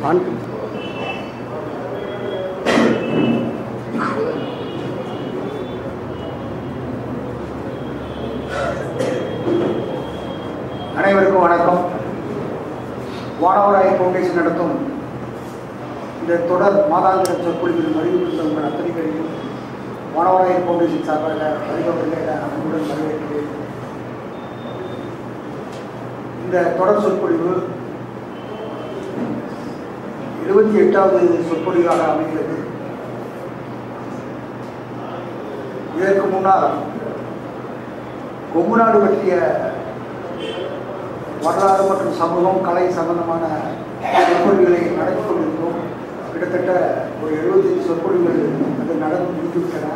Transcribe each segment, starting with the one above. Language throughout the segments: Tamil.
ஆன் அனைவருக்கும் வணக்கம் வானவராய ஃபவுண்டேஷன் நடத்தும் இந்த தொடர் மாதாந்திர சொற்பொழிவில் மதிப்பிடுத்த உங்கள் அத்தனை பேரையும் வானவராய ஃபவுண்டேஷன் சார்பாக வழிபடுகிற அன்புடன் வரவேற்கிறேன் இந்த தொடர் சொற்பொழிவு இருபத்தி எட்டாவது சொற்பொழிவாக அமைகிறது இதற்கு முன்னால் கொங்கு நாடு பற்றிய வரலாறு மற்றும் சமூகம் கலை சம்பந்தமான சொற்பொழிவுகளை நடத்தி கொண்டிருந்தோம் கிட்டத்தட்ட ஒரு எழுபத்தஞ்சு சொற்பொழிவுகள் அது நடந்து முடிந்துவிட்டன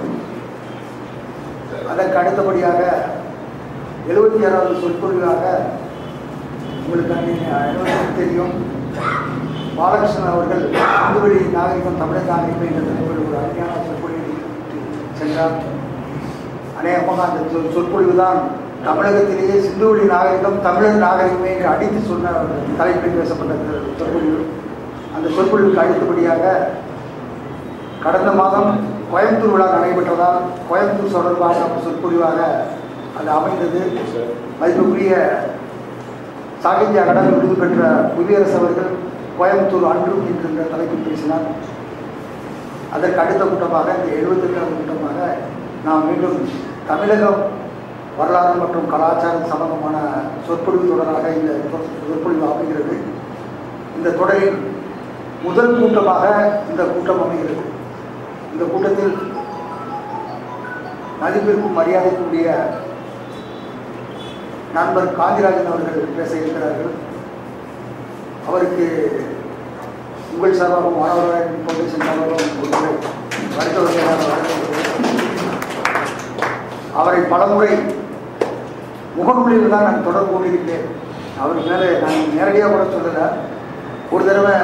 அதற்கு அடுத்தபடியாக எழுபத்தி ஆறாவது சொற்பொழிவாக உங்களுக்கு அன்றைக்கு அனைவருக்கும் தெரியும் பாலகிருஷ்ணன் அவர்கள் அந்துவெளி நாகரிகம் தமிழக நாகரிகம் என்ற தலைப்பில் ஒரு அருமையான சொற்பொழிவை சென்றார் அநேகமாக அந்த சொ- சொற்பொழிவு தான் தமிழகத்திலேயே சிந்துவெளி நாகரிகம் தமிழர் நாகரிகமே என்று அடித்து சொன்ன ஒரு தலைப்பில் பேசப்பட்ட இந்த சொற்பொழிவு அந்த சொற்பொழிவுக்கு அடுத்தபடியாக கடந்த மாதம் கோயம்புத்தூர் விழா நடைபெற்றதால் கோயம்புத்தூர் தொடர்பாக ஒரு சொற்பொழிவாக அது அமைந்தது மதிப்புக்குரிய சாகித்ய அகாடமி விருது பெற்ற புவியரசு அவர்கள் கோயம்புத்தூர் அன்றும் என்கின்ற தலைப்பில் பேசினார் அதற்கு அடுத்த கூட்டமாக இந்த எழுபத்தெட்டாவது கூட்டமாக நாம் மீண்டும் தமிழகம் வரலாறு மற்றும் கலாச்சாரம் சம்பந்தமான சொற்பொழிவு தொடராக இந்த சொ- சொற்பொழிவு அமைகிறது இந்த தொடரின் முதல் கூட்டமாக இந்த கூட்டம் அமைகிறது இந்த கூட்டத்தில் மதிப்பிற்கும் மரியாதைக்குரிய நண்பர் காந்திராஜன் அவர்கள் பேச இருக்கிறார்கள் அவருக்கு உங்கள் சார்பாகவும் மாணவர்கள் ஃபவுண்டேஷன் சார்பாகவும் ஒரு முறை வருத்தவர்களாக வரவேற்கிறேன். அவரை பலமுறை முகநூலில் தான் நான் தொடர்பு கொண்டிருக்கிறேன் அவர் மேலே நான் நேரடியாக கூட சொல்லலை ஒரு தடவை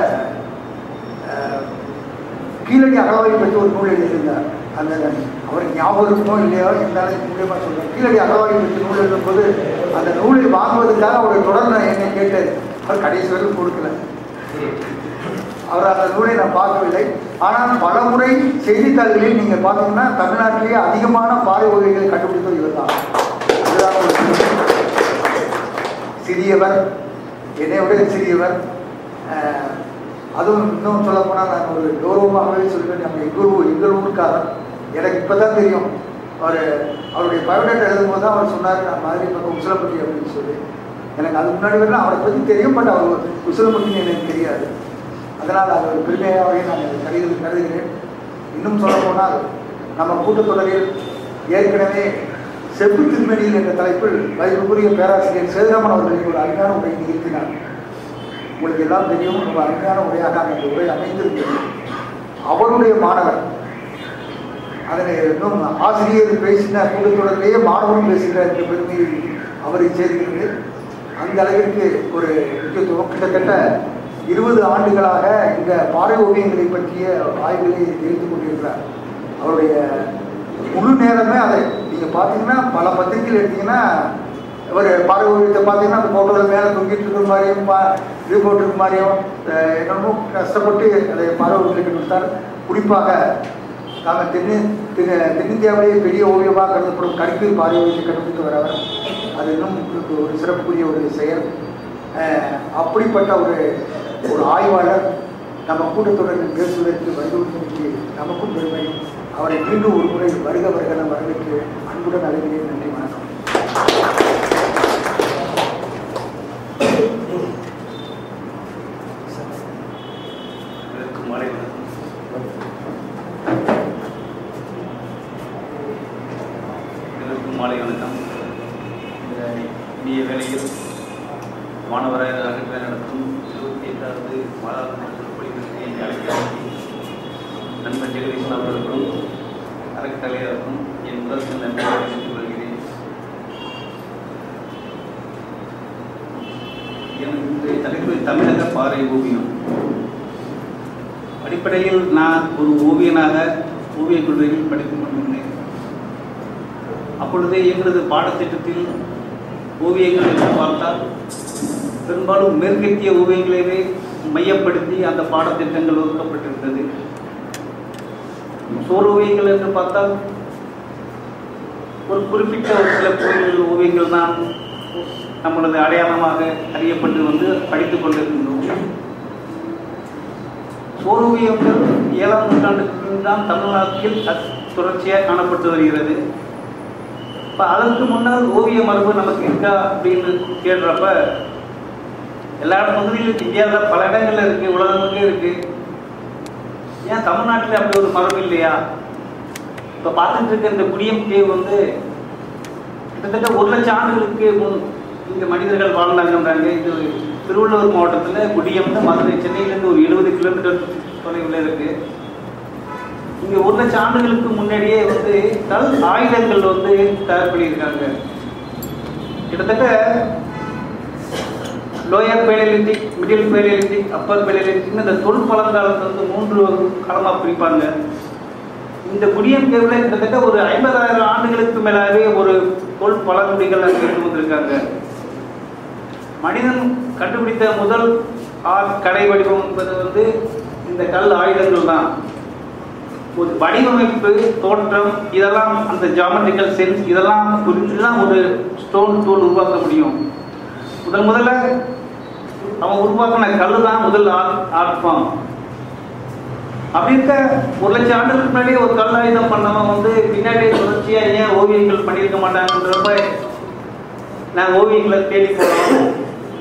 அஹ், கீழடி அகலவை பற்றி ஒரு நூல் எழுதியிருந்தார் அந்த அவருக்கு ஞாபகம் இருக்குமோ இல்லையோ இருந்தாலும் மூலியமாக சொல்கிறேன் கீழடி அகலவை பற்றி நூல் எழுதும்போது அந்த நூலை வாங்குவதற்காக அவர் தொடர்ந்து என்னை கேட்டார் அவர் கடைசி வரைக்கும் கொடுக்கல அவர் அந்த நூலை நான் பார்க்கவில்லை ஆனால் பல முறை செய்தித்தாள்களில் நீங்கள் பார்த்தீங்கன்னா தமிழ்நாட்டிலேயே அதிகமான பாறை வகைகளை கண்டுபிடித்தது இவர் தான் அதுதான் ஒரு சிறப்பு. சிறியவர் என்னை விட சிறியவர் அஹ், அதுவும் இன்னும் சொல்ல போனால் நான் ஒரு கௌரவமாகவே சொல்வேன் நம்ம எங்கள் ஊர் எங்கள் ஊருக்காரர் எனக்கு இப்போ தான் தெரியும் அவர் அவருடைய பயோடேட்டா எழுதும்போது தான் அவர் சொன்னார் நான் மாதிரி பக்கம் உசிலப்பட்டி அப்படின்னு சொல்லி எனக்கு அது முன்னாடி வரலாம் அவரை பற்றி தெரியும் பட் அவர் உசிலப்பட்டின்னு எனக்கு தெரியாது அதனால் அது ஒரு பெருமையாகவே நான் இதை கருது கருதுகிறேன் இன்னும் சொல்ல போனால் நம்ம கூட்டத்தொடரில் ஏற்கனவே செப்பு திருமணியில் என்ற தலைப்பில் மதிப்புக்குரிய பேராசிரியர் சேதுராமன் அவர்கள் ஒரு அருமையான உரை நிகழ்த்தினார் உங்களுக்கு எல்லாம் தெரியும் ரொம்ப அருமையான உரையாக அந்த உரை அமைந்திருக்கிறது அவருடைய மாணவர் அதில் இன்னும் ஆசிரியர் பேசின கூட்டத்தொடரிலேயே மாணவரும் பேசுகிற என்ற பெருமை அவரை சேர்க்கிறது அந்த அளவிற்கு ஒரு முக்கியத்துவம் கிட்டத்தட்ட இருபது ஆண்டுகளாக இந்த பாறை ஓவியங்களை பற்றிய ஆய்வுகளை தெரிந்து கொண்டிருக்கிறார் அவருடைய முழு நேரமே அதை நீங்கள் பார்த்தீங்கன்னா பல பத்திரிகைகள் எடுத்தீங்கன்னா ஒரு பாறை ஓவியத்தை பார்த்தீங்கன்னா அந்த ஃபோட்டோவில் மேலே தொங்கிட்டு இருக்கிற மாதிரியும் பா இது போட்டிருக்க மாதிரியும் அஹ் என்னென்னமோ கஷ்டப்பட்டு அதை பாறை ஓவியத்தை கொடுத்தார் குறிப்பாக நாங்கள் தென்னு தென் தென்னிந்தியாவிலேயே பெரிய ஓவியமாக கருதப்படும் கருப்பீர் பாறை ஓவியத்தை கண்டுபிடித்து வரவர் அது இன்னும் ஒரு சிறப்புக்குரிய ஒரு செயல் அஹ் அப்படிப்பட்ட ஒரு ஒரு ஆய்வாளர் நம்ம கூட்டத்துடன் பேசுவதற்கு வருவதற்கு நமக்கும் பெருமை அவரை மீண்டும் ஒரு முறை வருக வருக வரவேற்று அன்புடன் அழைக்கிறேன் நன்றி வணக்கம் இதற்கு மாலை வணக்கம் இதற்கு மாலை வணக்கம் இந்த இனிய வேளையில் மாணவராக அகற்ற நடத்தும் இருபத்தி எட்டாவது மாதாந்திர சொற்பொழிவிற்கு என்னை அழைக்கிறார்கள் நண்பர் ஜெகதீசன் அவர்களுக்கும் அறக்கட்டளையாருக்கும் என் முதல் நன்றியை தெரிவித்துக் கொள்கிறேன் எனது இன்றைய தலைப்பு தமிழக பாறை ஓவியம் அடிப்படையில் நான் ஒரு ஓவியனாக ஓவியக் கல்லூரியில் படித்துக் கொண்டிருந்தேன் அப்பொழுதே எங்களது பாடத்திட்டத்தில் ஓவியங்கள் என்று பார்த்தால் பெரும்பாலும் மேற்கத்திய ஓவியங்களவே மையப்படுத்தி அந்த பாடத்திட்டங்கள் ஒதுக்கப்பட்டிருந்தது சோரோவியங்கள் என்று பார்த்தால் ஒரு குறிப்பிட்ட ஒரு சில கோயில் ஓவியங்கள் தான் நம்மளது அடையாளமாக அறியப்பட்டு வந்து படித்துக் கொண்டிருக்கின்றோம் சோரோவியங்கள் ஏழாம் நூற்றாண்டுக்கு தான் தமிழ்நாட்டில் அத்- தொடர்ச்சியாக காணப்பட்டு வருகிறது இப்போ அதற்கு முன்னால் ஓவிய மரபு நமக்கு இருக்கா அப்படின்னு கேடுறப்ப எல்லா பகுதியிலும் இந்தியாவில் பல இடங்கள்ல இருக்கு உலகமுக்கே இருக்கு ஏன் தமிழ்நாட்டில் அப்படி ஒரு மரபு இல்லையா இப்போ பார்த்துட்டு இருக்க இந்த குடியம் கேவ் வந்து கிட்டத்தட்ட ஒரு லட்சம் ஆண்டுகளுக்கு முன் இங்க மனிதர்கள் வாழ்ந்தாங்கன்றாங்க இது திருவள்ளூர் மாவட்டத்தில் குடியம்னு மதுரை சென்னையிலேருந்து ஒரு எழுபது கிலோமீட்டர் தொலைவில் இருக்கு இங்க ஒரு லட்சம் ஆண்டுகளுக்கு முன்னாடியே வந்து கல் ஆயுதங்கள் வந்து தயார் பண்ணியிருக்காங்க கிட்டத்தட்ட lower palaeolithic middle palaeolithic upper பேலிலித்திக்னு இந்த தொல் பழங்காலத்தை வந்து மூன்று காலமாக பிரிப்பாங்க இந்த குடியம் கேவில் கிட்டத்தட்ட ஒரு ஐம்பதாயிரம் ஆண்டுகளுக்கு மேலாகவே ஒரு தொல் பழங்குடிகள் அங்கே இருந்து வந்திருக்காங்க மனிதன் கண்டுபிடித்த முதல் ஆர் கடை வடிவம் என்பது வந்து இந்த கல் ஆயுதங்கள் தான் ஒரு வடிவமைப்பு தோற்றம் இதெல்லாம் அந்த ஜாமெட்ரிக்கல் சென்ஸ் இதெல்லாம் புரிஞ்சு தான் ஒரு ஸ்டோன் டூல் உருவாக்க முடியும் முதல் முதல்ல அவன் உருவாக்கின கல் தான் முதல் ஆர்ட் ஆர்ட் ஃபார்ம் அப்படி இருக்க ஒரு லட்சம் ஆண்டுகளுக்கு முன்னாடியே ஒரு கல் ஆயுதம் பண்ணவன் வந்து பின்னாடி தொடர்ச்சியா ஏன் ஓவியங்கள் பண்ணியிருக்க மாட்டாங்கன்றப்ப நான் ஓவியங்களை தேடி போறோம்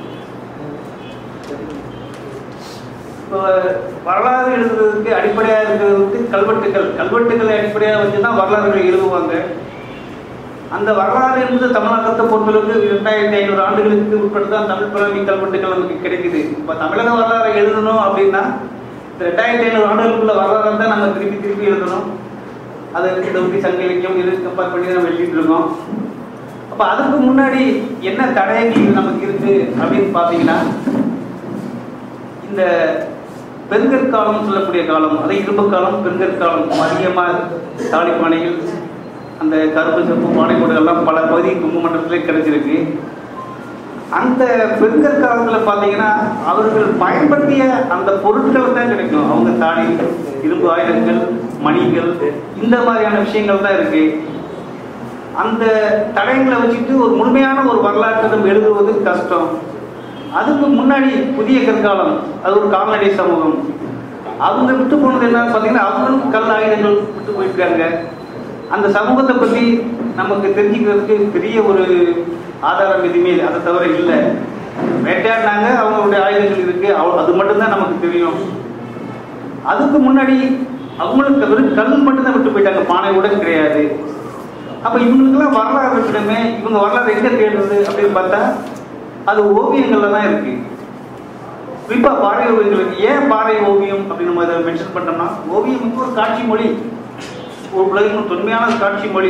இப்போ வரலாறு எழுதுறதுக்கு அடிப்படையாக இருக்கிறது வந்து கல்வெட்டுகள் கல்வெட்டுகளை அடிப்படையாக வச்சு தான் வரலாறுகள் எழுதுவாங்க அந்த வரலாறு என்பது தமிழகத்தை பொறுத்தளவுக்கு இரண்டாயிரத்தி ஐநூறு ஆண்டுகளுக்கு உட்பட்டு தான் தமிழ் புலமை கல்வெட்டுகள் நமக்கு கிடைக்குது இப்போ தமிழக வரலாறை எழுதணும் அப்படின்னா இந்த ரெண்டாயிரத்தி ஐநூறு ஆண்டுகளுக்குள்ள வரலாறு தான் நம்ம திருப்பி திருப்பி எழுதணும் அதை இந்த உத்தி சங்க இலக்கியம் இது கம்பேர் பண்ணி நம்ம எழுதிட்டு இருக்கோம் அப்போ அதுக்கு முன்னாடி என்ன தடயங்கள் நமக்கு இருக்கு அப்படின்னு பார்த்தீங்கன்னா இந்த பெருங்கற்காலம் சொல்லக்கூடிய காலம் அதை இரும்பு காலம் பெருங்கற்காலம் அதிகமாக தாலிப்பானைகள் அந்த கருப்பு செப்பு பானைக்கூடு எல்லாம் பல பகுதி கும்பு மண்டலத்திலே கிடைச்சிருக்கு அந்த பெருங்கற்காலத்தில் பார்த்தீங்கன்னா அவர்கள் பயன்படுத்திய அந்த பொருட்கள் தான் கிடைக்கும் அவங்க தாடி இரும்பு ஆயுதங்கள் மணிகள் இந்த மாதிரியான விஷயங்கள் தான் இருக்கு அந்த தடயங்களை வச்சுட்டு ஒரு முழுமையான ஒரு வரலாற்றை நம்ம எழுதுவது கஷ்டம் அதுக்கு முன்னாடி புதிய கற்காலம் அது ஒரு கால்நடை சமூகம் அவங்க விட்டு போனது என்னன்னு பார்த்தீங்கன்னா அவங்களும் கல் ஆயுதங்கள் விட்டு போயிருக்காங்க அந்த சமூகத்தை பற்றி நமக்கு தெரிஞ்சுக்கிறதுக்கு பெரிய ஒரு ஆதாரம் எதுவுமே இல்லை. அதை தவிர இல்லை வேட்டையாடினாங்க அவங்களுடைய ஆயுதங்கள் இருக்கு அவ- அது மட்டும்தான் நமக்கு தெரியும் அதுக்கு முன்னாடி அவங்களுக்கு வெறும் கல் மட்டும்தான் விட்டு போயிட்டாங்க பானை கூட கிடையாது அப்ப இவங்களுக்கெல்லாம் வரலாறு இருக்கணுமே இவங்க வரலாறு எங்க தேடுறது அப்படின்னு பார்த்தா அது ஓவியங்கள்ல தான் இருக்கு குறிப்பா பாறை ஓவியங்களுக்கு ஏன் பாறை ஓவியம் அப்படின்னு நம்ம இதை மென்ஷன் பண்ணோம்னா ஓவியம் வந்து ஒரு காட்சி மொழி ஒரு உலகின் தொன்மையான காட்சி மொழி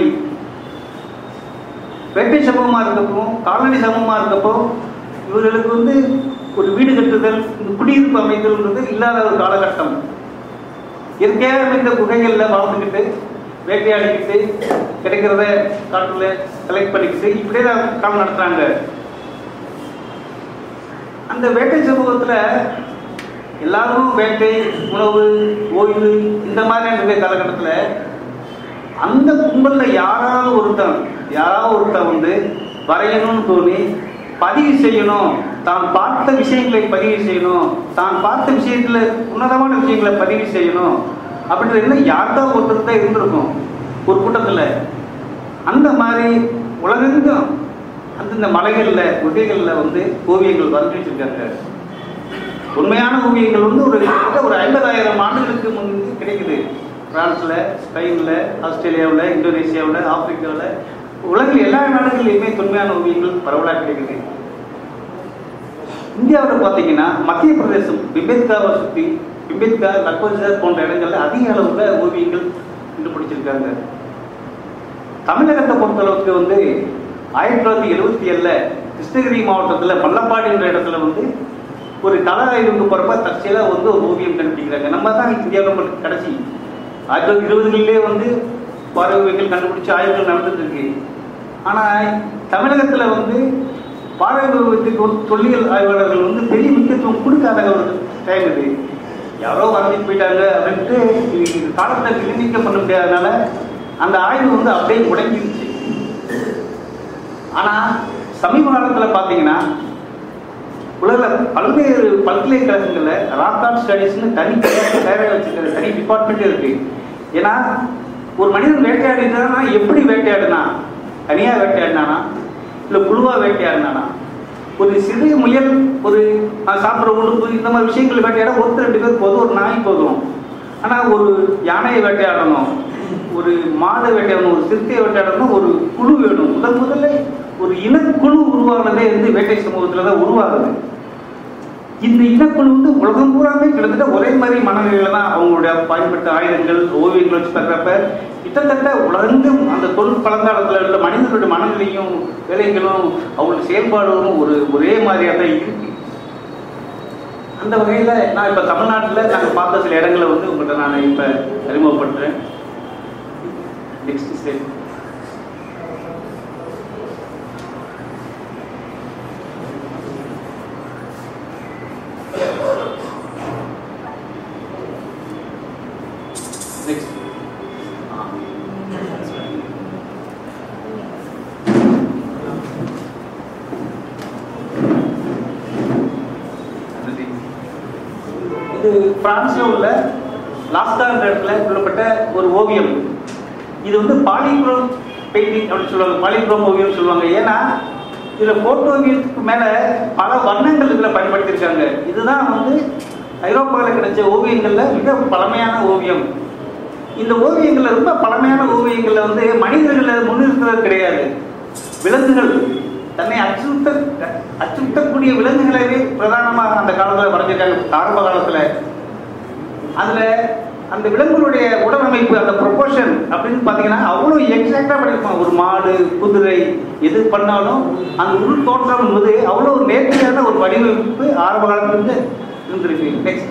வேட்டை சமூகமா இருக்கப்போ கால்நடை சமூகமா இருக்கப்போ இவர்களுக்கு வந்து ஒரு வீடு கட்டுதல் இந்த குடியிருப்பு அமைத்தல்ன்றது இல்லாத ஒரு காலகட்டம் இயற்கையாக அமைந்த குகைகளில் வாழ்ந்துக்கிட்டு வேட்டையாடிக்கிட்டு கிடைக்கிறத காட்டுல கலெக்ட் பண்ணிக்கிட்டு இப்படியே தான் காலம் நடத்துறாங்க அந்த வேட்டை சமூகத்துல எல்லாரும் வேட்டை உணவு ஓய்வு இந்த மாதிரியான இருக்க காலகட்டத்துல அந்த கும்பல்ல யாராவது ஒருத்தன் யாராவது ஒருத்தன் வந்து வரையணும்னு தோணி பதிவு செய்யணும் தான் பார்த்த விஷயங்களை பதிவு செய்யணும் தான் பார்த்த விஷயத்துல உன்னதமான விஷயங்களை பதிவு செய்யணும் அப்படின்ற எண்ணம் யார்தான் ஒருத்தர் தான் இருந்திருக்கும் ஒரு கூட்டத்துல அந்த மாதிரி உலகெங்கும் அந்தந்த மலைகள்ல குகைகள்ல வந்து ஓவியங்கள் வரைஞ்சி வச்சிருக்காங்க உண்மையான ஓவியங்கள் வந்து ஒரு கிட்டத்தட்ட ஒரு ஐம்பதாயிரம் ஆண்டுகளுக்கு முன் கிடைக்குது பிரான்ஸ்ல ஸ்பெயின்ல ஆஸ்திரேலியாவுல இந்தோனேசியாவுல ஆப்பிரிக்காவுல உலகில் எல்லா நாடுகளிலுமே தொன்மையான ஓவியங்கள் பரவலாக கிடைக்குது இந்தியாவில் பார்த்தீங்கன்னா மத்திய பிரதேசம் பிம்பேத்காவை சுற்றி பிம்பேத்கா லக்வஜர் போன்ற இடங்கள்ல அதிக அளவுல ஓவியங்கள் கண்டுபிடிச்சிருக்காங்க தமிழகத்தை பொறுத்தளவுக்கு வந்து ஆயிரத்தி தொள்ளாயிரத்தி எழுபத்தி ஏழுல கிருஷ்ணகிரி மாவட்டத்தில் பள்ளப்பாடின்ற இடத்துல வந்து ஒரு கலை ஆய்வுக்கு போகிறப்ப தற்செயலாக வந்து ஒரு ஓவியம் கண்டுபிடிக்கிறாங்க நம்ம தான் இந்தியாவில் நம்மளுக்கு கடைசி ஆயிரத்தி தொள்ளாயிரத்தி இருபதுகளிலே வந்து பாறை ஓவியங்கள் கண்டுபிடிச்சு ஆய்வுகள் நடந்துட்டு இருக்கு ஆனால் தமிழகத்தில் வந்து பாறை ஓவியத்துக்கு ஒரு தொல்லியல் ஆய்வாளர்கள் வந்து பெரிய முக்கியத்துவம் கொடுக்காத ஒரு டைம் இது யாரோ வரைஞ்சிட்டு போயிட்டாங்க அப்படின்ட்டு இது இது காலத்தை நிர்ணயிக்க பண்ண முடியாதனால அந்த ஆய்வு வந்து அப்படியே முடங்கிருச்சு ஆனா சமீப காலத்துல பாத்தீங்கன்னா உலகில் பல்வேறு பல்கலைக்கழகங்கள்ல ராக் ஆர்ட் ஸ்டடீஸ்னு தனி தேவை வச்சுக்கிற தனி டிபார்ட்மெண்ட் இருக்கு ஏன்னா ஒரு மனிதன் வேட்டையாடினா எப்படி வேட்டையாடினா தனியா வேட்டையாடினானா இல்ல குழுவா வேட்டையாடினானா ஒரு சிறிய முயல் ஒரு நான் சாப்பிட்ற உடுப்பு இந்த மாதிரி விஷயங்கள் வேட்டையாட ஒருத்தர் ரெண்டு பேர் போதும் ஒரு நாய் போதும் ஆனா ஒரு யானையை வேட்டையாடணும் ஒரு மாடு வேட்டையாடணும் ஒரு சிறுத்தையை வேட்டையாடணும் ஒரு குழு வேணும் முதல் முதல்ல ஒரு இனக்குழு உருவானதே வந்து வேட்டை சமூகத்துல தான் உருவாகுது இந்த இனக்குழு வந்து உலகம் பூராமே கிட்டத்தட்ட ஒரே மாதிரி மனநிலையில தான் அவங்களுடைய பயன்பட்ட ஆயுதங்கள் ஓவியங்கள் வச்சு தர்றப்ப கிட்டத்தட்ட உலகெங்கும் அந்த தொழில் பழங்காலத்தில் உள்ள மனிதர்களுடைய மனநிலையும் வேலைகளும் அவங்களுடைய செயல்பாடுகளும் ஒரு ஒரே மாதிரியா தான் இருக்கு அந்த வகையில நான் இப்ப தமிழ்நாட்டுல நாங்க பார்த்த சில இடங்களை வந்து உங்கள்கிட்ட நான் இப்ப அறிமுகப்படுத்துறேன் நெக்ஸ்ட் ஸ்டேட் நெக்ஸ்ட் இது பிரான்ஸ்ல உள்ள லாஸ்டான்ற இடத்துல சொல்லப்பட்ட ஒரு ஓவியம் இது வந்து பாலிக்ரோம் பெயிண்டிங் அப்படின்னு சொல்லுவாங்க பாலிக்ரோம் ஓவியம் சொல்லுவாங்க ஏன்னா இதுல போட்டோ ஓவியத்துக்கு மேல பல வண்ணங்கள் இதுல பயன்படுத்தியிருக்காங்க இதுதான் வந்து ஐரோப்பாவில் கிடைச்ச ஓவியங்கள்ல மிக பழமையான ஓவியம் இந்த ஓவியங்கள்ல ரொம்ப பழமையான ஓவியங்கள்ல வந்து மனிதர்களை முன்னிறுத்துறது கிடையாது விலங்குகள் தன்னை அச்சுறுத்த அச்சுறுத்தக்கூடிய விலங்குகளவே பிரதானமாக அந்த காலத்துல வரைஞ்சிருக்காங்க ஆரம்ப காலத்துல அதுல அந்த விலங்குகளுடைய உடலமைப்பு அந்த ப்ரொபோர்ஷன் அப்படின்னு பாத்தீங்கன்னா அவ்வளவு எக்ஸாக்டா பண்ணிருப்பாங்க ஒரு மாடு குதிரை எது பண்ணாலும் அந்த உள் தோற்றம் என்பது அவ்வளவு ஒரு நேர்த்தியான ஒரு வடிவமைப்பு ஆரம்ப காலத்துல இருந்து இருந்திருக்கு நெக்ஸ்ட்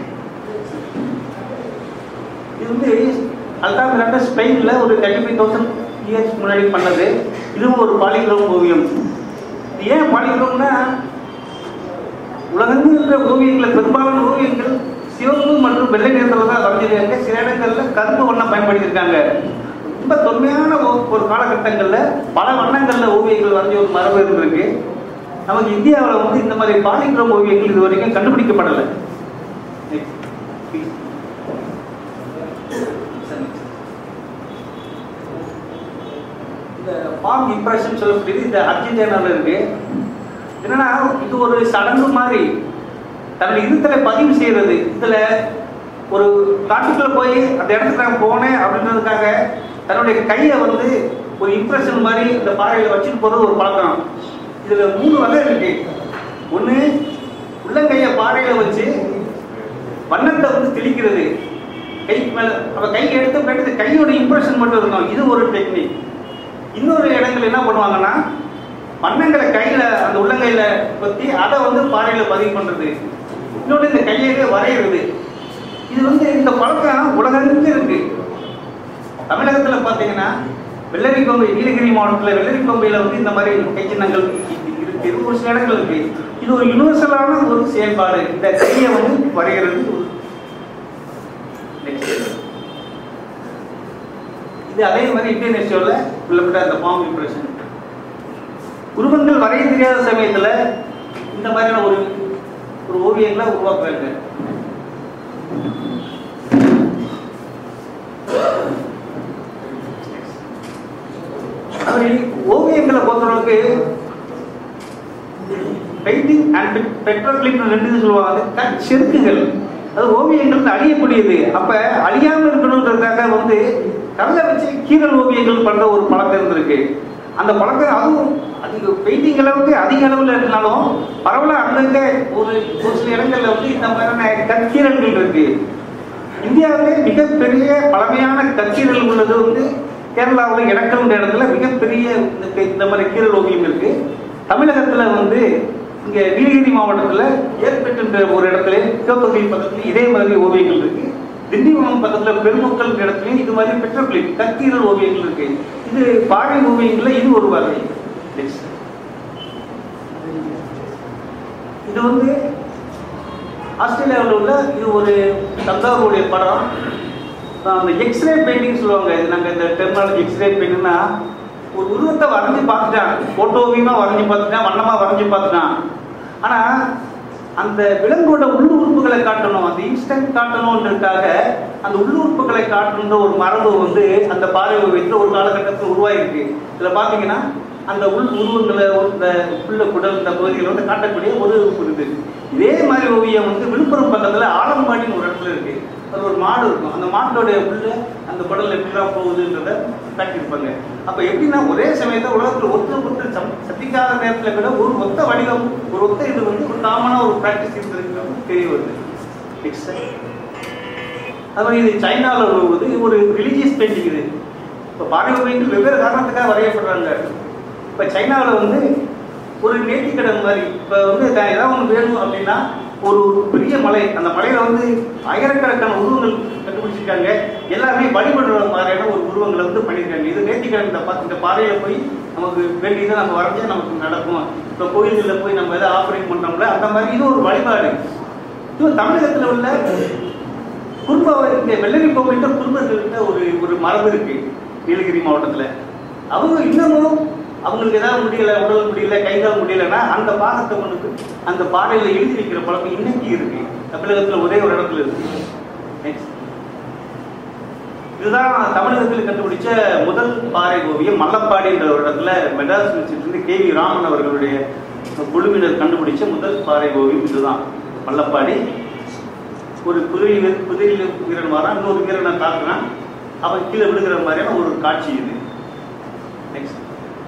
இது வந்து அல்டாமிராண்ட ஸ்பெயின்ல ஒரு தேர்ட்டி ஃபைவ் தௌசண்ட் இயர்ஸ் முன்னாடி பண்ணது இதுவும் ஒரு பாலிகிராம் ஓவியம் இது ஏன் பாலிகிராம்னா உலகெங்கும் இருக்கிற ஓவியங்களை பெரும்பாலான ஓவியங்கள் சிவப்பு மற்றும் வெள்ளை நிறத்தில் தான் வரைஞ்சிருக்காங்க சில இடங்கள்ல கருப்பு வண்ணம் பயன்படுத்தியிருக்காங்க ரொம்ப தொன்மையான ஒ- ஒரு காலகட்டங்கள்ல பல வண்ணங்கள்ல ஓவியங்கள் வரைஞ்ச ஒரு மரபு இருந்திருக்கு நமக்கு இந்தியாவில் வந்து இந்த மாதிரி பாலிகிராம் ஓவியங்கள் இது வரைக்கும் கண்டுபிடிக்கப்படலை Next, please. இந்த ஃபார்ம் இம்ப்ரெஷன் சொல்லக்கூடியது இந்த அர்ஜென்டினால இருக்கு என்னன்னா இது ஒரு சடங்கு மாதிரி தன்னுடைய இருத்தலை பதிவு செய்யறது இதுல ஒரு காட்டுக்குள்ள போய் அந்த இடத்துக்கு நான் போனேன் அப்படின்றதுக்காக தன்னுடைய கையை வந்து ஒரு இம்ப்ரெஷன் மாதிரி இந்த பாறையில வச்சுட்டு போறது ஒரு பழக்கம் இதுல மூணு வகை இருக்கு ஒண்ணு உள்ளங்கைய பாறையில வச்சு வண்ணத்தை வந்து தெளிக்கிறது கை மேல அவ கை எடுத்த பின்னாடி இந்த கையோட இம்ப்ரெஷன் மட்டும் இருக்கும் இது ஒரு டெக்னிக் இன்னொரு இடங்கள் என்ன பண்ணுவாங்கன்னா வண்ணங்களை கையில அந்த உள்ளங்கையில பத்தி அதை வந்து பாறையில பதிவு பண்றது இன்னொன்று இந்த கையிலே வரைகிறது இது வந்து இந்த பழக்கம் உலகெங்கும் இருக்கு தமிழகத்துல பாத்தீங்கன்னா வெள்ளரி கொம்பை நீலகிரி மாவட்டத்துல வெள்ளரி கொம்பையில வந்து இந்த மாதிரி கைச்சின்னங்கள் இருக்கு இது ஒரு சில இடங்கள் இருக்கு இது ஒரு யுனிவர்சலான ஒரு செயல்பாடு இந்த கையை வந்து வரைகிறது ஒரு Next. இது அதே மாதிரி இன்டர்நேஷனல்ல உள்ளப்பட்ட அந்த ஃபார்ம் இம்ப்ரெஷன் உருவங்கள் வரைய தெரியாத சமயத்துல இந்த மாதிரியான ஒரு ஒரு ஓவியங்களை உருவாக்குறாங்க அப்படி ஓவியங்களை பொறுத்தளவுக்கு பெயிண்டிங் அண்ட் பெட்ரோக்ளிப் ரெண்டு இது சொல்லுவாங்க கட் செருக்குகள் அது ஓவியங்கள் அழியக்கூடியது அப்ப அழியாம இருக்கணுன்றதுக்காக வந்து கல்லை வச்சு கீரல் ஓவியங்கள் பண்ற ஒரு பழக்கம் இருந்திருக்கு அந்த பழக்கம் அதுவும் அதிக பெயிண்டிங் அளவுக்கு அதிக அளவில் இருந்தாலும் பரவல அங்கங்க ஒரு ஒரு சில இடங்கள்ல வந்து இந்த மாதிரியான கற்கீரல்கள் இருக்கு இந்தியாவிலே மிகப்பெரிய பழமையான கற்கீரல் உள்ளது வந்து கேரளாவில் இடக்கல்ன்ற இடத்துல மிகப்பெரிய இந்த கை- இந்த மாதிரி கீரல் ஓவியம் இருக்கு தமிழகத்துல வந்து இங்க நீலகிரி மாவட்டத்துல ஏற்பட்டுன்ற ஒரு இடத்துல சிவப்பகுதி பக்கத்துல இதே மாதிரி ஓவியங்கள் இருக்கு திண்டிவனம் பக்கத்துல பெருமக்கள் இடத்துலயும் இது மாதிரி பெட்ரோக்ளிப் கற்கீரல் ஓவியங்கள் இருக்கு இது பாறை ஓவியங்கள்ல இது ஒரு வகை Next. இது வந்து ஆஸ்திரேலியாவில் உள்ள இது ஒரு தஞ்சாவூருடைய படம் அந்த எக்ஸ்ரே பெயிண்டிங் சொல்லுவாங்க இது நாங்கள் இந்த டெர்மினாலஜி எக்ஸ்ரே பெயிண்ட்னா ஒரு உருவத்தை வரைஞ்சி பார்த்துட்டான் ஃபோட்டோவியமாக வரைஞ்சி பார்த்துட்டான் வண்ணமாக வரைஞ்சி பார்த்துட்டான் ஆனால் அந்த விலங்கோட உள் உறுப்புகளை காட்டணும் அந்த இன்ஸ்டன்ட் காட்டணுன்றதுக்காக அந்த உள் உறுப்புகளை காட்டணுன்ற ஒரு மரபு வந்து அந்த பாறை ஓவியத்தில் ஒரு காலகட்டத்தில் உருவாயிருக்கு இதில் பார்த்தீங்கன்னா அந்த உள் உருவங்களை இந்த உள்ள குடல் இந்த பகுதிகளை வந்து காட்டக்கூடிய ஒரு உறுப்பு இருக்குது இதே மாதிரி ஓவியம் வந்து விழுப்புரம் பக்கத்தில் ஆலம்பாடின்னு ஒரு இடத்துல இருக்கு அது ஒரு மாடு இருக்கும் அந்த மாட்டோடைய உள்ள அந்த குடல் எப்படிலாம் போகுதுன்றத காட்டியிருப்பாங்க அப்போ எப்படின்னா ஒரே சமயத்தில் உலகத்தில் ஒருத்தர் ஒருத்தர் சம் சந்திக்காத நேரத்தில் கூட ஒரு ஒத்த வடிவம் ஒரு ஒத்த இது வந்து ஒரு காமனாக ஒரு ப்ராக்டிஸ் இருந்திருக்கு தெரிய வருது நெக்ஸ்ட் அது மாதிரி இது சைனாவில் வருவது இது ஒரு ரிலீஜியஸ் பெயிண்டிங் இது இப்போ பாரம்பரியங்கள் வெவ்வேறு காரணத்துக்காக வரையப்படுறாங்க இப்போ சைனாவில் வந்து ஒரு நேர்த்திக்கடன் மாதிரி இப்போ வந்து த- ஏதாவது ஒன்று வேணும் அப்படின்னா ஒரு பெரிய மலை அந்த மலையில வந்து ஆயிரக்கணக்கான உருவங்கள் கண்டுபிடிச்சிருக்காங்க எல்லாமே வழிபடுற மாதிரியான ஒரு உருவங்களை வந்து பண்ணியிருக்காங்க இது நேர்த்திக்கடன் இந்த பா- இந்த பாறையில போய் நமக்கு வேண்டியதை நம்ம வரைஞ்சா நமக்கு நடக்கும் இப்போ கோயில்களில் போய் நம்ம எதாவது ஆப்ரேட் பண்றோம்ல அந்த மாதிரி இது ஒரு வழிபாடு இது தமிழகத்தில் உள்ள குடும்ப இந்த வெள்ளரி கோவில்கிட்ட குடும்பங்கள்கிட்ட ஒரு ஒரு மரபு இருக்கு நீலகிரி மாவட்டத்தில் அவங்க இன்னமும் அவங்களுக்கு ஏதாவது முடியல உடல் முடியல கை கால் முடியலன்னா அந்த பாகத்தை கொண்டு அந்த பாறையில் எழுதி வைக்கிற பழக்கம் இன்னைக்கு இருக்கு தமிழகத்தில் ஒரே ஒரு இடத்துல இருக்கு Next. இதுதான் தமிழகத்தில் கண்டுபிடிச்ச முதல் பாறை ஓவியம் மல்லப்பாடின்ற ஒரு இடத்துல மெட்ராஸ் யூனிவர்சிட்டியிலிருந்து கே வி ராமன் அவர்களுடைய குழுவினர் கண்டுபிடிச்ச முதல் பாறை ஓவியம் இதுதான் மல்லப்பாடி ஒரு குதிரை வீர- குதிரை வீரன் வரான் இன்னொரு வீரனை தாக்குறான் அவன் கீழே விழுகிற மாதிரியான ஒரு காட்சி இது நெக்ஸ்ட்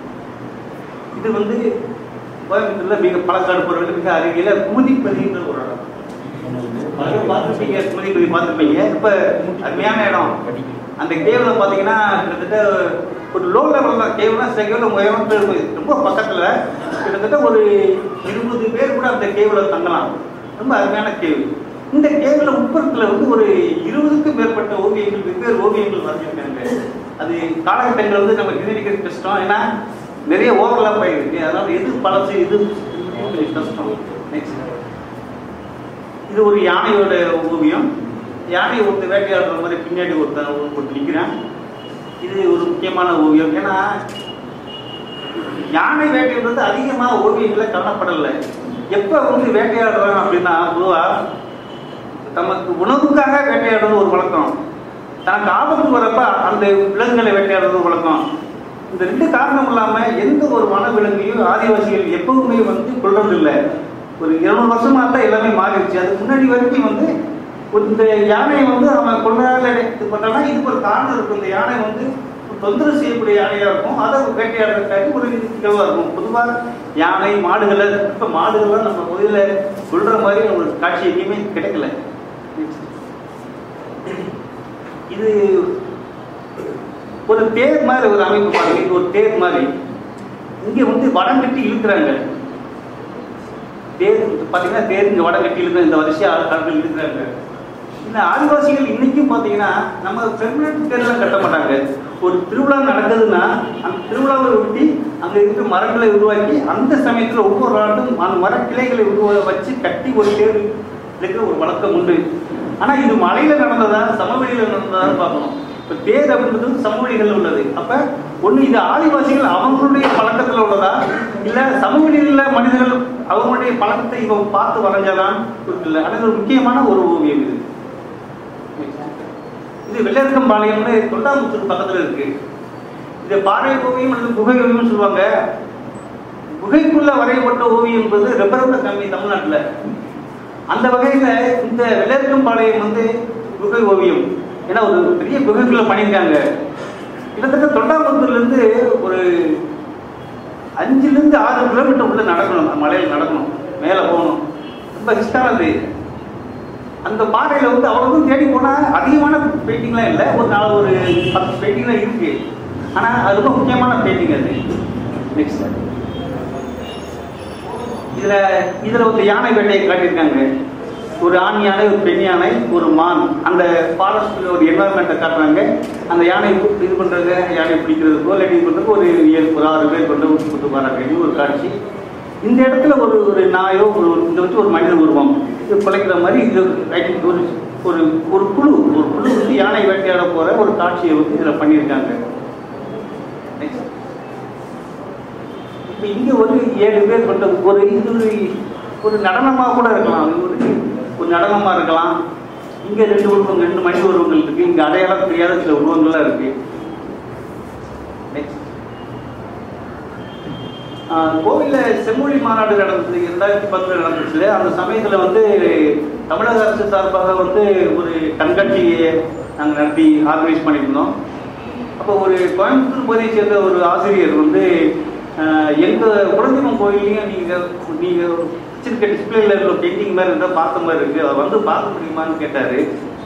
இது வந்து கோயம்புத்தூர்ல மிக பழக்காடு போறவங்க மிக அருகில குமுதிப்பதின்ற ஒரு இடம் நிறைய பார்த்துருப்பீங்க குமுதிப்பதி பார்த்துருப்பீங்க இப்ப அருமையான இடம் அந்த கேவ்ல பாத்தீங்கன்னா கிட்டத்தட்ட ஒரு லோ லெவல் தான் கேவ்னா சில கேவ்ல உயரம் பேர் ரொம்ப பக்கத்துல கிட்டத்தட்ட ஒரு இருபது பேர் கூட அந்த கேவ்ல தங்கலாம் ரொம்ப அருமையான கேவ் இந்த கேவ்ல உட்புறத்துல வந்து ஒரு இருபதுக்கும் மேற்பட்ட ஓவியங்கள் வெவ்வேறு ஓவியங்கள் வரைஞ்சிருக்காங்க அது காலகட்டங்கள் வந்து நம்ம நிர்ணயிக்கிறது கஷ்டம் ஏன்னா நிறைய ஓவர்லாப் ஆகிருக்கு அதனால எது பழசு எது கொஞ்சம் கஷ்டம் நெக்ஸ்ட் இது ஒரு யானையோட ஓவியம் யானை ஒருத்தர் வேட்டையாடுற மாதிரி பின்னாடி ஒருத்தன் ஒருத்தர் நிற்கிறான் இது ஒரு முக்கியமான ஓவியம் ஏன்னா யானை வேட்டைன்றது அதிகமாக ஓவியங்களை காணப்படலை எப்போ வந்து வேட்டையாடுறான் அப்படின்னா பொதுவாக தமக்கு உணவுக்காக வேட்டையாடுறது ஒரு வழக்கம் தனக்கு ஆபத்து வரப்ப அந்த விலங்குகளை வேட்டையாடுறது ஒரு வழக்கம் இந்த ரெண்டு காரணம் இல்லாம எந்த ஒரு வன விலங்கையும் ஆதிவாசிகள் எப்பவுமே வந்து கொள்றது இல்லை ஒரு இருநூறு வருஷமா தான் எல்லாமே மாறிடுச்சு அதுக்கு முன்னாடி வரைக்கும் வந்து ஒரு இந்த யானையை வந்து அவன் கொள்ளாத இது பண்ணானா இதுக்கு ஒரு காரணம் இருக்கும் இந்த யானை வந்து ஒரு தொந்தரவு செய்யக்கூடிய யானையா இருக்கும் அதை வேட்டையாடுறதுக்காக ஒரு நிகழ்வா இருக்கும் பொதுவாக யானை மாடுகளை இப்ப மாடுகள்லாம் நம்ம முதல்ல கொள்ற மாதிரி ஒரு காட்சி எங்கேயுமே கிடைக்கல இது ஒரு தேர் மாதிரி ஒரு அமைப்பு பாருங்க இது ஒரு தேர் மாதிரி இங்க வந்து வடம் கட்டி இழுக்கிறாங்க தேர் பாத்தீங்கன்னா தேர் இங்க வடம் கட்டி இழுக்கிற இந்த வரிசையா ஆட்கள் இழுக்கிறாங்க இந்த ஆதிவாசிகள் இன்னைக்கும் பாத்தீங்கன்னா நம்ம பெர்மனன்ட் தேர்லாம் கட்ட மாட்டாங்க ஒரு திருவிழா நடக்குதுன்னா அந்த திருவிழாவை ஒட்டி அங்க இருக்கிற மரங்களை உருவாக்கி அந்த சமயத்துல ஒவ்வொரு ஆண்டும் அந்த மரக்கிளைகளை உருவ வச்சு கட்டி ஒரு தேர் இருக்கிற ஒரு வழக்கம் உண்டு ஆனா இது மலையில நடந்ததா சமவெளியில நடந்ததான்னு பார்க்கணும் இப்ப தேர் அப்படின்றது வந்து சமவெளிகள்ல உள்ளது அப்ப ஒண்ணு இது ஆதிவாசிகள் அவங்களுடைய பழக்கத்துல உள்ளதா இல்ல சமவெளியில மனிதர்கள் அவங்களுடைய பழக்கத்தை இவன் பார்த்து வரைஞ்சாதான் இல்லை ஆனா இது ஒரு முக்கியமான ஒரு ஓவியம் இது இது வெள்ளரிக்கம்பாளையம்னு தொண்டாமுத்தூர் பக்கத்துல இருக்கு இது பாறை ஓவியம் அல்லது குகை ஓவியம் சொல்லுவாங்க குகைக்குள்ள வரையப்பட்ட ஓவியம் என்பது ரொம்ப ரொம்ப கம்மி தமிழ்நாட்டுல அந்த வகையில இந்த வெள்ளரிக்கம்பாளையம் வந்து குகை ஓவியம் ஏன்னா ஒரு பெரிய குகைக்குள்ள பண்ணியிருக்காங்க கிட்டத்தட்ட தொண்டாமுத்தூர்ல இருந்து ஒரு அஞ்சுல இருந்து ஆறு கிலோமீட்டர் உள்ள நடக்கணும் அந்த மலையில நடக்கணும் மேல போகணும் ரொம்ப ரிஸ்கானது அந்த பாறையில வந்து அவ்வளவு தேடி போனா அதிகமான பெயிண்டிங்லாம் இல்லை ஒரு நாலு ஒரு பத்து பெயிண்டிங்லாம் இருக்கு ஆனா அது ரொம்ப முக்கியமான பெயிண்டிங் அது நெக்ஸ்ட் இதுல இதுல ஒரு யானை வேட்டையை காட்டியிருக்காங்க ஒரு ஆண் யானை ஒரு பெண் யானை ஒரு மான் அந்த ஃபாரஸ்ட்ல ஒரு என்வரன்மெண்ட்டை காட்டுறாங்க அந்த யானை இது பண்றது யானை பிடிக்கிறதுக்கோ இல்லாட்டி இது பண்றதுக்கு ஒரு ஏழு ஒரு ஆறு பேர் கொண்டு கூட்டு வராங்க இது ஒரு காட்சி இந்த இடத்துல ஒரு ஒரு நாயோ ஒரு இதை வச்சு ஒரு மனித உருவம் இது குலைக்கிற மாதிரி இது writing ஒரு ஒரு ஒரு குழு ஒரு குழு வந்து யானை வேட்டையாட போற ஒரு காட்சியை வந்து இதில் பண்ணியிருக்காங்க Next. இப்போ இங்கே ஒரு ஏழு பேர் கொண்ட ஒரு இது ஒரு- ஒரு நடனமாக கூட இருக்கலாம் இது ஒரு ஒரு நடனமாக இருக்கலாம் இங்கே ரெண்டு உருவங்கள் ரெண்டு மனித உருவங்கள் இருக்கு இங்கே அடையாளம் தெரியாத சில உருவங்கள்லாம் இருக்கு நெக்ஸ்ட் கோவிலில் செம்மொழி மாநாடு நடந்தது ரெண்டாயிரத்தி பத்தில் நடந்துச்சு அந்த சமயத்தில் வந்து தமிழக அரசு சார்பாக வந்து ஒரு கண்காட்சியை நாங்கள் நடத்தி ஆர்கனைஸ் பண்ணியிருந்தோம் அப்போ ஒரு கோயம்புத்தூர் பகுதியை சேர்ந்த ஒரு ஆசிரியர் வந்து ஆஹ், எங்க குழந்தைமன் கோயிலையும் நீங்கள் நீங்கள் வச்சிருக்க டிஸ்பிளேல உள்ள பெயிண்டிங் மாதிரி இருந்தால் பார்த்த மாதிரி இருக்கு அதை வந்து பார்க்க முடியுமான்னு கேட்டார்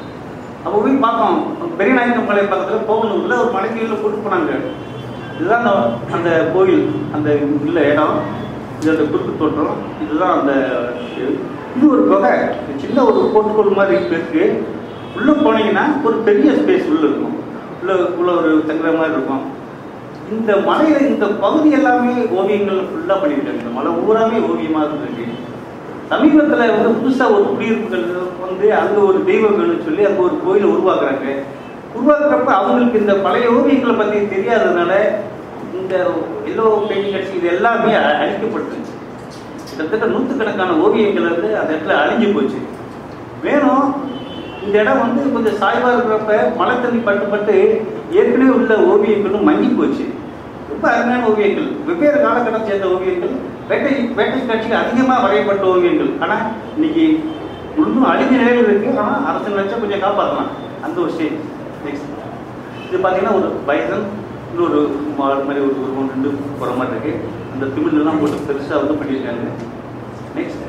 அப்போ போய் பார்த்தோம் பெரியநாயக்கம் மலை பக்கத்தில் போகணும்ல ஒரு மலைக்கீழில் கூட்டு போனாங்க இதுதான் அந்த- அந்த கோயில் அந்த உள்ள இடம் இது அந்த குறுக்கு தோற்றம் இதுதான் அந்த இது. இது ஒரு குகை இது சின்ன ஒரு போட்டுக்கோள் மாதிரி இருக்கு உள்ள போனீங்கன்னா ஒரு பெரிய ஸ்பேஸ் உள்ள இருக்கும் உள்ள உள்ள ஒரு தங்குற மாதிரி இருக்கும் இந்த மலையில இந்த பகுதி எல்லாமே ஓவியங்கள் ஃபுல்லா பண்ணியிருக்காங்க இந்த மலை ஊராமே ஓவியமா இருக்கு சமீபத்துல வந்து புதுசா ஒரு குடியிருப்புகள் வந்து அங்க ஒரு தெய்வங்கள்னு சொல்லி அங்க ஒரு கோயிலை உருவாக்குறாங்க உருவாக்குறப்ப அவங்களுக்கு இந்த பழைய ஓவியங்களை பத்தி தெரியாததுனால இந்த எல்லோ பெயிண்டிங் அடிச்சு இது எல்லாமே அ- அழிக்கப்பட்டுருச்சு கிட்டத்தட்ட நூற்றுக்கணக்கான ஓவியங்கள் வந்து அந்த இடத்துல அழிஞ்சு போச்சு வேணும் இந்த இடம் வந்து கொஞ்சம் சாய்வா இருக்கிறப்ப மழை தண்ணி பட்டு பட்டு ஏற்கனவே உள்ள ஓவியங்களும் மங்கி போச்சு ரொம்ப அருமையான ஓவியங்கள் வெவ்வேறு காலகட்டம் சேர்ந்த ஓவியங்கள் வேட்டை வேட்டை காட்சிக்கு அதிகமாக வரையப்பட்ட ஓவியங்கள் ஆனால் இன்னைக்கு முழுதும் அழிஞ்ச நிலையில் இருக்கு ஆனால் அரசு லட்சம் கொஞ்சம் காப்பாற்றலாம் அந்த ஒரு ஸ்டேஜ் நெக்ஸ்ட் இது பார்த்தீங்கன்னா ஒரு பைசன் இன்னொரு மாடு மாதிரி ஒரு உருவம் ரெண்டு போகிற மாதிரி இருக்கு அந்த திமிழ்லாம் போட்டு பெருசாக வந்து பண்ணியிருக்காங்க நெக்ஸ்ட்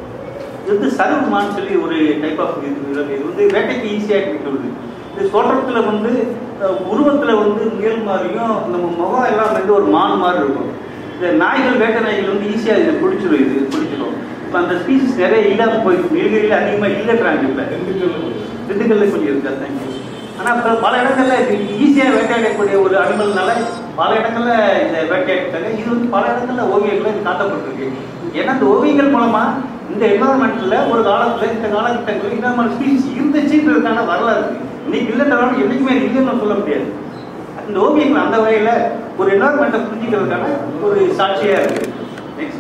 இது வந்து சருவமான்னு சொல்லி ஒரு டைப் ஆஃப் இது விலங்கு. இது வந்து வேட்டைக்கு ஈஸியாக கிடைக்கிறது இது தோற்றத்தில் வந்து அஹ், உருவத்துல வந்து முயல் மாதிரியும் நம்ம முகம் எல்லாம் வந்து ஒரு மான் மாதிரி இருக்கும் இந்த நாய்கள் வேட்டை நாய்கள் வந்து ஈஸியாக இதை பிடிச்சிடும் இது பிடிச்சிடும் இப்போ அந்த ஸ்பீசிஸ் நிறைய இல்லாமல் போயிருக்கு நீலகிரியில் அதிகமாக இல்லைன்றாங்க இப்போ திண்டுக்கல்ல கொஞ்சம் இருக்கா தேங்க்யூ ஆனால் இப்போ பல இடங்கள்ல இது ஈஸியாக வேட்டையாடக்கூடிய ஒரு அனிமல்னால பல இடங்கள்ல இந்த வேட்டையாடிட்டாங்க இது வந்து பல இடங்கள்ல ஓவியங்கள் இது காட்டப்பட்டிருக்கு ஏன்னா இந்த ஓவியங்கள் மூலமா இந்த என்வரான்மெண்ட்ல ஒரு காலத்துல இந்த காலகட்டங்களில் இந்த மாதிரி ஸ்பீசிஸ் இருந்துச்சுன்றதுக்கான வரலாறு இருக்கு இன்னைக்கு இல்லைன்றனால என்னைக்குமே இல்லைன்னு சொல்ல முடியாது இந்த ஓவியங்கள் அந்த வகையில ஒரு என்வரான்மெண்ட்டை புரிஞ்சுக்கிறதுக்கான ஒரு சாட்சியா இருக்கு நெக்ஸ்ட்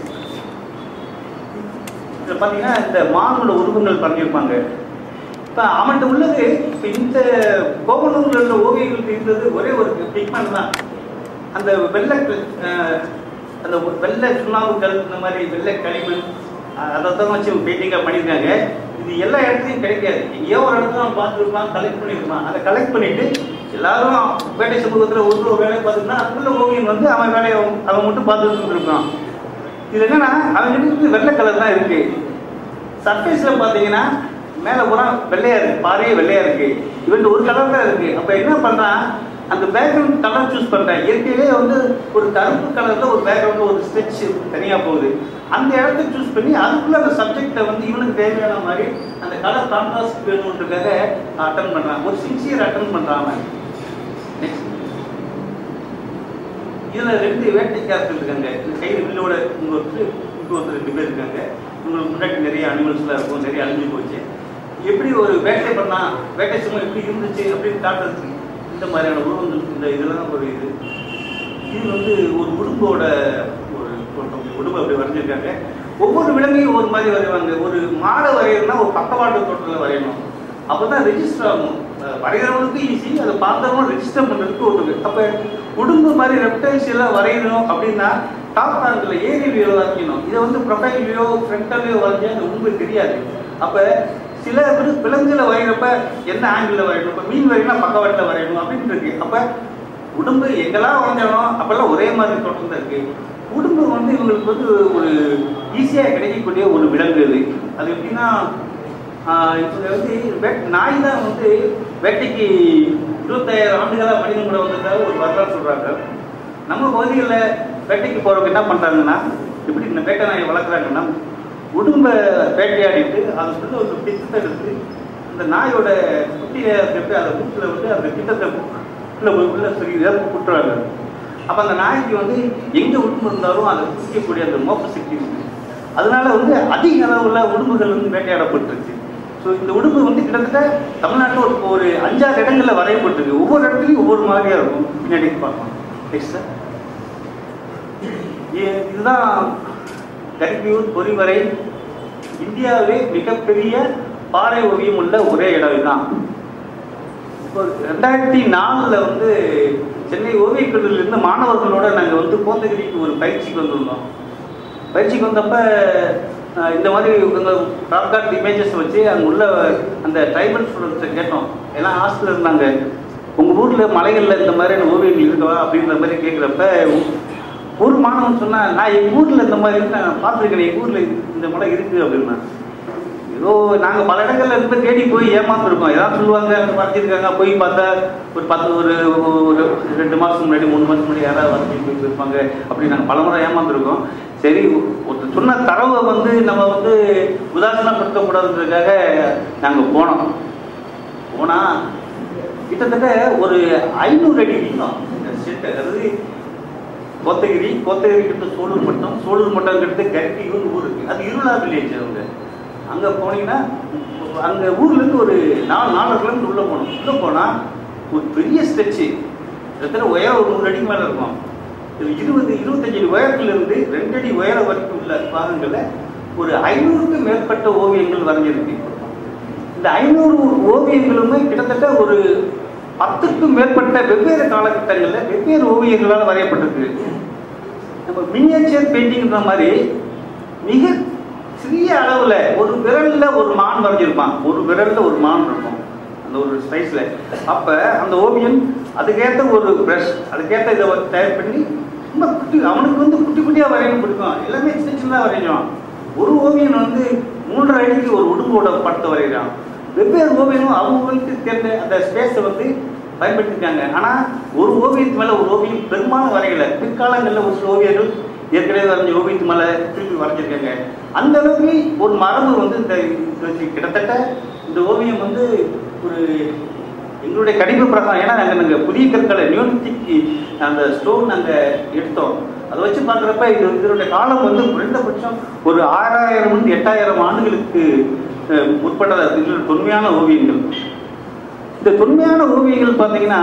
இதில் பார்த்தீங்கன்னா இந்த மானோட உருவங்கள் பண்ணியிருப்பாங்க இப்போ அவன்கிட்ட உள்ளது இப்போ இந்த கோவலூரில் உள்ள ஓவியங்களுக்கு இருந்தது ஒரே ஒரு பிக்மெண்ட் தான் அந்த வெள்ளை அஹ், அந்த ஒரு வெள்ளை சுண்ணாம்புக்கல் இந்த மாதிரி வெள்ளை களிமண் அஹ், அதை தான் வச்சு பெயிண்டிங்காக பண்ணியிருக்காங்க இது எல்லா இடத்துலையும் கிடைக்காது எங்கேயோ ஒரு இடத்துல அவன் பார்த்துருப்பான் கலெக்ட் பண்ணியிருப்பான் அதை கலெக்ட் பண்ணிட்டு எல்லாரும் வேட்டை சமூகத்தில் ஒரு ஒரு வேலையை பார்த்துருந்தா அதுக்குள்ள ஓவியம் வந்து அவன் வேலையை அவன் அவன் மட்டும் பார்த்துட்டு இருப்பான் இது என்னன்னா அவங்க கிட்ட வெள்ளை கலர் தான் இருக்கு சர்ஃபேஸ்ல பாத்தீங்கன்னா மேல பூரா வெள்ளையா இருக்கு பாறையே வெள்ளையா இருக்கு இவன் ஒரு கலர் தான் இருக்கு அப்ப என்ன பண்றான் அந்த பேக்ரவுண்ட் கலர் சூஸ் பண்றேன் இயற்கையிலே வந்து ஒரு கருப்பு கலர்ல ஒரு பேக்ரவுண்ட் ஒரு ஸ்கெட்ச் தனியா போகுது அந்த இடத்த சூஸ் பண்ணி அதுக்குள்ள அந்த சப்ஜெக்டை வந்து இவனுக்கு தேவையான மாதிரி அந்த கலர் கான்ட்ராஸ்ட் வேணுன்றதுக்காக அட்டன் பண்றான் ஒரு சின்சியர் அட்டன் பண்றான் அவன் நெக்ஸ்ட் இதுல ரெண்டு வேட்டைக்காரர்கள் இருக்காங்க இந்த கையில் வில்லோட இங்க ஒருத்தர் இங்க ஒருத்தர் ரெண்டு பேர் இருக்காங்க உங்களுக்கு முன்னாடி நிறைய அனிமல்ஸ்லாம் இருக்கும் நிறைய அழிஞ்சு போச்சு எப்படி ஒரு வேட்டை பண்ணா வேட்டை சும்மா எப்படி இருந்துச்சு அப்படின்னு காட்டுறதுக்கு இந்த மாதிரியான உருவங்கள் இந்த இதெல்லாம் ஒரு இது இது வந்து ஒரு உடும்போட ஒரு தோட்டம் உடும்பு அப்படி வரைஞ்சிருக்காங்க ஒவ்வொரு விலங்கையும் ஒரு மாதிரி வரைவாங்க ஒரு மாடை வரையணும்னா ஒரு பக்கவாட்டு தோட்டத்தில் வரையணும் அப்பதான் ரெஜிஸ்டர் ஆகும் அஹ் வரைகிறவனுக்கு ஈஸி அதை பார்த்தவங்க ரெஜிஸ்டர் பண்ணுறதுக்கு ஒரு அப்போ உடும்பு மாதிரி ரெப்டைல்ஸ் எல்லாம் வரையணும் அப்படின்னா டாப் ஆங்கிள் ஏரி வியூ வரைக்கணும் இதை வந்து ப்ரொஃபைல் வியூ ஃப்ரண்டல் வியூ வரைஞ்சா அந்த உடும்பு தெரியாது அப்போ சில விலங்குகளை விலங்குல வரைகிறப்ப என்ன ஆங்கிளில் வரையணும் இப்போ மீன் வரையினா பக்கவாட்டில் வரையணும் அப்படின்னு இருக்கு அப்போ உடம்பு எங்கெல்லாம் வரைஞ்சானோ அப்பெல்லாம் ஒரே மாதிரி தோட்டம் தான் இருக்கு உடம்பு வந்து இவங்களுக்கு வந்து ஒரு ஈஸியாக கிடைக்கக்கூடிய ஒரு விலங்கு அது அது எப்படின்னா ஆஹ் இவங்க வந்து வேட் நாய் தான் வந்து வேட்டைக்கு இருபத்தாயிரம் ஆண்டுகளாக மனிதன் கூட வந்ததாக ஒரு வரலாறு சொல்றாங்க நம்ம பகுதிகளில் வேட்டைக்கு போறவங்க என்ன பண்றாங்கன்னா எப்படி இந்த வேட்டை நாயை வளர்க்குறாங்கன்னா உடும்ப வேட்டையாடிட்டு அதுக்குள்ள ஒரு பித்தத்தை எடுத்து அந்த நாயோட குட்டியை எடுத்து அதை மூட்டில் வந்து அந்த பித்தத்தை உள்ள உள்ள சரி இதாக குட்டுறாங்க அப்போ அந்த நாய்க்கு வந்து எங்கே உடம்பு இருந்தாலும் அதை பிடிக்கக்கூடிய அந்த மோப்ப சக்தி இருக்கு அதனால வந்து அதிக அளவுல உடும்புகள் வந்து வேட்டையாடப்பட்டிருக்கு ஸோ இந்த உடும்பு வந்து கிட்டத்தட்ட தமிழ்நாட்டில் ஒரு ஒரு அஞ்சாறு இடங்கள்ல வரையப்பட்டிருக்கு ஒவ்வொரு இடத்துலையும் ஒவ்வொரு மாதிரியா இருக்கும் பின்னாடி பார்க்கலாம் நெக்ஸ்ட் சார் இ- இதுதான் கரிப்பியூர் பொறிவரை இந்தியாவிலே மிகப்பெரிய பாறை ஓவியம் உள்ள ஒரே இடம் இதுதான் இப்போ ரெண்டாயிரத்தி நாலில் வந்து சென்னை ஓவியக் கல்லூரியிலிருந்து மாணவர்களோட நாங்கள் வந்து கோத்தகிரிக்கு ஒரு பயிற்சிக்கு வந்திருந்தோம் பயிற்சிக்கு வந்தப்ப அஹ், இந்த மாதிரி எங்கள் டாப்கார்ட் இமேஜஸ் வச்சு அங்கே உள்ள அந்த ட்ரைபல் ஸ்டூடெண்ட்ஸை கேட்டோம் எல்லாம் ஹாஸ்டலில் இருந்தாங்க உங்கள் ஊரில் மலைகளில் இந்த மாதிரியான ஓவியங்கள் இருக்கவா அப்படின்ற மாதிரி கேட்குறப்ப ஒரு மாணவன் சொன்னா நான் எங்கள் ஊரில் இந்த மாதிரி இருக்கு, நான் பார்த்துருக்கேன் எங்கள் ஊரில் இந்த மலை இருக்குது அப்படின்னா ஏதோ நாங்கள் பல இடங்கள்ல இருந்து தேடி போய் ஏமாந்துருக்கோம் ஏதாவது சொல்லுவாங்க அங்க வரைஞ்சிருக்காங்க போய் பார்த்தா ஒரு பத்து ஒரு ஒரு ரெண்டு மாதம் முன்னாடி மூணு மாதம் முன்னாடி யாராவது வரைஞ்சி போய் போயிருப்பாங்க அப்படி நாங்கள் பல முறை ஏமாந்துருக்கோம் சரி ஒரு சொன்ன தரவை வந்து நம்ம வந்து உதாசீனப்படுத்தக்கூடாதுன்றதுக்காக நாங்கள் போனோம் போனால் கிட்டத்தட்ட ஒரு ஐநூறு அடி வீதம் இந்த செட்டு அதாவது கோத்தகிரி கோத்தகிரி கிட்ட சோழூர் மட்டம் சோழூர் மட்டம் கிட்ட கரிட்டியூர் ஊர் இருக்கு அது இருளா வில்லேஜ் அவங்க அங்க போனீங்கன்னா அங்க ஊர்ல இருந்து ஒரு நாலு நாலு கிலோமீட்டர் உள்ள போகணும் உள்ள போனா ஒரு பெரிய ஸ்ட்ரெச்சு கிட்டத்தட்ட உயரம் ஒரு நூறு அடிக்கு மேல இருக்கும் இது இருபது இருபத்தஞ்சு அடி உயரத்துல இருந்து ரெண்டு அடி உயரம் வரைக்கும் உள்ள பாகங்கள்ல ஒரு ஐநூறுக்கும் மேற்பட்ட ஓவியங்கள் வரைஞ்சிருக்கு இந்த ஐநூறு ஓவியங்களுமே கிட்டத்தட்ட ஒரு பத்துக்கும் மேற்பட்ட வெவ்வேறு காலகட்டங்களில் வெவ்வேறு ஓவியங்களால் வரையப்பட்டிருக்கு நம்ம மினியேச்சர் பெயிண்டிங்ன்ற மாதிரி மிக சிறிய அளவுல ஒரு விரல்ல ஒரு மான் வரைஞ்சிருப்பான் ஒரு விரல்ல ஒரு மான் இருக்கும் அந்த ஒரு சைஸ்ல அப்ப அந்த ஓவியன் அதுக்கேற்ற ஒரு ப்ரஷ் அதுக்கேற்ற இதை வந்து தயார் பண்ணி ரொம்ப குட்டி அவனுக்கு வந்து குட்டி குட்டியா வரையணும் பிடிக்கும் எல்லாமே சின்ன சின்னதா வரைஞ்சான் ஒரு ஓவியன் வந்து மூன்றரை அடிக்கு ஒரு உடும்போட படத்தை வரைகிறான் வெவ்வேறு ஓவியனும் அவங்களுக்கு தேர்ந்த அந்த ஸ்பேஸை வந்து பயன்படுத்திருக்காங்க ஆனா ஒரு ஓவியத்து மேல ஒரு ஓவியம் பெரும்பாலும் வரையல பிற்காலங்களில் ஒரு சில ஓவியர்கள் ஏற்கனவே வரைஞ்ச ஓவியத்து மேல திருப்பி வரைஞ்சிருக்காங்க அந்த அளவுக்கு ஒரு மரபு வந்து இந்த இது வச்சு கிட்டத்தட்ட இந்த ஓவியம் வந்து ஒரு எங்களுடைய கணிப்பு பிரகாரம் ஏன்னா நாங்கள் நாங்கள் புதிய கற்களை நியூனிட்டிக்கு அந்த ஸ்டோன் நாங்கள் எடுத்தோம் அதை வச்சு பார்க்குறப்ப இது இதனுடைய காலம் வந்து குறைந்தபட்சம் ஒரு ஆறாயிரம் இருந்து எட்டாயிரம் ஆண்டுகளுக்கு அஹ், முற்பட்டதா இருக்கு. இது தொன்மையான ஓவியங்கள் இந்த தொன்மையான ஓவியங்கள் பார்த்தீங்கன்னா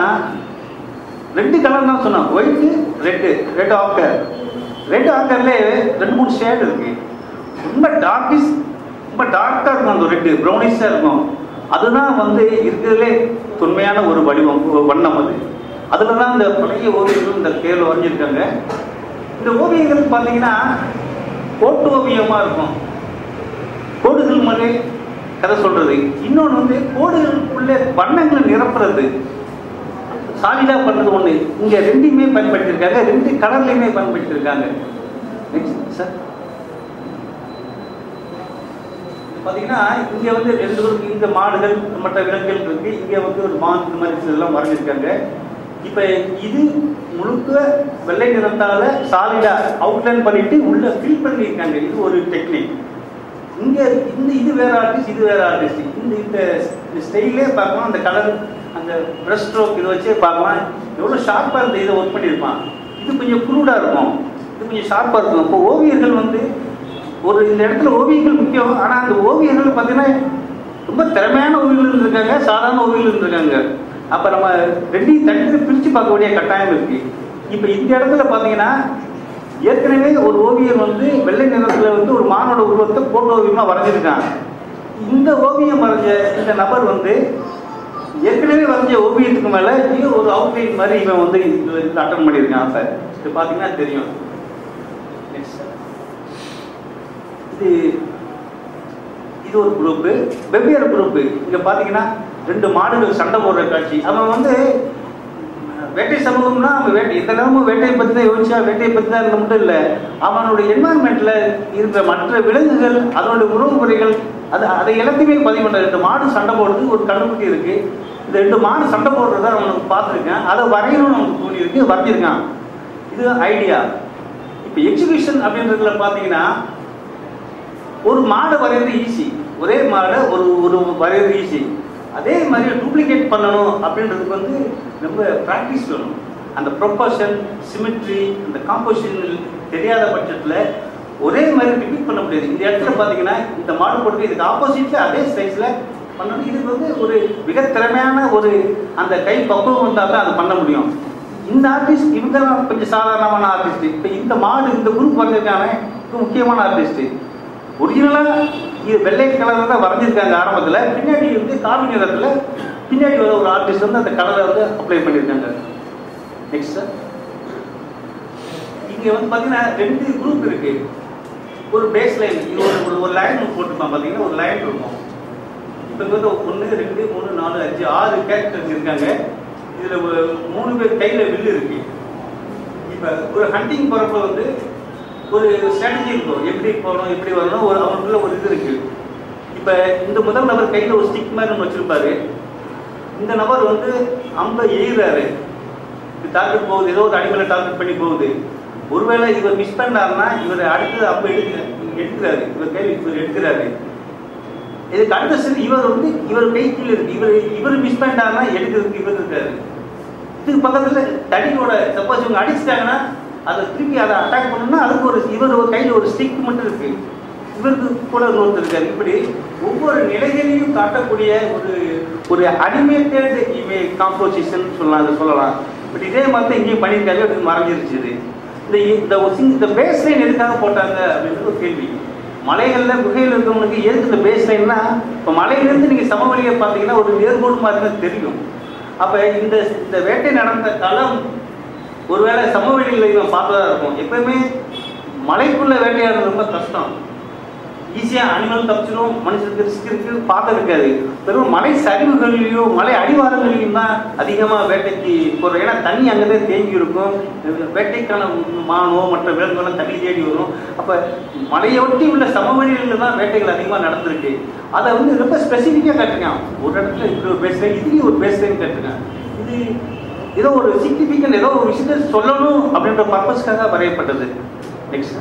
ரெண்டு கலர் தான் சொன்னோம் white red red ochre red ஆக்கர்ல ரெண்டு மூணு ஷேட் இருக்கு ரொம்ப டார்க்கிஸ் ரொம்ப டார்க்காக இருக்கும் அந்த ரெட்டு ப்ரௌனிஷாக இருக்கும் அதுதான் வந்து இருக்கிறதுலே தொன்மையான ஒரு வடிவம் ஒரு வண்ணம் அது அதில் தான் இந்த பழைய ஓவியங்கள் இந்த கேள்வி வரைஞ்சிருக்காங்க இந்த ஓவியங்கள் பார்த்தீங்கன்னா கோட்டு ஓவியமாக இருக்கும் கோடுகள் மாதிரி கதை சொல்றது இன்னொன்று வந்து கோடுகளுக்குள்ளே வண்ணங்களை நிரப்புறது சாலிடா பண்றது ஒண்ணு இங்க ரெண்டையுமே பயன்படுத்தியிருக்காங்க ரெண்டு கலர்லையுமே பயன்படுத்தியிருக்காங்க நெக்ஸ்ட் சார் பாத்தீங்கன்னா இங்க வந்து ரெண்டு பேருக்கு இங்க மாடுகள் மற்ற விலங்குகள் இருக்கு இங்க வந்து ஒரு மான் இந்த மாதிரி இதெல்லாம் வரைஞ்சிருக்காங்க இப்ப இது முழுக்க வெள்ளை நிறத்தால சாலிடா அவுட்லைன் பண்ணிட்டு உள்ள ஃபில் பண்ணியிருக்காங்க இது ஒரு டெக்னிக் இங்க இந்த இது வேற ஆர்டிஸ்ட் இது வேற ஆர்டிஸ்ட் இந்த இந்த ஸ்டைலே பார்க்கலாம் அந்த கலர் அந்த பிரஷ் ஸ்ட்ரோக் இதை வச்சே பார்க்கலாம் எவ்வளோ ஷார்ப்பாக இந்த இதை ஒர்க் பண்ணியிருப்பான் இது கொஞ்சம் குரூடாக இருக்கும் இது கொஞ்சம் ஷார்ப்பாக இருக்கும் இப்போ ஓவியர்கள் வந்து ஒரு இந்த இடத்துல ஓவியங்கள் முக்கியம் ஆனால் அந்த ஓவியர்கள் பார்த்தீங்கன்னா ரொம்ப திறமையான ஓவியர்கள் இருக்காங்க சாதாரண ஓவியர்கள் இருக்காங்க அப்போ நம்ம ரெண்டையும் தனித்து பிரித்து பார்க்க வேண்டிய கட்டாயம் இருக்கு இப்போ இந்த இடத்துல பார்த்தீங்கன்னா ஏற்கனவே ஒரு ஓவியர் வந்து வெள்ளை நிறத்துல வந்து ஒரு மானோட உருவத்தை போட்டோ ஓவியமா வரைஞ்சிருக்கான் இந்த ஓவியம் வரைஞ்ச இந்த நபர் வந்து ஏற்கனவே வரைஞ்ச ஓவியத்துக்கு மேல இன்னும் ஒரு அவுட்லைன் மாதிரி இவன் வந்து இதுல அட்டன் பண்ணியிருக்கான் சார் இது பாத்தீங்கன்னா தெரியும் Next sir. இது இது ஒரு குரூப்பு வெவ்வேறு குரூப்பு இங்க பாத்தீங்கன்னா ரெண்டு மாடுகள் சண்டை போடுற காட்சி அவன் வந்து வேட்டை சமூகம்னா அவன் வேட்டை எந்த நேரமும் வேட்டையை பற்றி தான் யோசிச்சா வேட்டையை பற்றி தான் இருந்த மட்டும் இல்லை அவனுடைய என்வாயன்மெண்ட்ல இருக்கிற மற்ற விலங்குகள் அதனுடைய உணவு முறைகள் அது அதை எல்லாத்தையுமே பதிவு பண்ண ரெண்டு மாடு சண்டை போடுறது ஒரு கண்ணுக்குட்டி இருக்கு இந்த ரெண்டு மாடு சண்டை போடுறத அவனுக்கு பார்த்துருக்கேன் அதை வரையணும்னு அவனுக்கு தோணி இருக்கு வரைஞ்சிருக்கான் இது ஐடியா இப்போ எக்ஸிபிஷன் அப்படின்றதுல பார்த்தீங்கன்னா ஒரு மாடை வரைகிறது ஈஸி ஒரே மாடை ஒரு ஒரு வரைகிறது ஈஸி அதே மாதிரி டூப்ளிகேட் பண்ணணும் அப்படின்றதுக்கு வந்து ரொம்ப ப்ராக்டிஸ் வேணும் அந்த ப்ரொப்போஷன் சிமெட்ரி அந்த காம்போசிஷன் தெரியாத பட்சத்தில் ஒரே மாதிரி ரிப்பீட் பண்ண முடியாது இந்த இடத்துல பார்த்தீங்கன்னா இந்த மாடு போட்டு இதுக்கு ஆப்போசிட்ல அதே சைஸில் பண்ணணும் இதுக்கு வந்து ஒரு மிக திறமையான ஒரு அந்த கை பக்குவம் வந்தால் தான் அதை பண்ண முடியும் இந்த ஆர்டிஸ்ட் இவங்க தான் கொஞ்சம் சாதாரணமான ஆர்டிஸ்ட் இப்போ இந்த மாடு இந்த குரூப் வரைஞ்சிருக்காங்க இது முக்கியமான ஆர்டிஸ்ட் ஒரிஜினலாக இது வெள்ளை கலரில் தான் வரைஞ்சிருக்காங்க ஆரம்பத்தில் பின்னாடி வந்து காவி நிறத்தில் பின்னாடி வர ஒரு ஆர்டிஸ்ட் வந்து அந்த கலரை வந்து அப்ளை பண்ணியிருக்காங்க நெக்ஸ்ட் சார் இங்கே வந்து பார்த்தீங்கன்னா ரெண்டு குரூப் இருக்கு ஒரு பேஸ் லைன் இது ஒரு ஒரு- ஒரு லைன் போட்டிருப்பான் பார்த்தீங்கன்னா ஒரு லைன் இருக்கும் இப்போ வந்து ஒன்று ரெண்டு மூணு நாலு அஞ்சு ஆறு கேரக்டர்ஸ் இருக்காங்க இதில் ஒரு மூணு பேர் கையில் வில்லு இருக்கு இப்போ ஒரு ஹண்டிங் போகிறப்ப வந்து ஒரு ஸ்ட்ராட்டஜி இருக்கும் எப்படி போகணும் எப்படி வரணும் ஒரு அவனுக்குள்ள ஒரு இது இருக்கு இப்போ இந்த முதல் நபர் கையில் ஒரு ஸ்டிக் மாதிரி ஒன்று வச்சிருப்பாரு இந்த நபர் வந்து அம்ப எய்கிறாரு டார்கெட் போகுது ஏதோ ஒரு அடிமலை டார்கெட் பண்ணி போகுது ஒருவேளை இவர் மிஸ் பண்ணாருன்னா இவர் அடுத்தது அம்ப எடுக்க எடுக்கிறாரு இவர் கையில் இவர் எடுக்கிறாரு இதுக்கு அடுத்த செல் இவர் வந்து இவர் கை கீழே இருக்கு இவர் இவர் மிஸ் பண்ணிட்டாருன்னா எடுக்கிறதுக்கு இவர் இருக்காரு இதுக்கு பக்கத்துல தடியோட சப்போஸ் இவங்க அடிச்சிட்டாங்கன்னா அதை திருப்பி அதை அட்டாக் பண்ணணும்னா அதுக்கு ஒரு இவர் ஒரு கையில் ஒரு ஸ்டிக் மட்டும் இருக்கு இவருக்கு கூட இன்னொருத்தர் இருக்காரு இப்படி ஒவ்வொரு நிலைகளையும் காட்டக்கூடிய ஒரு ஒரு அனிமேட்டட் இமேஜ் காம்போசிஷன் சொல்லலாம் அதை சொல்லலாம் பட் இதே மாதிரி தான் இங்கேயும் பண்ணியிருக்காரு அது மறைஞ்சிருச்சு இது இந்த இந்த ஒரு சிங் இந்த பேஸ் லைன் எதுக்காக போட்டாங்க அப்படின்றது ஒரு கேள்வி மலைகளில் குகையில் இருக்கவங்களுக்கு எதுக்கு இந்த பேஸ் லைன்னா இப்போ மலையிலேருந்து நீங்கள் சமவெளியை பார்த்தீங்கன்னா ஒரு நேர்கோடு மாதிரி தான் தெரியும் அப்போ இந்த இந்த வேட்டை நடந்த களம் ஒருவேளை சமவெளியில் இவன் பார்த்ததா இருக்கும் எப்பயுமே மலைக்குள்ள வேட்டையாடுறது ரொம்ப கஷ்டம் ஈஸியாக அனிமல் தப்பிச்சிடும் மனுஷனுக்கு ரிஸ்க் இருக்கு பார்க்க இருக்காது வெறும் மலை சரிவுகளிலையும் மலை அடிவாரங்களிலையும் தான் அதிகமாக வேட்டைக்கு போகிறோம் ஏன்னா தண்ணி அங்கே தான் தேங்கி இருக்கும் வேட்டைக்கான மானோ மற்ற விலங்குகளும் தண்ணி தேடி வரும் அப்போ மலையொட்டி உள்ள சமவெளிகளில் தான் வேட்டைகள் அதிகமாக நடந்திருக்கு அதை வந்து ரொம்ப ஸ்பெசிஃபிக்காக கட்டுருக்கான் ஒரு இடத்துல இப்படி ஒரு பேசுகிறேன் இதுலேயும் ஒரு பேசுகிறேன்னு கட்டுருக்கான் இது ஏதோ ஒரு சிக்னிஃபிகன்ட் ஏதோ ஒரு விஷயத்தை சொல்லணும் அப்படின்ற பர்பஸ்க்காக வரையப்பட்டது நெக்ஸ்ட்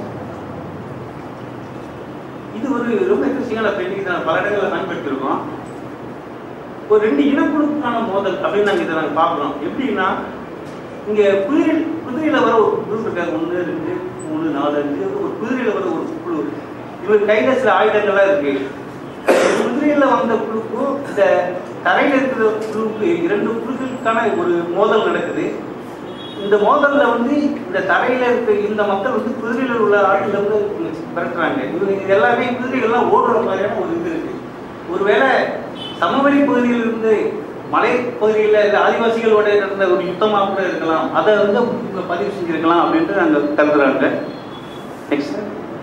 இது ஒரு ரொம்ப இன்ட்ரெஸ்டிங்கான பெயிண்டிங் தான் பல இடங்களில் பயன்படுத்தியிருக்கோம் ஒரு ரெண்டு இனக்குழுக்கான மோதல் அப்படின்னு நாங்கள் இதை நாங்கள் பார்க்குறோம் எப்படின்னா இங்கே குதிரை குதிரையில் வர ஒரு குழு இருக்காங்க ஒன்று ரெண்டு மூணு நாலு அஞ்சு ஒரு குதிரையில் வர ஒரு குழு இவர் கையில் சில ஆயுதங்கள்லாம் இருக்கு குதிரையில் வந்த குழுக்கும் இந்த தரையில் இருக்கிற குழுவுக்கு இரண்டு குழுக்களுக்கான ஒரு மோதல் நடக்குது இந்த மோதல்ல வந்து இந்த தரையில இருக்க இந்த மக்கள் வந்து குதிரையில் உள்ள ஆட்களை வந்து விரட்டுறாங்க இவங்க இது எல்லாமே குதிரைகள்லாம் ஓடுற மாதிரியான ஒரு இது இருக்கு ஒருவேளை சமவெளி பகுதியில் இருந்து மலை பகுதியில் இந்த ஆதிவாசிகளோட நடந்த ஒரு யுத்தமாக கூட இருக்கலாம் அதை வந்து இவங்க பதிவு செஞ்சிருக்கலாம் அப்படின்ட்டு நாங்கள் கருதுறாங்க நெக்ஸ்ட்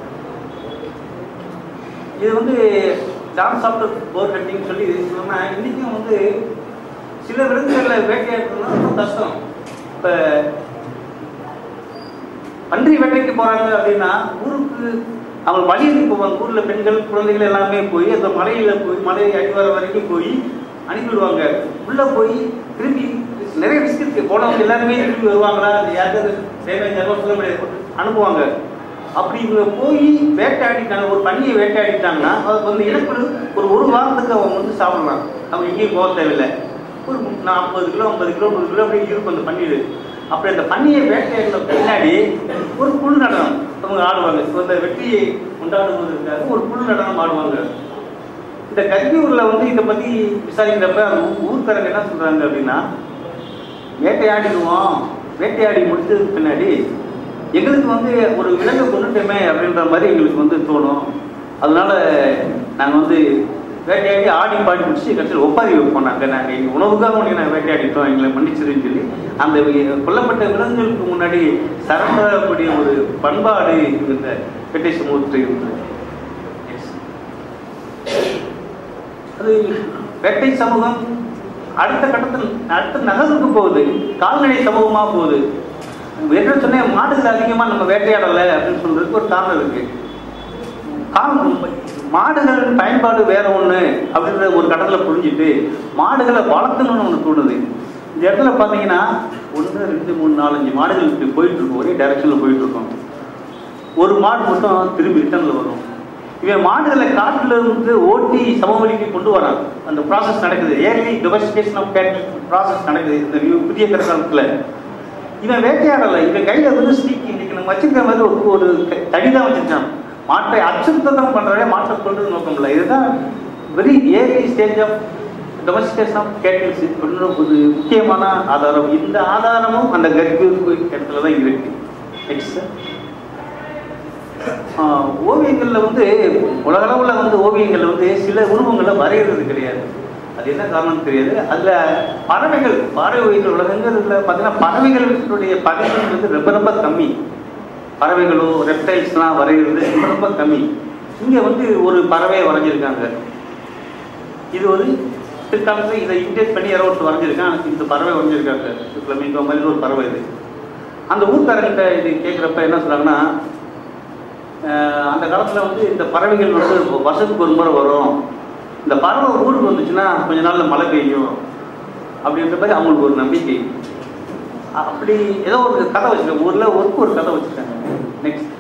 இது வந்து டான்ஸ் ஆஃப்டர் போர் ஹண்டிங் சொல்லி சொன்னா இன்னைக்கும் வந்து சில விலங்குகளை வேட்டையாடுறதுனா ரொம்ப கஷ்டம் இப்போ பன்றி வேட்டைக்கு போறாங்க அப்படின்னா ஊருக்கு அவங்க வழியிட்டு போவாங்க ஊர்ல பெண்கள் குழந்தைகள் எல்லாமே போய் அந்த மலையில போய் மலை அடிவாரம் வரைக்கும் போய் அனுப்பிவிடுவாங்க உள்ள போய் திரும்பி நிறைய ரிஸ்க் இருக்கு போனவங்க எல்லாருமே திரும்பி வருவாங்களா இல்லை யாருக்காவது டேமேஜ் ஆகும் சொல்ல முடியாது அனுப்புவாங்க அப்படி இவங்க போய் வேட்டையாடிட்டாங்க ஒரு பன்னியை வேட்டையாடிட்டாங்கன்னா அதுக்கு வந்து இனக்குழு ஒரு ஒரு வாரத்துக்கு அவங்க வந்து சாப்பிடலாம் அவங்க எங்கேயும் போக தேவையில்லை ஒரு நாற்பது கிலோ ஐம்பது கிலோ நூறு கிலோ அப்படி இருக்கும் அந்த பன்னீர் அப்படி அந்த பன்னியை வேட்டையாடின பின்னாடி ஒரு புல் நடனம் அவங்க ஆடுவாங்க இப்போ இந்த வெற்றியை கொண்டாடுவதற்காக ஒரு புல் நடனம் ஆடுவாங்க இந்த கத்தியூர்ல வந்து இதை பத்தி விசாரிக்கிறப்ப அந்த ஊ- ஊர்க்காரங்க என்ன சொல்றாங்க அப்படின்னா வேட்டையாடிடுவோம் வேட்டையாடி முடிச்சதுக்கு பின்னாடி எங்களுக்கு வந்து ஒரு விலங்கை கொண்டுட்டோமே அப்படின்ற மாதிரி எங்களுக்கு வந்து தோணும் அதனால நாங்கள் வந்து வேட்டையாடி ஆடி பாடி முடிச்சு கடைசியில் ஒப்பாரி வைப்போம் நாங்கள் நாங்கள் எங்கள் உணவுக்காக உனக்கு நாங்கள் வேட்டையாடிட்டோம் எங்களை மன்னிச்சிருன்னு சொல்லி அந்த வி- கொல்லப்பட்ட விலங்குகளுக்கு முன்னாடி சரணக்கூடிய ஒரு பண்பாடு இந்த வேட்டை சமூகத்தில் இருந்தது Yes. அது வேட்டை சமூகம் அடுத்த கட்டத்தில் அடுத்த நகருக்கு போகுது கால்நடை சமூகமா போகுது என்ன சொன்னேன் மாடுகள் அதிகமா நம்ம வேட்டையாடலை அப்படின்னு சொல்றதுக்கு ஒரு காரணம் இருக்கு காரணம் மாடுகளின் பயன்பாடு வேற ஒண்ணு அப்படின்ற ஒரு கட்டத்தில் புரிஞ்சுட்டு மாடுகளை வளர்த்தணும்னு ஒன்று தோணுது இந்த இடத்துல பார்த்தீங்கன்னா ஒன்று ரெண்டு மூணு நாலஞ்சு மாடுகள் இப்படி போயிட்டு இருக்கும் ஒரே டைரக்ஷனில் போயிட்டு இருக்கும் ஒரு மாடு மட்டும் திரும்பி ரிட்டர்ன்ல வரும் இவன் மாடுகளை காட்டுல இருந்து ஓட்டி சமவெளிக்கு கொண்டு வரான் அந்த ப்ராசஸ் நடக்குது early domestication of cattle process நடக்குது இந்த நியூ புதிய கட்டணத்தில் இவன் வேட்டையாடலை இவன் கையில் வந்து ஸ்டிக் இன்னைக்கு நம்ம வச்சிருக்கிற மாதிரி ஒரு ஒரு தடி தான் வச்சிருக்கான் மாட்டை அச்சுறுத்தம் பண்ணுறதே மாட்டை கொண்டு நோக்கம் இல்லை இதுதான் very early stage of domestication of cattles இன்னும் ஒரு முக்கியமான ஆதாரம் இந்த ஆதாரமும் அந்த கர்ப்ப இடத்துல தான் இருக்கு நெக்ஸ்ட் ஓவியங்களில் வந்து உலகளவில் வந்து ஓவியங்களில் வந்து சில உருவங்களை வரைகிறது கிடையாது அது என்ன காரணம் தெரியாது அதில் பறவைகள் பறவை ஓவியங்கள் உலகங்கிறதுல பார்த்தீங்கன்னா பறவைகளுடைய பதிவுகள் வந்து ரொம்ப ரொம்ப கம்மி பறவைகளோ ரெப்டைல்ஸ்லாம் வரைகிறது ரொம்ப ரொம்ப கம்மி இங்கே வந்து ஒரு பறவையை வரைஞ்சிருக்காங்க இது ஒரு பிற்காலத்தில் இதை இன்டேட் பண்ணி யாரோ ஒருத்தர் வரைஞ்சிருக்கான் எனக்கு இந்த பறவை வரைஞ்சிருக்காங்க ஃப்ளமிங்கோ மாதிரி ஒரு பறவை இது அந்த ஊர்க்காரங்கிட்ட இது கேட்குறப்ப என்ன சொல்கிறாங்கன்னா அஹ் அந்த காலத்தில் வந்து இந்த பறவைகள் வந்து வருஷத்துக்கு ஒரு முறை வரும் இந்த பறவை ஊருக்கு வந்துச்சுன்னா கொஞ்ச நாள்ல மழை பெய்யும் அப்படின்ற மாதிரி அவங்களுக்கு ஒரு நம்பிக்கை அப்படி ஏதோ ஒரு கதை வச்சிருக்காங்க ஊரில் ஒருக்கு ஒரு கதை வச்சிருக்காங்க நெக்ஸ்ட்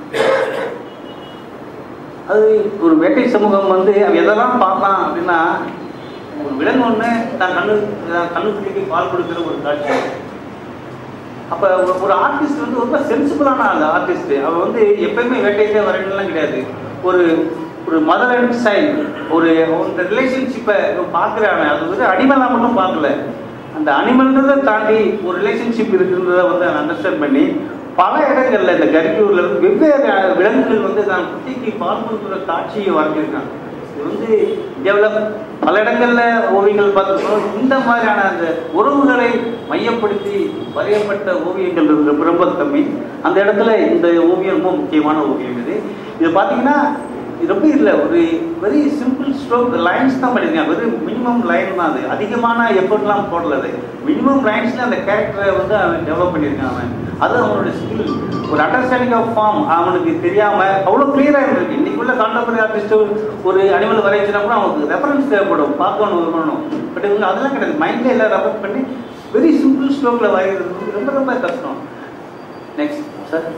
அது ஒரு வேட்டை சமூகம் வந்து அவன் எதெல்லாம் பார்த்தான் அப்படின்னா ஒரு விலங்கு ஒன்று தான் கண்ணு தான் கண்ணுக்குட்டிக்கு பால் கொடுக்குற ஒரு காட்சி அப்போ ஒரு ஆர்டிஸ்ட் வந்து ரொம்ப சென்சிபிளான ஆள் ஆர்டிஸ்ட் அவன் வந்து எப்பயுமே வேட்டையிலே வரையணும்லாம் கிடையாது ஒரு ஒரு மதர் அண்ட் சைல்டு ஒரு அந்த ரிலேஷன்ஷிப்பை பார்க்குறாங்க அது வந்து அனிமலாக மட்டும் பார்க்கல அந்த அனிமல்ன்றதை தாண்டி ஒரு ரிலேஷன்ஷிப் இருக்குன்றத வந்து அண்டர்ஸ்டாண்ட் பண்ணி பல இடங்கள்ல இந்த கரிக்கூர்ல இருந்து வெவ்வேறு விலங்குகள் வந்து நான் குட்டிக்கு பால் கொடுக்குற காட்சியை வரைஞ்சிருக்காங்க இது வந்து இந்தியாவில் பல இடங்கள்ல ஓவியங்கள் பார்த்துருக்கோம் இந்த மாதிரியான அந்த உறவுகளை மையப்படுத்தி வரையப்பட்ட ஓவியங்கள் இருந்து ரொம்ப ரொம்ப கம்மி அந்த இடத்துல இந்த ஓவியம் ரொம்ப முக்கியமான ஓவியம் இது இது பார்த்தீங்கன்னா இது ரொம்ப இல்லை ஒரு வெரி சிம்பிள் ஸ்ட்ரோக் லைன்ஸ் தான் பண்ணியிருக்காங்க வெறும் மினிமம் லைன் தான் அது அதிகமான எஃபர்ட்லாம் போடல அது மினிமம் லைன்ஸில் அந்த கேரக்டரை வந்து அவன் டெவலப் பண்ணியிருக்கான் அவன் அது அவனோட ஸ்கில் ஒரு அண்டர்ஸ்டாண்டிங் ஆஃப் ஃபார்ம் அவனுக்கு தெரியாமல் அவ்வளோ கிளியராக இருந்திருக்கு இன்னைக்குள்ள கான்டெம்பரரி ஆர்டிஸ்ட் ஒரு அனிமல் வரைஞ்சினா கூட அவனுக்கு ரெஃபரன்ஸ் தேவைப்படும் பார்க்கணும் இது பண்ணணும் பட் இவங்க அதெல்லாம் கிடையாது மைண்டில் எல்லாம் ரெஃபர் பண்ணி வெரி சிம்பிள் ஸ்ட்ரோக்கில் வரைகிறது வந்து ரொம்ப ரொம்ப கஷ்டம் நெக்ஸ்ட் சார்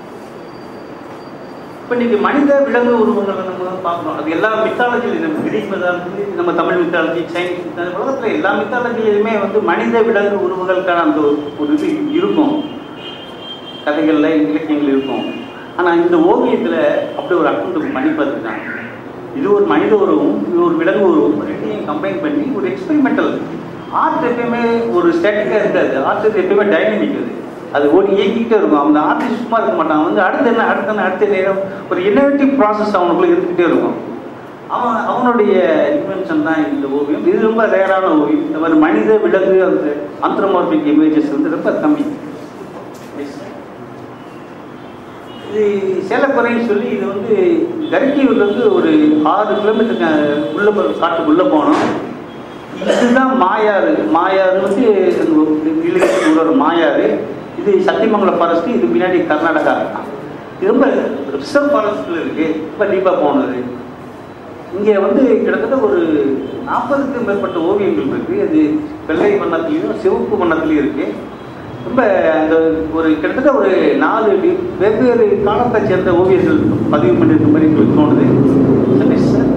இப்போ இன்னைக்கு மனித விலங்கு உருவங்களை நம்ம பார்க்குறோம் அது எல்லா மித்தாலஜிலையும் நம்ம கிரீக் மித்தாலஜி நம்ம தமிழ் மித்தாலஜி சைனீஸ் மித்தாலஜி உலகத்தில் எல்லா மித்தாலஜிலையுமே வந்து மனித விலங்கு உருவங்களுக்கான அந்த ஒரு இது இருக்கும் கதைகளில் இலக்கியங்கள் இருக்கும் ஆனால் இந்த ஓவியத்தில் அப்படி ஒரு அக்கௌண்ட் பண்ணி பார்த்துருக்காங்க இது ஒரு மனித உருவம் இது ஒரு விலங்கு உருவம் ரெண்டையும் கம்பைன் பண்ணி ஒரு எக்ஸ்பெரிமெண்டல் ஆர்ட் எப்பயுமே ஒரு ஸ்டாட்டிக்காக இருக்காது ஆர்ட் எப்பயுமே டைனமிக் அது அது ஓடி இயங்கிக்கிட்டே இருக்கும் அந்த ஆர்டிஸ்ட் சும்மா இருக்க மாட்டான் வந்து அடுத்த என்ன அடுத்த என்ன அடுத்த நேரம் ஒரு இன்னோவேட்டிவ் ப்ராசஸ் அவனுக்குள்ள இருந்துக்கிட்டே இருக்கும் அவன் அவனுடைய இன்வென்ஷன் தான் இந்த ஓவியம் இது ரொம்ப ரேரான ஓவியம் இந்த மாதிரி மனித விலங்கு அந்த ஆந்த்ரோமார்பிக் இமேஜஸ் வந்து ரொம்ப கம்மி இது சேலக்குறைன்னு சொல்லி இது வந்து கரிக்கியூர்லேருந்து ஒரு ஆறு கிலோமீட்டருக்கு உள்ள போ- காட்டுக்குள்ளே போனோம் இதுதான் மாயாறு மாயாறு வந்து இழுக்கு ஒரு மாயாறு இது சத்தியமங்கலம் ஃபாரஸ்ட் இது பின்னாடி கர்நாடகா இது ரொம்ப ரிசர்வ் ஃபாரஸ்ட்டில் இருக்கு ரொம்ப டீப்பாக போனது இங்கே வந்து கிட்டத்தட்ட ஒரு நாற்பதுக்கும் மேற்பட்ட ஓவியங்கள் இருக்கு அது வெள்ளை வண்ணத்துலேயும் சிவப்பு வண்ணத்துலேயும் இருக்கு ரொம்ப அந்த ஒரு கிட்டத்தட்ட ஒரு நாலு டி- வெவ்வேறு காலத்தை சேர்ந்த ஓவியர்கள் பதிவு பண்ணியிருக்க மாதிரி எங்களுக்கு தோணுது சதீஷ் சார்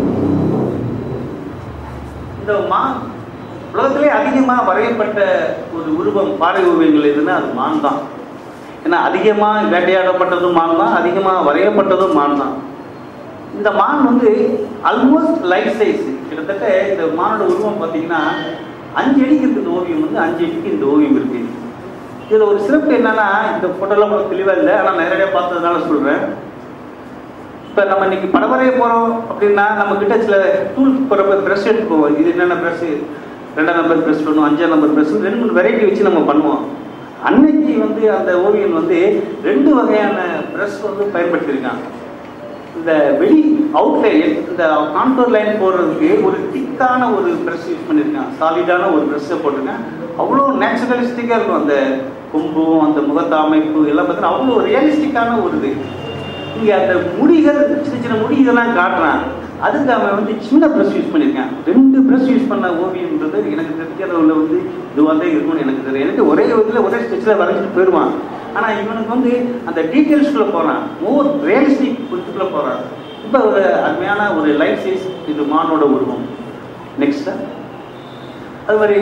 இந்த மா உலகத்திலே அதிகமாக வரையப்பட்ட ஒரு உருவம் பாறை ஓவியங்கள் எதுன்னா அது மான் தான் ஏன்னா அதிகமாக வேட்டையாடப்பட்டதும் மான் தான் அதிகமாக வரையப்பட்டதும் மான் தான் இந்த மான் வந்து ஆல்மோஸ்ட் லைஃப் சைஸ் கிட்டத்தட்ட இந்த மானோட உருவம் பார்த்தீங்கன்னா அஞ்சு அடிக்கு இருக்கு இந்த ஓவியம் வந்து அஞ்சு அடிக்கு இந்த ஓவியம் இருக்கு இதில் ஒரு சிறப்பு என்னன்னா இந்த ஃபோட்டோலாம் கூட தெளிவாக இல்லை ஆனால் நேரடியாக பார்த்ததுனால சொல்கிறேன் இப்போ நம்ம இன்னைக்கு படம் வரைய போகிறோம் அப்படின்னா நம்ம கிட்ட சில டூல் போகிறப்ப ப்ரெஷ் எடுத்து போவோம் இது என்னென்ன ப்ரெஷ் ரெண்டாம் நம்பர் ப்ரெஷ் பண்ணுவோம் அஞ்சாம் நம்பர் ப்ரெஷ் ரெண்டு மூணு வெரைட்டி வச்சு நம்ம பண்ணுவோம் அன்னைக்கு வந்து அந்த ஓவியன் வந்து ரெண்டு வகையான ப்ரெஷ் வந்து பயன்படுத்தியிருக்கான் இந்த வெளி அவுட்லைன் இந்த கான்டோர் லைன் போடுறதுக்கு ஒரு திக்கான ஒரு ப்ரெஷ் யூஸ் பண்ணியிருக்கான் சாலிடான ஒரு ப்ரெஷ்ஷை போட்டிருக்கேன் அவ்வளோ நேச்சுரலிஸ்டிக்காக இருக்கும் அந்த கொம்பும் அந்த முகத்த அமைப்பு எல்லாம் பார்த்தீங்கன்னா அவ்வளோ ரியலிஸ்டிக்கான ஒரு இது இங்கே அந்த முடிகள் சின்ன சின்ன முடி இதெல்லாம் காட்டுறான் அதுக்கு அவன் வந்து சின்ன ப்ரெஷ் யூஸ் பண்ணியிருக்கான் ரெண்டு ப்ரெஷ் யூஸ் பண்ண ஓவியம்ன்றது எனக்கு தெரிஞ்சதுல வந்து இதுவாக தான் இருக்கும்னு எனக்கு தெரியும் எனக்கு ஒரே இதில் ஒரே ஸ்கெட்சில் வரைஞ்சிட்டு போயிடுவான் ஆனால் இவனுக்கு வந்து அந்த டீட்டெயில்ஸ்குள்ளே போகிறான் மோர் ரியலிஸ்டிக் குறித்துக்குள்ளே போகிறான் இப்போ ஒரு அருமையான ஒரு லைஃப் சைஸ் இது மானோட உருவம் நெக்ஸ்ட் அது மாதிரி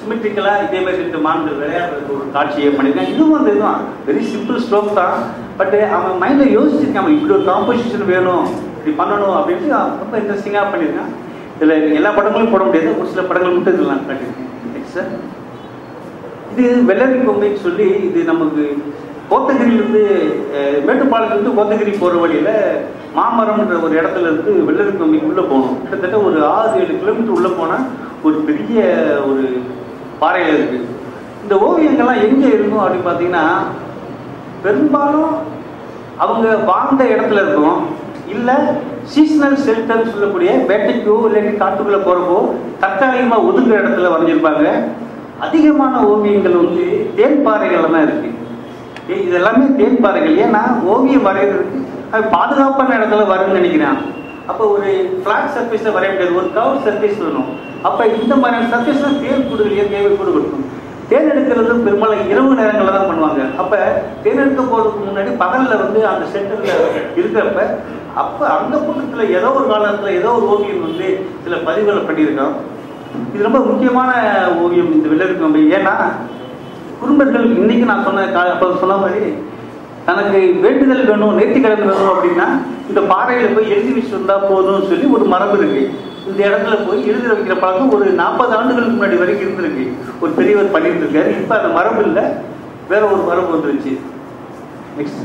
சிமெட்ரிக்கலாக இதே மாதிரி ரெண்டு மான்கள் விளையாடுறது ஒரு காட்சியை பண்ணியிருக்கான் இதுவும் அந்த இதுதான் வெரி சிம்பிள் ஸ்ட்ரோக் தான் பட் அவன் மைண்டில் யோசிச்சிருக்கான் அவன் இப்படி ஒரு காம்போசிஷன் வேணும் இப்படி பண்ணணும் அப்படின்ட்டு அவன் ரொம்ப இன்ட்ரெஸ்டிங்காக பண்ணியிருக்கான் இதில் எல்லா படங்களும் போட முடியாது ஒரு சில படங்கள் மட்டும் இதில் நான் காட்டியிருக்கேன் நெக்ஸ்ட் சார் இது வெள்ளரி கொங்கைன்னு சொல்லி இது நமக்கு கோத்தகிரியிலேருந்து அஹ், மேட்டுப்பாளையத்துலேருந்து கோத்தகிரி போகிற வழியில் மாமரம்ன்ற ஒரு இடத்துல இருந்து வெள்ளரி கொங்கைக்கு உள்ளே போகணும் கிட்டத்தட்ட ஒரு ஆறு ஏழு கிலோமீட்டர் உள்ளே போனால் ஒரு பெரிய ஒரு பாறையில் இருக்குது இந்த ஓவியங்கள்லாம் எங்கே இருக்கும் அப்படின்னு பார்த்தீங்கன்னா பெரும்பாலும் அவங்க வாழ்ந்த இடத்துல இருக்கும் இல்லை சீசனல் ஷெல்டர்னு சொல்லக்கூடிய வேட்டைக்கோ இல்லாட்டி காட்டுக்குள்ளே போகிறப்போ தற்காலிகமாக ஒதுங்குற இடத்துல வரைஞ்சிருப்பாங்க அதிகமான ஓவியங்கள் வந்து தேன்பாறைகள்ல தான் இருக்கு ஏ- இது எல்லாமே தேன்பாறைகள் ஏன்னா ஓவியம் வரைகிறதுக்கு அது பாதுகாப்பான இடத்துல வரும்னு நினைக்கிறேன் அப்போ ஒரு ஃப்ளாட் சர்ஃபேஸில் வரைய முடியாது ஒரு கவர் சர்ஃபேஸ் வேணும் அப்போ இந்த மாதிரியான சர்ஃபேஸில் தேன் கூடுதல் இயற்கையாகவே கூடு கொடுக்கும் தேன் எடுக்கிறது பெரும்பாலும் இரவு நேரங்களில் தான் பண்ணுவாங்க அப்போ தேன் எடுக்க போகிறதுக்கு முன்னாடி பகலில் வந்து அந்த சென்டரில் இருக்கிறப்ப அப்போ அந்த பக்கத்தில் ஏதோ ஒரு காலத்தில் ஏதோ ஒரு ஓவியம் வந்து சில பதிவுகளை பண்ணியிருக்கோம் இது ரொம்ப முக்கியமான ஓவியம் இந்த வெள்ளருக்கு ஏன்னா குடும்பங்கள் இன்னைக்கு நான் சொன்ன கா- அப்ப சொன்ன மாதிரி தனக்கு வேண்டுதல் வேணும் நேர்த்திக்கடன் வேணும் அப்படின்னா இந்த பாறையில போய் எழுதி வச்சிருந்தா போதும்னு சொல்லி ஒரு மரபு இருக்கு இந்த இடத்துல போய் எழுதி வைக்கிற பழக்கம் ஒரு நாற்பது ஆண்டுகளுக்கு முன்னாடி வரைக்கும் இருந்திருக்கு ஒரு பெரியவர் பண்ணிட்டு இருக்காரு இப்ப அந்த மரபு இல்லை வேற ஒரு மரபு வந்துருச்சு நெக்ஸ்ட்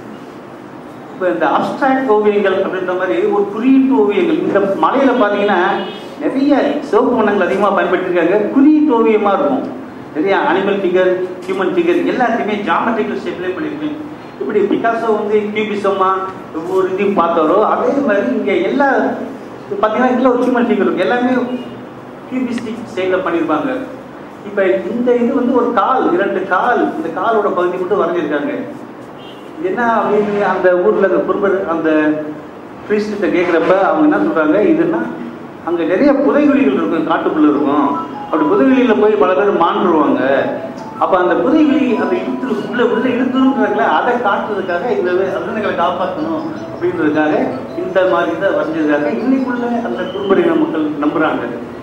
இப்போ இந்த அப்ஸ்ட்ராக்ட் ஓவியங்கள் அப்படின்ற மாதிரி ஒரு குறியீட்டு ஓவியங்கள் இந்த மலையில பார்த்தீங்கன்னா நிறைய சிவப்பு வண்ணங்கள் அதிகமாக பயன்படுத்தியிருக்காங்க குறியீட்டு ஓவியமாக இருக்கும் நிறைய அனிமல் ஃபிகர் ஹியூமன் ஃபிகர் எல்லாத்தையுமே ஜாமெட்ரிக்கல் ஷேப்லேயே பண்ணியிருக்கேன் இப்படி பிகாசோ வந்து கியூபிசமா ஒவ்வொரு இதையும் பார்த்தாரோ அதே மாதிரி இங்கே எல்லா பார்த்தீங்கன்னா இதில் ஒரு ஹியூமன் ஃபிகர் இருக்கும் எல்லாமே கியூபிஸ்டிக் ஸ்டைலில் பண்ணியிருப்பாங்க இப்போ இந்த இது வந்து ஒரு கால் இரண்டு கால் இந்த காலோட பகுதி மட்டும் வரைஞ்சிருக்காங்க என்ன அப்படின்னு அந்த ஊர்ல அந்த குறும்பர் அந்த கிட்ட கேட்குறப்ப அவங்க என்ன சொல்றாங்க இதுன்னா அங்க நிறைய புதைகுழிகள் இருக்கும் காட்டுக்குள்ள இருக்கும் அப்படி புதைகுழியில போய் பல பேர் மாண்டுருவாங்க அப்ப அந்த புதைகுழி அந்த இழுத்து உள்ள உள்ள இழுத்துன்றதுல அதை காட்டுறதுக்காக இந்த அந்தங்களை காப்பாற்றணும் அப்படின்றதுக்காக இந்த மாதிரி இதை வரைஞ்சதுக்காக இன்னைக்குள்ள அந்த குறும்பரின மக்கள் நம்புறாங்க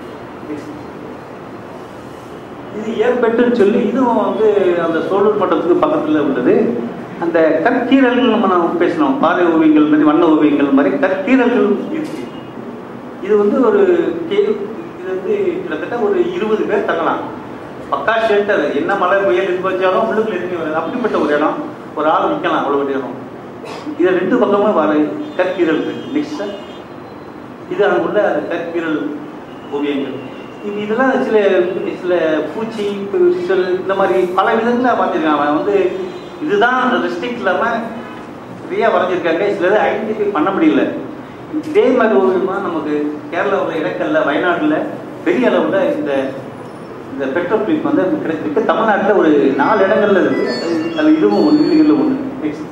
இது ஏற்பட்டுன்னு சொல்லி இதுவும் வந்து அந்த சோழர் மட்டத்துக்கு பக்கத்துல உள்ளது அந்த கற்கீரல்கள் நம்ம நம்ம பேசினோம் பாறை ஓவியங்கள் மாதிரி வண்ண ஓவியங்கள் மாதிரி கற்கீரல்கள் இருக்கு இது வந்து ஒரு கேவ் இது வந்து கிட்டத்தட்ட ஒரு இருபது பேர் தங்கலாம் பக்கா ஷெல்டர் என்ன மழை புயல் இது வச்சாலும் உள்ளுக்குள்ள இருந்து வருது அப்படிப்பட்ட ஒரு இடம் ஒரு ஆள் நிற்கலாம் அவ்வளோ பெரிய இடம் இது ரெண்டு பக்கமும் வர கற்கீரல் இருக்கு நெக்ஸ்ட் இது அங்குள்ள அந்த கற்கீரல் ஓவியங்கள் இது இதெல்லாம் சில சில பூச்சி சில இந்த மாதிரி பல விதங்களில் பார்த்துருக்காங்க அவன் வந்து இதுதான் ரெஸ்ட்ரிக்ட் இல்லாமல் நிறையா வரைஞ்சிருக்காங்க சிலது ஐடென்டிஃபை பண்ண முடியல இதே மாதிரி ஓவியமாக நமக்கு கேரளாவில் இடக்கல்ல வயநாட்டில் பெரிய அளவில் இந்த இந்த பெட்ரோல் கிளிப் வந்து கிடைச்சிருக்கு தமிழ்நாட்டில் ஒரு நாலு இடங்கள்ல இருக்கு அது- அது இதுவும் ஒன்று இதுகளில் ஒன்று நெக்ஸ்ட்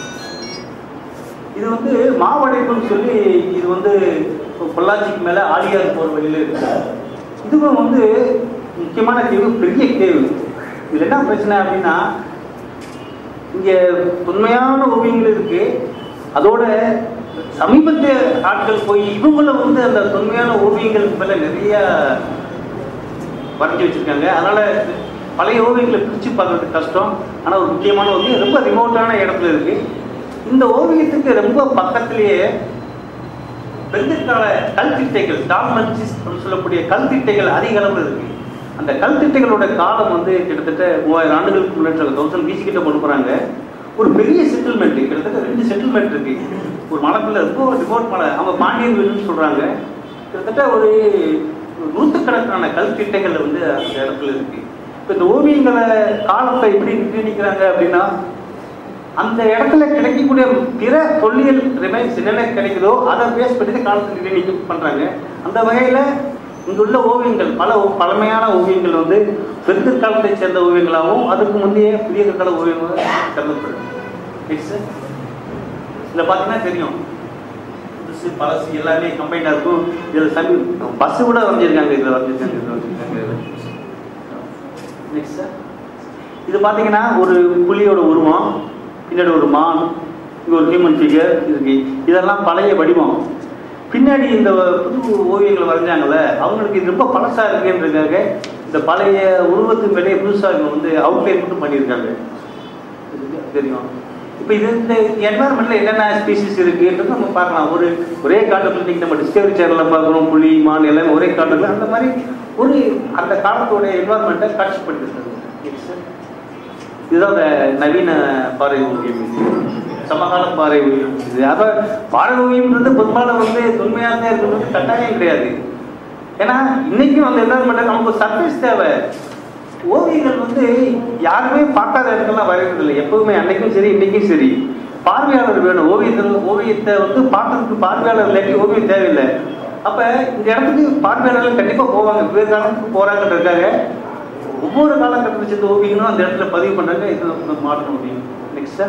இது வந்து மாவடைப்புன்னு சொல்லி இது வந்து பொள்ளாச்சிக்கு மேலே ஆலியார் போகிற வழியில் இருக்கு இதுவும் வந்து முக்கியமான கேவு பெரிய கேவு இதில் என்ன பிரச்சனை அப்படின்னா இங்கே உண்மையான ஓவியங்கள் இருக்கு அதோட சமீபத்திய ஆட்கள் போய் இவங்களும் வந்து அந்த தொன்மையான ஓவியங்கள் மேலே நிறைய வரைஞ்சி வச்சிருக்காங்க அதனால பழைய ஓவியங்களை பிரித்து பார்க்கறது கஷ்டம் ஆனால் ஒரு முக்கியமான ஓவியம் ரொம்ப ரிமோட்டான இடத்துல இருக்கு இந்த ஓவியத்துக்கு ரொம்ப பக்கத்திலேயே பெருந்திற்கால கல்திட்டைகள் டார்மன்சிஸ் சொல்லக்கூடிய கல்திட்டைகள் அதிக அளவில் இருக்கு அந்த கல்திட்டைகளோட காலம் வந்து கிட்டத்தட்ட மூவாயிரம் ஆண்டுகளுக்கு முன்னாடி தௌசண்ட் பிசி கிட்ட கொண்டு போறாங்க ஒரு பெரிய செட்டில்மெண்ட் கிட்டத்தட்ட ரெண்டு செட்டில்மெண்ட் இருக்கு ஒரு மலைக்குள்ள ரொம்ப ரிமோட் மலை அவங்க பாண்டியன் வீடுன்னு சொல்றாங்க கிட்டத்தட்ட ஒரு நூற்றுக்கணக்கான கல்திட்டைகள் வந்து அந்த இடத்துல இருக்கு இப்போ இந்த ஓவியங்களை காலத்தை எப்படி நிர்ணயிக்கிறாங்க அப்படின்னா அந்த இடத்துல கிடைக்கக்கூடிய பிற தொல்லியல் ரிமைன்ஸ் என்னென்ன கிடைக்குதோ அதை பேஸ் பண்ணி தான் காலத்தை நிர்ணயிக்க பண்றாங்க அந்த வகையில இங்குள்ள ஓவியங்கள் பல ஓ- பழமையான ஓவியங்கள் வந்து பெருந்தற்காலத்தை சேர்ந்த ஓவியங்களாகவும் அதுக்கு முந்தைய புதிய கற்கால ஓவியங்களாக கருதப்படுது நெக்ஸ்ட் இதில் பார்த்தீங்கன்னா தெரியும் புதுசு பழசு எல்லாமே கம்பைண்டாக இருக்கும் இதில் சமீ பஸ்ஸு கூட வரைஞ்சிருக்காங்க இதில் வரைஞ்சிருக்காங்க இதில் வரைஞ்சிருக்காங்க நெக்ஸ்ட் இது பார்த்தீங்கன்னா ஒரு புலியோட உருவம் பின்னாடி ஒரு மான் இங்கே ஒரு ஹியூமன் ஃபிகர் இருக்கு இதெல்லாம் பழைய வடிவம் பின்னாடி இந்த புது ஓவியங்கள் வரைஞ்சாங்கல்ல அவங்களுக்கு இது ரொம்ப பழசா இருக்குன்றதுக்காக இந்த பழைய உருவத்துக்கு மேலே புதுசாக இவங்க வந்து அவுட்லைன் மட்டும் பண்ணியிருக்காங்க இது தெரியும் இப்போ இது இந்த என்வாரன்மெண்ட்ல என்னென்ன ஸ்பீசிஸ் இருக்குன்றது நம்ம பார்க்கலாம் ஒரு ஒரே காட்டுக்குள்ள இன்னைக்கு நம்ம டிஸ்கவரி சேனலில் பார்க்குறோம் புலி மான் எல்லாமே ஒரே காட்டுக்குள்ள அந்த மாதிரி ஒரு அந்த காலத்தோட என்வாரன்மெண்ட்டை காட்சிப்படுத்துறது இதுதான் அந்த நவீன பாறை ஓவியம் இது சமகால பாறை ஓவியம் இது அப்போ பாறை ஓவியம்ன்றது பெரும்பாலும் வந்து தொன்மையாக தான் இருக்கிறது கட்டாயம் கிடையாது ஏன்னா இன்னைக்கும் அந்த என்வாரன்மெண்ட்டை நமக்கு சர்ஃபேஸ் தேவை ஓவியங்கள் வந்து யாருமே பார்க்காத இடங்கள்லாம் வரைகிறது இல்லை எப்பவுமே அன்னைக்கும் சரி இன்னைக்கும் சரி பார்வையாளர் வேணும் ஓவியத்தில் ஓவியத்தை வந்து பார்க்கறதுக்கு பார்வையாளர் இல்லாட்டி ஓவியம் தேவையில்லை அப்ப இந்த இடத்துக்கு பார்வையாளர்கள் கண்டிப்பா போவாங்க வெவ்வேறு காலத்துக்கு போறாங்கன்றதுக்காக ஒவ்வொரு காலகட்டத்தில் சேர்ந்த ஓவியங்களும் அந்த இடத்துல பதிவு பண்றாங்க இது மாடர்ன் ஓவியம் நெக்ஸ்ட்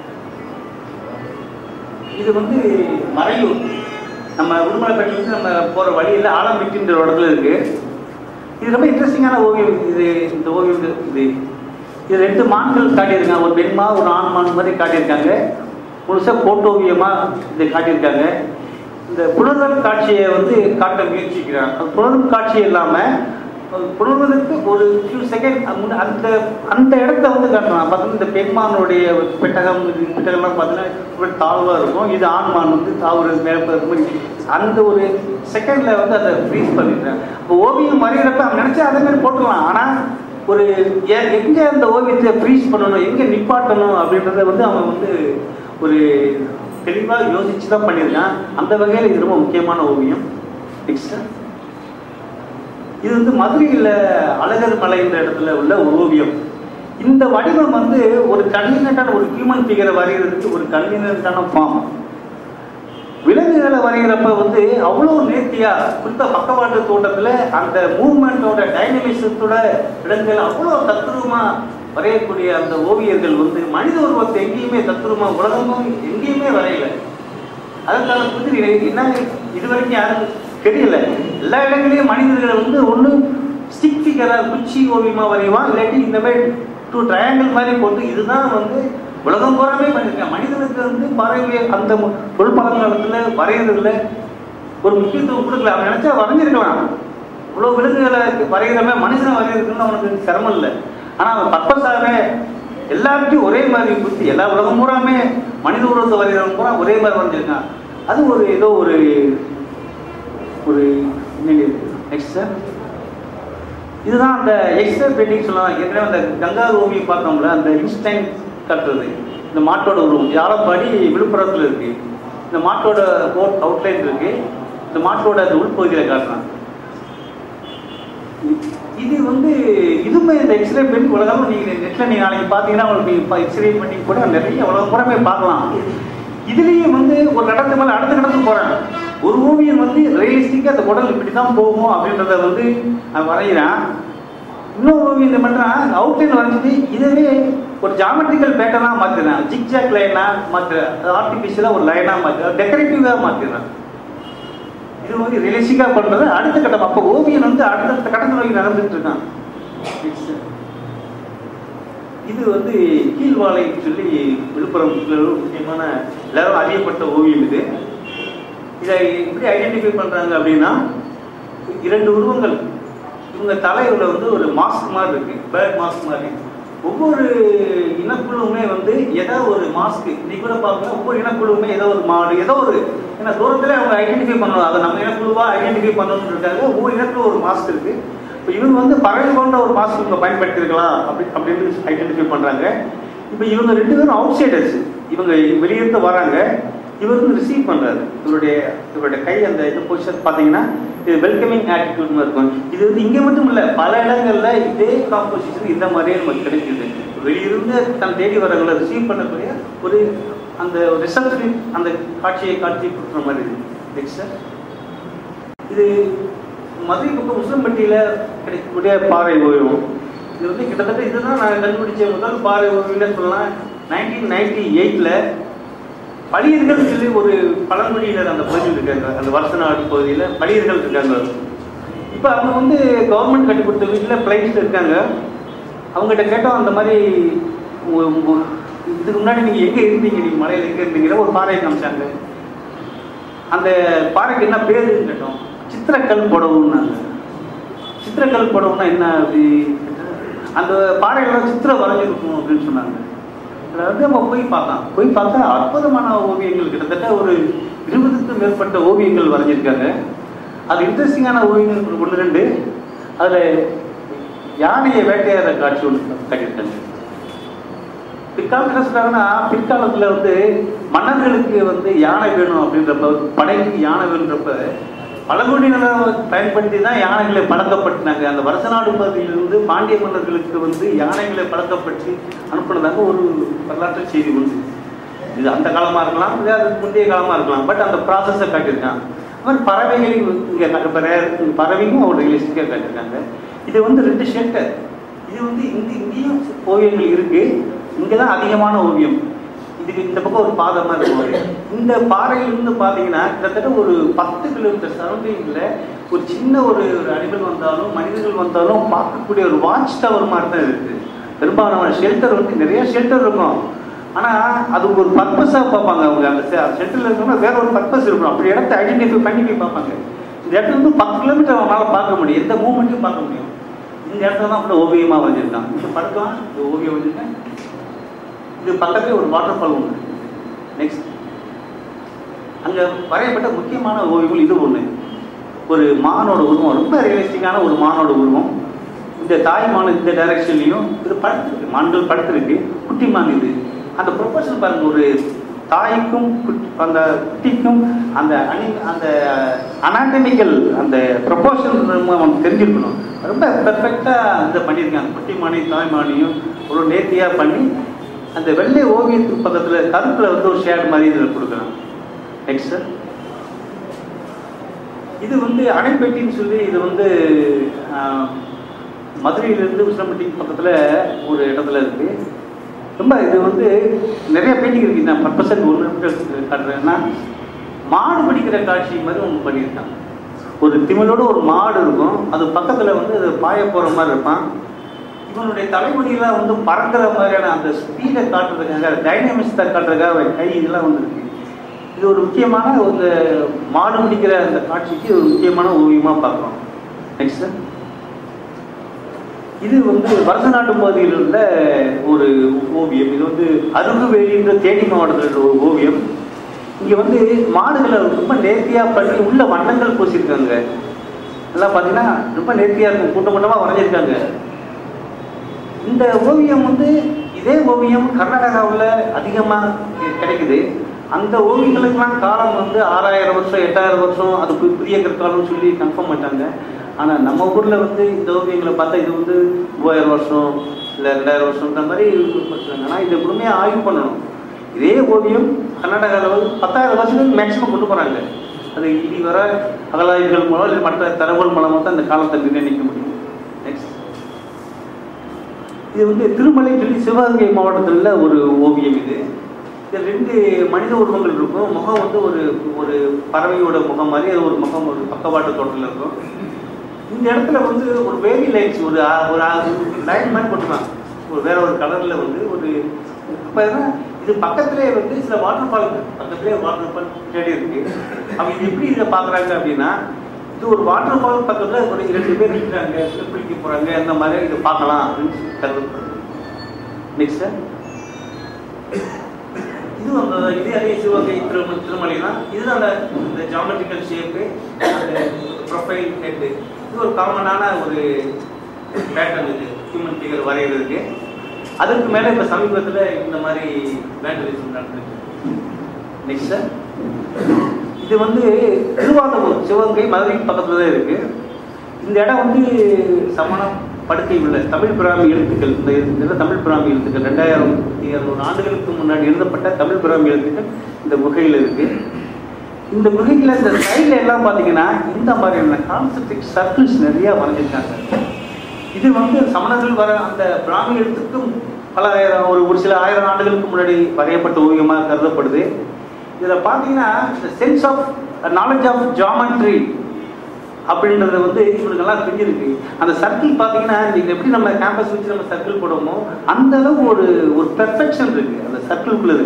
இது வந்து மறையூர் நம்ம உடுமலைப்பேட்டிலிருந்து நம்ம போற வழியில் ஆலம்பிட்டின்ற ஒரு இடத்துல இருக்கு இது ரொம்ப இன்ட்ரெஸ்டிங்கான ஓவியம் இது இந்த ஓவியம் இது- இது இது ரெண்டு மான்கள் காட்டியிருக்காங்க ஒரு பெண்மா ஒரு ஆண் மான் மாதிரி காட்டியிருக்காங்க முழுசாக போட்டோவியமா இதை காட்டியிருக்காங்க இந்த புணர்தல் காட்சியை வந்து காட்ட முயற்சிக்கிறாங்க அந்த புணர்தல் காட்சி இல்லாமல் புணர்வதற்கு ஒரு ஃபியூ செகண்ட் அந்த அந்த இடத்த வந்து காட்டலாம் பார்த்தீங்கன்னா இந்த பெண்மானுடைய பெட்டகம் இது பெட்டகம்லாம் பார்த்தீங்கன்னா ரொம்ப தாழ்வாக இருக்கும் இது ஆண்மான் வந்து தாவுறது மேலே மாதிரி அந்த ஒரு செகண்ட்ல வந்து அதை ஃப்ரீஸ் பண்ணிடுறேன் இப்போ ஓவியம் வரைகிறப்ப அவன் நினைச்சா அதே மாதிரி போட்டுக்கலாம் ஆனால் ஒரு எ- எங்க அந்த ஓவியத்தை ஃப்ரீஸ் பண்ணணும் எங்க நிப்பாட்டணும் அப்படின்றத வந்து அவன் வந்து ஒரு தெளிவாக யோசிச்சு தான் பண்ணியிருக்கான் அந்த வகையில் இது ரொம்ப முக்கியமான ஓவியம் நெக்ஸ்ட் இது வந்து மதுரையில் அழகர் மலைன்ற இடத்துல உள்ள ஒரு ஓவியம் இந்த வடிவம் வந்து ஒரு கன்வீனியன்டான ஒரு ஹியூமன் ஃபிகரை வரைகிறதுக்கு ஒரு கன்வீனியன்டான ஃபார்ம் விலங்குகளை வரைகிறப்ப வந்து அவ்வளோ நேர்த்தியா குறிப்பா பக்கவாட்டு தோட்டத்துல அந்த மூவ்மெண்ட்டோட டைனமிசத்தோட இடங்கள் அவ்வளோ தத்ரூபமா வரையக்கூடிய அந்த ஓவியர்கள் வந்து மனித உருவத்தை எங்கேயுமே தத்ரூபமா உலகமும் எங்கேயுமே வரையல அதற்கான புதிர் என்ன இது வரைக்கும் யாரும் தெரியல எல்லா இடங்களையும் மனிதர்களை வந்து ஒண்ணு ஸ்டிக் ஃபிகரா குச்சி ஓவியமா வரைவான் இல்லாட்டி இந்த மாதிரி டூ ட்ரையாங்கிள் மாதிரி போட்டு இதுதான் வந்து உலகம் பூராமே பண்ணியிருக்கேன் மனிதனுக்கு வந்து பறவை அந்த தொழில்பழங்காலத்துல வரைகிறதுல ஒரு முக்கியத்துவம் கொடுக்கல அவன் நினைச்சா வரைஞ்சிருக்கலாம் இவ்வளோ விலங்குகளை வரைகிறவன் மனுஷனை வரைகிறதுன்னு அவனுக்கு சிரமம் இல்லை ஆனா அவன் பர்பஸாகவே எல்லார்ட்டையும் ஒரே மாதிரி குத்தி எல்லா உலகம் பூராமே மனித உருவத்தை வரைகிறவங்க பூரா ஒரே மாதிரி வரைஞ்சிருக்கான் அது ஒரு ஏதோ ஒரு ஒரு நெக்ஸ்ட் சார் இதுதான் அந்த எக்ஸ்ட்ரா பெயிண்டிங் சொல்லலாம் ஏற்கனவே அந்த கங்கார் ஓவியம் பார்த்தோம்ல அந்த இன்ஸ்டைன் கட்டுறது இந்த மாட்டோட உருவம் யாரப்பாடி விழுப்புரத்தில் இருக்கு இந்த மாட்டோட கோட் அவுட்லைன் இருக்கு இந்த மாட்டோட அந்த உள்பகுதியில் காட்டுறான் இது வந்து இதுவுமே இந்த எக்ஸ்ரே பெயிண்ட் உலகம் நீங்கள் நெட்டில் நீங்கள் நாளைக்கு பார்த்தீங்கன்னா உங்களுக்கு எக்ஸ்ரே பண்ணி கூட நிறைய உலகம் பூராமே பார்க்கலாம் இதுலேயும் வந்து ஒரு இடத்து மேலே அடுத்த இடத்துக்கு போகிறாங்க ஒரு ஓவியம் வந்து ரியலிஸ்டிக்காக அந்த உடல் இப்படி தான் போகும் அப்படின்றத வந்து அவன் வரைகிறான் இன்னொரு ஓவியம் என்ன பண்ணுறான் அவுட்லைன் வரைஞ்சிட்டு இதுவே ஒரு ஜாமெட்ரிக்கல் பேட்டர்னாக மாற்றிடுறான் ஜிக்ஜாக் லைனாக மாற்றுறான் அது ஆர்டிஃபிஷியலாக ஒரு லைனாக மாற்றுறான் டெக்கரேட்டிவாக மாற்றிடுறான் இது வந்து ரியலிஸ்டிக்காக பண்ணுறது அடுத்த கட்டம் அப்போ ஓவியம் வந்து அடுத்த கட்டத்தை நோக்கி நடந்துட்டு இருக்கான் இது வந்து கீழ்வாழைன்னு சொல்லி விழுப்புரம் ஒரு முக்கியமான எல்லாரும் அறியப்பட்ட ஓவியம் இது இதை எப்படி ஐடென்டிஃபை பண்றாங்க அப்படின்னா இரண்டு உருவங்கள் இவங்க தலையில வந்து ஒரு மாஸ்க் மாதிரி இருக்கு பேர்ட் மாஸ்க் மாதிரி ஒவ்வொரு இனக்குழுவுமே வந்து ஏதோ ஒரு மாஸ்க் இன்னைக்கு கூட பார்க்கலாம் ஒவ்வொரு இனக்குழுவுமே ஏதோ ஒரு மாடு ஏதோ ஒரு ஏன்னா தூரத்துல அவங்க ஐடென்டிஃபை பண்ணணும் அதை நம்ம இனக்குழுவா ஐடென்டிஃபை பண்ணணுன்றதுக்காக ஒவ்வொரு இனக்குழு ஒரு மாஸ்க் இருக்கு இப்போ இவங்க வந்து பறவை கொண்ட ஒரு மாஸ்க் இவங்க பயன்படுத்தியிருக்கலாம் அப்படி அப்படின்னு ஐடென்டிஃபை பண்றாங்க இப்போ இவங்க ரெண்டு பேரும் அவுட் சைடர்ஸ் இவங்க வெளியிருந்து வராங்க இவர் வந்து ரிசீவ் பண்றாரு இவருடைய இவருடைய கை அந்த இது பொசிஷன் பார்த்தீங்கன்னா இது வெல்கமிங் ஆட்டிடியூட் இருக்கும் இது வந்து இங்கே மட்டும் இல்லை பல இடங்கள்ல இதே காம்போசிஷன் இந்த மாதிரியே நமக்கு கிடைக்குது வெளியிருந்து தன் தேடி வரவங்களை ரிசீவ் பண்ணக்கூடிய ஒரு அந்த ரிசப்ஷன் அந்த காட்சியை காட்சி கொடுக்குற மாதிரி இருக்கு நெக்ஸ்ட் சார் இது மதுரை பக்கம் உசிலம்பட்டியில் கிடைக்கக்கூடிய பாறை ஓவியம் இது வந்து கிட்டத்தட்ட இதுதான் நான் கண்டுபிடிச்ச முதல் பாறை ஓவியம்னு சொல்லலாம் நைன்டீன் நைன்டி எயிட்டில் பழியர்கள் சொல்லி ஒரு பழங்குடியினர் அந்த பகுதியில் இருக்காங்க அந்த வருஷநாடு பகுதியில் பழியர்கள் இருக்காங்க இப்போ அவங்க வந்து கவர்மெண்ட் கட்டி கொடுத்த வீட்டில் பிளைட்ஸில் இருக்காங்க அவங்ககிட்ட கேட்டோம் அந்த மாதிரி உ- உ- இதுக்கு முன்னாடி நீங்கள் எங்கே இருந்தீங்க நீங்கள் மலையில் எங்கே இருந்தீங்கிற ஒரு பாறை காமிச்சாங்க அந்த பாறைக்கு என்ன பேருன்னு கேட்டோம் சித்திரக்கல் புடவுன்னாங்க சித்திரக்கல் புடவுன்னா என்ன அப்படி கேட்டா, அந்த பாறையில சித்திரம் வரைஞ்சிருக்கும் அப்படின்னு சொன்னாங்க அதில் வந்து நம்ம போய் பார்த்தோம் போய் பார்த்தா அற்புதமான ஓவியங்கள் கிட்டத்தட்ட ஒரு இருபதுக்கும் மேற்பட்ட ஓவியங்கள் வரைஞ்சிருக்காங்க அது இன்ட்ரெஸ்டிங்கான ஓவியங்கள் ஒன்று ரெண்டு அதில் யானையை வேட்டையாடுற காட்சி ஒன்று காட்டியிருக்காங்க பிற்காலத்தில் என்ன சொல்றாங்கன்னா பிற்காலத்தில் வந்து மன்னர்களுக்கு வந்து யானை வேணும் அப்படின்றப்ப படைக்கு யானை வேணுன்றப்ப பழங்குடியினரை பயன்படுத்தி தான் யானைகளை பழக்கப்படுத்தினாங்க அந்த வருசநாடு பகுதியிலிருந்து பாண்டிய மன்னர்களுக்கு வந்து யானைகளை பழக்கப்படுத்தி அனுப்புனதாக ஒரு வரலாற்று செய்தி உண்டு இது அந்த காலமா இருக்கலாம் இல்லை அதுக்கு முந்தைய காலமா இருக்கலாம் பட் அந்த ப்ராசஸை காட்டியிருக்கான் அப்புறம் பறவைகளையும் இங்கே பறவையும் அவர் ரியலிஸ்டிக்காக காட்டியிருக்காங்க இது வந்து ரெண்டு ஷெல்டர் இது வந்து இங்க இங்கேயும் ஓவியங்கள் இருக்கு இங்கே தான் அதிகமான ஓவியம் இதுக்கு இந்த பக்கம் ஒரு பாதமா இருக்கும் இந்த பாறையிலிருந்து பார்த்தீங்கன்னா கிட்டத்தட்ட ஒரு பத்து கிலோமீட்டர் சரௌண்டிங்கில் ஒரு சின்ன ஒரு ஒரு அனிமல் வந்தாலும் மனிதர்கள் வந்தாலும் பார்க்கக்கூடிய ஒரு வாட்ச் டவர் மாதிரி தான் இருக்கு பெரும்பாலான ஷெல்டர் வந்து நிறைய ஷெல்டர் இருக்கும் ஆனால் அது ஒரு பர்பஸாக பார்ப்பாங்க அவங்க அந்த ஷெல்டரில் இருக்கவங்க வேற ஒரு பர்பஸ் இருக்கும் அப்படி இடத்த ஐடென்டிஃபை பண்ணி போய் பார்ப்பாங்க இந்த இடத்துல வந்து பத்து கிலோமீட்டர் அவங்களால பார்க்க முடியும் எந்த மூமெண்ட்டையும் பார்க்க முடியும் இந்த இடத்துல தான் அப்படியே ஓவியமாக வரைஞ்சிருக்கான் இப்போ படுக்கலாம் இந்த ஓவியம் வரைஞ்சிருக்கேன் இது பக்கத்துல ஒரு வாட்டர் ஃபால் ஒன்று நெக்ஸ்ட் அங்கே வரையப்பட்ட முக்கியமான ஓவியங்கள் இது ஒன்று ஒரு மானோட உருவம் ரொம்ப ரியலிஸ்டிக்கான ஒரு மானோட உருவம் இந்த தாய் மான் இந்த டைரக்ஷன்லையும் இது படுத்துருக்கு மான்கள் படுத்துருக்கு குட்டி மான் இது அந்த ப்ரொபோஷன் பாருங்க ஒரு தாய்க்கும் குட்டி- அந்த குட்டிக்கும் அந்த அனி அந்த அனாட்டமிக்கல் அந்த ப்ரொபோஷன் நமக்கு தெரிஞ்சிருக்கணும் ரொம்ப பெர்ஃபெக்டாக இதை பண்ணியிருக்காங்க குட்டி மானையும் தாய் மானையும் ஒரு நேர்த்தியாக பண்ணி அந்த வெள்ளை ஓவியத்துக்கு பக்கத்தில் கருப்பில் வந்து ஒரு ஷேட் மாதிரி இதில் கொடுக்குறாங்க நெக்ஸ்ட் சார் இது வந்து அணைப்பேட்டின்னு சொல்லி இது வந்து ஆஹ், மதுரையிலிருந்து உசிலம்பட்டிக்கு பக்கத்தில் ஒரு இடத்துல இருக்கு ரொம்ப இது வந்து நிறைய பெயிண்டிங் இருக்கு நான் பர்பஸன் ஒன்று காட்டுறேன்னா மாடு பிடிக்கிற காட்சி மாதிரி ஒன்று பண்ணியிருக்காங்க ஒரு திமிழோட ஒரு மாடு இருக்கும் அது பக்கத்தில் வந்து அது பாய போகிற மாதிரி இருப்பான் இவனுடைய தலைமுடியெல்லாம் வந்து பறக்கிற மாதிரியான அந்த ஸ்பீடை காட்டுறதுக்காக டைனமிக்ஸை காட்டுறதுக்காக கை இதெல்லாம் வந்துருக்கு இது ஒரு முக்கியமான ஒரு மாடு பிடிக்கிற அந்த காட்சிக்கு ஒரு முக்கியமான ஓவியமாக பார்க்குறோம் நெக்ஸ்ட் சார் இது வந்து வரதநாட்டு பகுதியில் உள்ள ஒரு ஓவியம் இது வந்து அருகுவேலின்ற தேனி மாவட்டத்தில் உள்ள ஒரு ஓவியம் இங்கே வந்து மாடுகளை ரொம்ப நேர்த்தியாக பண்ணி உள்ள வண்ணங்கள் பூசியிருக்காங்க எல்லாம் பார்த்தீங்கன்னா ரொம்ப நேர்த்தியாக இருக்கும் கூட்டம் கூட்டமாக வரைஞ்சிருக்காங்க இந்த ஓவியம் வந்து இதே ஓவியம் கர்நாடகாவில் அதிகமாக கிடைக்குது அந்த ஓவியங்களுக்கெல்லாம் காலம் வந்து ஆறாயிரம் வருஷம் எட்டாயிரம் வருஷம் அது பு- புதிய கற்காலம்னு சொல்லி கன்ஃபார்ம் பண்ணிட்டாங்க ஆனால் நம்ம ஊரில் வந்து இந்த ஓவியங்களை பார்த்தா இது வந்து மூவாயிரம் வருஷம் இல்லை ரெண்டாயிரம் வருஷம்ன்ற மாதிரி சொல்லுவாங்க ஆனால் இதை முழுமையாக ஆய்வு பண்ணணும் இதே ஓவியம் கர்நாடகாவில் வந்து பத்தாயிரம் வருஷத்துக்கு மேக்ஸிமம் கொண்டு போகிறாங்க அது இனி வர அகலாய்வுகள் மூலம் இல்லை மற்ற தரவுகள் மூலமாக தான் இந்த காலத்தை நிர்ணயிக்க முடியும் நெக்ஸ்ட் இது வந்து திருமலை சொல்லி சிவகங்கை மாவட்டத்தில் உள்ள ஒரு ஓவியம் இது இது ரெண்டு மனித உருவங்கள் இருக்கும் முகம் வந்து ஒரு ஒரு பறவையோட முகம் மாதிரி அது ஒரு முகம் ஒரு பக்கவாட்டு தோட்டத்தில் இருக்கும் இந்த இடத்துல வந்து ஒரு வேவி லைன்ஸ் ஒரு ஆ- ஒரு லைன் மாதிரி போட்டுருவாங்க ஒரு வேற ஒரு கலர்ல வந்து ஒரு இப்போ இது பக்கத்திலே வந்து சில வாட்டர் ஃபால் பக்கத்திலே வாட்டர் ஃபால் தேடி இருக்கு அவங்க இது எப்படி இதை பார்க்குறாங்க அப்படின்னா இது ஒரு வாட்டர் ஃபால் பக்கத்தில் ஒரு இரண்டு பேர் இருக்கிறாங்க குளிக்க போறாங்க அந்த மாதிரி இதை பார்க்கலாம் அப்படின்னு சொல்லி கருதப்படுது நெக்ஸ்ட் இது அந்த இதே அதே சிவகங்கை திரு திருமலை தான் இது அந்த இந்த ஜாமெட்ரிக்கல் ஷேப்பு அந்த ப்ரொஃபைல் ஹெட்டு இது ஒரு காமனான ஒரு பேட்டர்ன் இது ஹியூமன் ஃபிகர் வரைகிறதுக்கு அதுக்கு மேலே இப்போ சமீபத்தில் இந்த மாதிரி வேண்டலிசம் நடந்துருக்கு நெக்ஸ்ட் சார் இது வந்து திருவாரூர் சிவகங்கை மதுரை பக்கத்தில் தான் இருக்கு இந்த இடம் வந்து சமணம் படுக்கை உள்ள தமிழ் பிராமி எழுத்துக்கள் இந்த இதில் தமிழ் பிராமி எழுத்துக்கள் ரெண்டாயிரம் இருநூறு ஆண்டுகளுக்கு முன்னாடி எழுதப்பட்ட தமிழ் பிராமி எழுத்துக்கள் இந்த குகையில் இருக்கு இந்த குகையில் இந்த சைடில் எல்லாம் பார்த்தீங்கன்னா இந்த மாதிரியான கான்செப்டிக் சர்க்கிள்ஸ் நிறைய வரைஞ்சிருக்காங்க இது வந்து சமணர்கள் வர அந்த பிராமி எழுத்துக்கும் பல ஆயிரம் ஒரு ஒரு சில ஆயிரம் ஆண்டுகளுக்கு முன்னாடி வரையப்பட்ட ஓவியமாக கருதப்படுது இதில் பார்த்தீங்கன்னா இந்த sense of knowledge of geometry அப்படின்றது வந்து இவனுக்கெல்லாம் தெரிஞ்சிருக்கு அந்த சர்க்கிள் பார்த்தீங்கன்னா நீங்கள் எப்படி நம்ம கேம்பஸ் வச்சு நம்ம சர்க்கிள் போடுவோமோ அந்த அளவு ஒரு ஒரு பெர்ஃபெக்ஷன் இருக்கு அந்த சர்க்கிள்குள்ள இருக்கு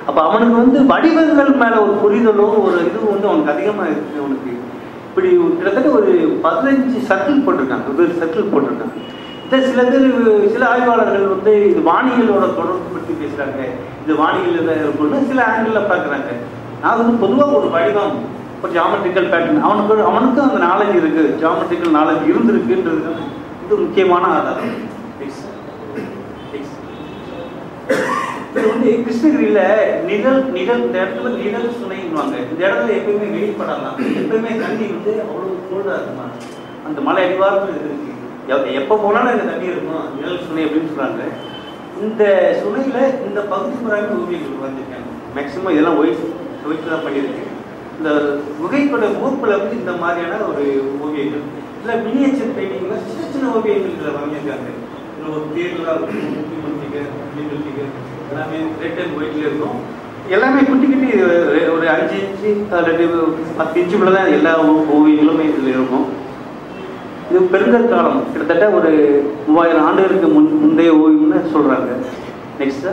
அப்போ அவனுக்கு வந்து வடிவங்கள் மேலே ஒரு புரிதலும் ஒரு இதுவும் வந்து அவனுக்கு அதிகமாக இருக்கு அவனுக்கு இப்படி கிட்டத்தட்ட ஒரு பதினஞ்சு சர்க்கிள் போட்டிருக்காங்க வெவ்வேறு சர்க்கிள் போட்டிருக்காங்க இதை சில பேர் சில ஆய்வாளர்கள் வந்து இது வானியலோட தொடர்பு பற்றி பேசுகிறாங்க இது வானியல் தான் இருக்கும்னு சில ஆங்கிளில் பார்க்குறாங்க நான் வந்து பொதுவாக ஒரு வடிவம் ஒரு ஜாமெட்ரிக்கல் பேட்டர்ன் அவனுக்கு அவனுக்கும் அந்த நாலேஜ் இருக்குது ஜாமெட்ரிக்கல் நாலேஜ் இருந்திருக்குன்றது இது முக்கியமான ஆதாரம் Next. Next. இது வந்து கிருஷ்ணகிரியில நிழல் நிழல் இந்த இடத்துல நிழல் சுனைன்னுவாங்க இந்த இடத்துல எப்பயுமே வெயில் படலாம் எப்பயுமே தண்ணி வந்து அவ்வளவு கோல்டா இருக்குமா அந்த மலை அடிவாரத்தில் இது இருக்கு எ- எப்போ போனாலும் இந்த தண்ணி இருக்கும் நிழல் சுனை அப்படின்னு சொல்றாங்க இந்த சுனையில இந்த பகுதி முறையாக ஓவியங்கள் வந்திருக்காங்க மேக்சிமம் இதெல்லாம் ஒயிட் ஒயிட் தான் பண்ணியிருக்கு இந்த குகைப்பட மூப்பில் வந்து இந்த மாதிரியான ஒரு ஓவியங்கள் இல்லை மினியேச்சர் பெயிண்டிங்ல சின்ன சின்ன ஓவியங்கள் இதில் வரைஞ்சிருக்காங்க இதில் ஒரு தேர்லாம் இருக்கும் முக்கிய முக்கிய மிடில் ஃபிகர் எல்லாமே ரெட் அண்ட் ஒயிட்ல இருக்கும் எல்லாமே குட்டி குட்டி ஒரு- ஒரு அஞ்சு இன்ச்சு அல்லது பத்து இன்ச்சுக்குள்ள தான் எல்லா ஓ- ஓவியங்களுமே இதில் இருக்கும் இது பெருங்கற்காலம் கிட்டத்தட்ட ஒரு மூவாயிரம் ஆண்டுகளுக்கு முன் முந்தைய ஓவியம்னு சொல்றாங்க நெக்ஸ்ட்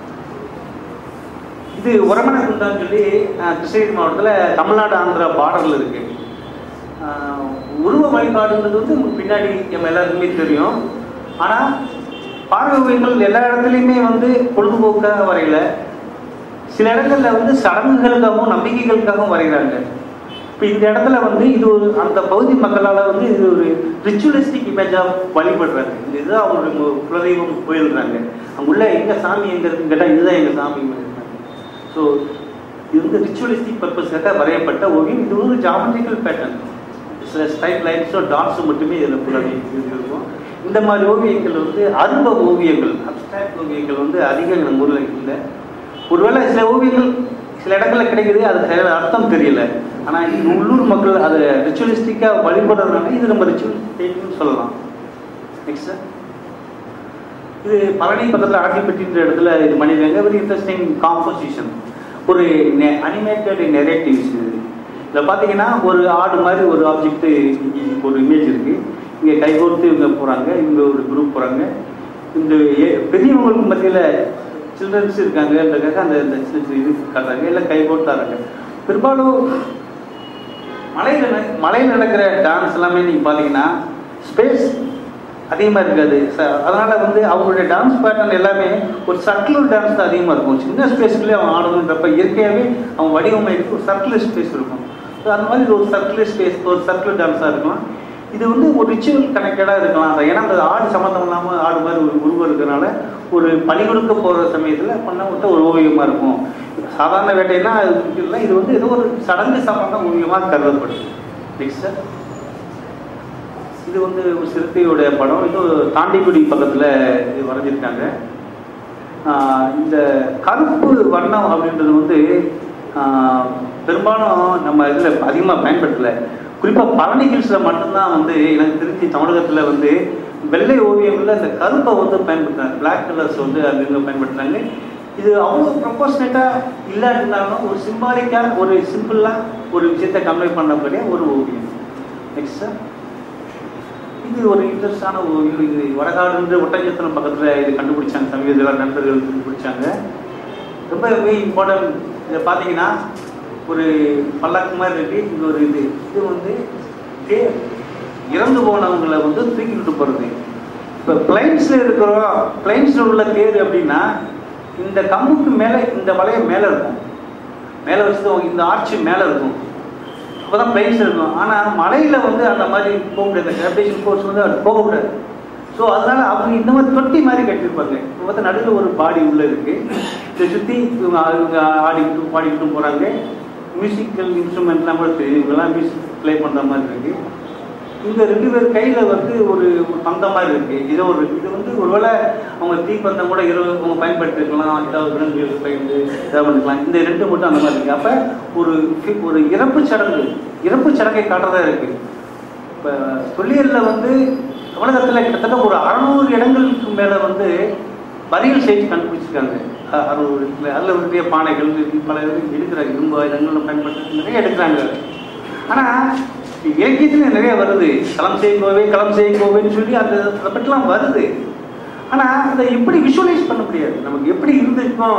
இது உரமண குண்டான்னு சொல்லி அஹ், கிருஷ்ணகிரி மாவட்டத்தில் தமிழ்நாடு ஆந்திரா பார்டரில் இருக்கு அஹ், உருவ வழிபாடுன்றது வந்து உங்களுக்கு பின்னாடி நம்ம எல்லாருக்குமே தெரியும் ஆனால் பார்வை ஓவியங்கள் எல்லா இடத்துலையுமே வந்து பொழுதுபோக்காக வரையல சில இடங்கள்ல வந்து சடங்குகளுக்காகவும் நம்பிக்கைகளுக்காகவும் வரைகிறாங்க இப்போ இந்த இடத்துல வந்து இது ஒரு அந்த பகுதி மக்களால் வந்து இது ஒரு ரிச்சுவலிஸ்டிக் இமேஜாக வழிபடுறாங்க இந்த இதுதான் அவங்களுடைய மு- குலதெய்வம் போயிடுறாங்க அங்குள்ள எங்க சாமி எங்க இருக்குன்னு கேட்டால் இதுதான் எங்க சாமி ஸோ இது வந்து ரிச்சுவலிஸ்டிக் பர்பஸ்க்காக வரையப்பட்ட ஓவியம் இது ஒரு ஜாமெட்ரிக்கல் பேட்டர்ன் சில ஸ்ட்ரைட் லைன்ஸோ டாட்ஸோ மட்டுமே இதில் ஃபுல்லாக இருக்கும் இந்த மாதிரி ஓவியங்கள் வந்து அருவ ஓவியங்கள் அப்டிராக்ட் ஓவியங்கள் வந்து அதிகம் நம்ம ஊரில் இல்லை ஒருவேளை சில ஓவியங்கள் சில இடங்கள்ல கிடைக்குது அது சரியான அர்த்தம் தெரியல ஆனால் இது உள்ளூர் மக்கள் அதை ரிச்சுவலிஸ்டிக்காக வழிபடுறதுனால இது நம்ம ரிச்சுவலிஸ்டிக்னு சொல்லலாம் நெக்ஸ்ட் இது பழனி பக்கத்தில் ஆட்டிப்பட்டின்ற இடத்துல இது பண்ணியிருக்காங்க வெரி இன்ட்ரெஸ்டிங் காம்போசிஷன் ஒரு அனிமேட்டட் நெரேட்டிவ்ஸ் இது இதில் பார்த்தீங்கன்னா ஒரு ஆடு மாதிரி ஒரு ஆப்ஜெக்ட் ஒரு இமேஜ் இருக்கு இங்கே கைகோர்த்து இவங்க போகிறாங்க இவங்க ஒரு குரூப் போகிறாங்க இந்த ஏ- பெரியவங்களுக்கு மத்தியில் சில்ட்ரன்ஸ் இருக்காங்கன்றதுக்காக அந்த இந்த சின்ன சின்ன இது காட்டுறாங்க எல்லாம் கைகோர்த்தாங்க பெரும்பாலும் மலையில் நட- மலையில் நடக்கிற டான்ஸ் எல்லாமே நீங்கள் பார்த்தீங்கன்னா ஸ்பேஸ் அதிகமாக இருக்காது ச- அதனால வந்து அவங்களுடைய டான்ஸ் பேட்டர்ன் எல்லாமே ஒரு சர்க்குலர் டான்ஸ் தான் அதிகமாக இருக்கும் சின்ன ஸ்பேஸ்க்குள்ளே அவன் ஆடணுன்றப்ப இயற்கையாகவே அவன் வடிவமைப்பு ஒரு சர்க்குலர் ஸ்பேஸ் இருக்கும் ஸோ அந்த மாதிரி இது ஒரு சர்க்குலர் ஸ்பேஸ் ஒரு சர்க்குலர் டான்ஸாக இருக்கலாம் இது வந்து ஒரு ரிச்சுவல் கனெக்டடாக இருக்கலாம் அது ஏன்னா அந்த ஆடு சம்மந்தம் இல்லாமல் ஆடு மாதிரி ஒரு உருவம் இருக்கிறனால ஒரு பணி கொடுக்க போகிற சமயத்தில் பண்ண விட்ட ஒரு ஓவியமாக இருக்கும் சாதாரண வேட்டைன்னா அது இல்லை இது வந்து ஏதோ ஒரு சடங்கு சம்பந்த ஓவியமாக கருதப்படுது நெக்ஸ்ட் இது வந்து ஒரு சிறுத்தையோட படம் இது தாண்டிக்குடி பக்கத்தில் இது வரைஞ்சிருக்காங்க ஆஹ் இந்த கருப்பு வண்ணம் அப்படின்றது வந்து ஆஹ் பெரும்பாலும் நம்ம இதில் அதிகமாக பயன்படுத்தலை குறிப்பாக பழனி ஹில்ஸில் மட்டும்தான் வந்து எனக்கு தெரிஞ்சு தமிழகத்தில் வந்து வெள்ளை ஓவியங்களில் இந்த கருப்பை வந்து பயன்படுத்துறாங்க பிளாக் கலர்ஸ் வந்து அங்கங்கே பயன்படுத்துறாங்க இது அவ்வளோ ப்ரொபோஷனேட்டாக இல்லாட்டினாலும் ஒரு சிம்பாலிக்காக ஒரு சிம்பிளாக ஒரு விஷயத்தை கன்வே பண்ணக்கூடிய ஒரு ஓவியம் நெக்ஸ்ட் சார் இது ஒரு இன்ட்ரெஸ்டான ஓவியம் இது வடகாடுன்ற ஒட்டஞ்சத்திரம் பக்கத்தில் இது கண்டுபிடிச்சாங்க சமீபத்தில் நண்பர்கள் கண்டுபிடிச்சாங்க ரொம்பவே இம்பார்ட்டன்ட் இதை பார்த்தீங்கன்னா ஒரு பல்லாக்கு மாதிரி இருக்கு இது ஒரு இது இது வந்து தேர் இறந்து போனவங்களை வந்து தூக்கிட்டு போகிறது இப்போ பிளைன்ஸில் இருக்கிறோம் பிளைன்ஸில் உள்ள தேர் அப்படின்னா இந்த கம்புக்கு மேலே இந்த வளையம் மேலே இருக்கும் மேலே வச்சு இந்த ஆர்ச்சி மேலே இருக்கும் அப்போ தான் பிளைன்ஸ் இருக்கும் ஆனால் மலையில் வந்து அந்த மாதிரி போக முடியாது கிராவிடேஷன் ஃபோர்ஸ் வந்து அது போகக்கூடாது ஸோ அதனால அவங்க இந்த மாதிரி தொட்டி மாதிரி கட்டியிருப்பாங்க இப்போ வந்து நடுவில் ஒரு பாடி உள்ள இருக்கு இதை சுற்றி இவங்க ஆ- இவங்க ஆடிக்கிட்டும் பாடிக்கிட்டும் போகிறாங்க மியூசிக்கல் இன்ஸ்ட்ருமெண்ட்லாம் கூட தெரியும் இவங்கெல்லாம் மியூசிக் ப்ளே பண்ணுற மாதிரி இருக்கு இந்த ரெண்டு பேர் கையில் வந்து ஒரு ஒரு பந்தம் மாதிரி இருக்கு இது ஒரு இது வந்து ஒருவேளை அவங்க தீப்பந்தம் கூட இரவு அவங்க பயன்படுத்திருக்கலாம் ஏதாவது விலங்குகள் பயந்து ஏதாவது பண்ணிக்கலாம் இந்த ரெண்டு மட்டும் அந்த மாதிரி இருக்கு அப்போ ஒரு ஃபி- ஒரு இறப்பு சடங்கு இறப்பு சடங்கை காட்டுறதா இருக்கு இப்போ தொல்லியலில் வந்து தமிழகத்தில் கிட்டத்தட்ட ஒரு அறநூறு இடங்களுக்கு மேலே வந்து வரிகள் செய்து கண்டுபிடிச்சிருக்காங்க அ- அறுநூறு இடத்துல அதில் நிறைய பானைகள் பல இது எடுக்கிறாங்க இரும்பு ஆயுதங்கள் பயன்படுத்தி நிறைய எடுக்கிறாங்க ஆனால் இலக்கியத்தில் நிறைய வருது களம் செய்யும் கோவை களம் செய்யும் கோவைன்னு சொல்லி அந்த அதை பற்றிலாம் வருது ஆனால் அதை எப்படி விஷுவலைஸ் பண்ண முடியாது நமக்கு எப்படி இருந்திருக்கும்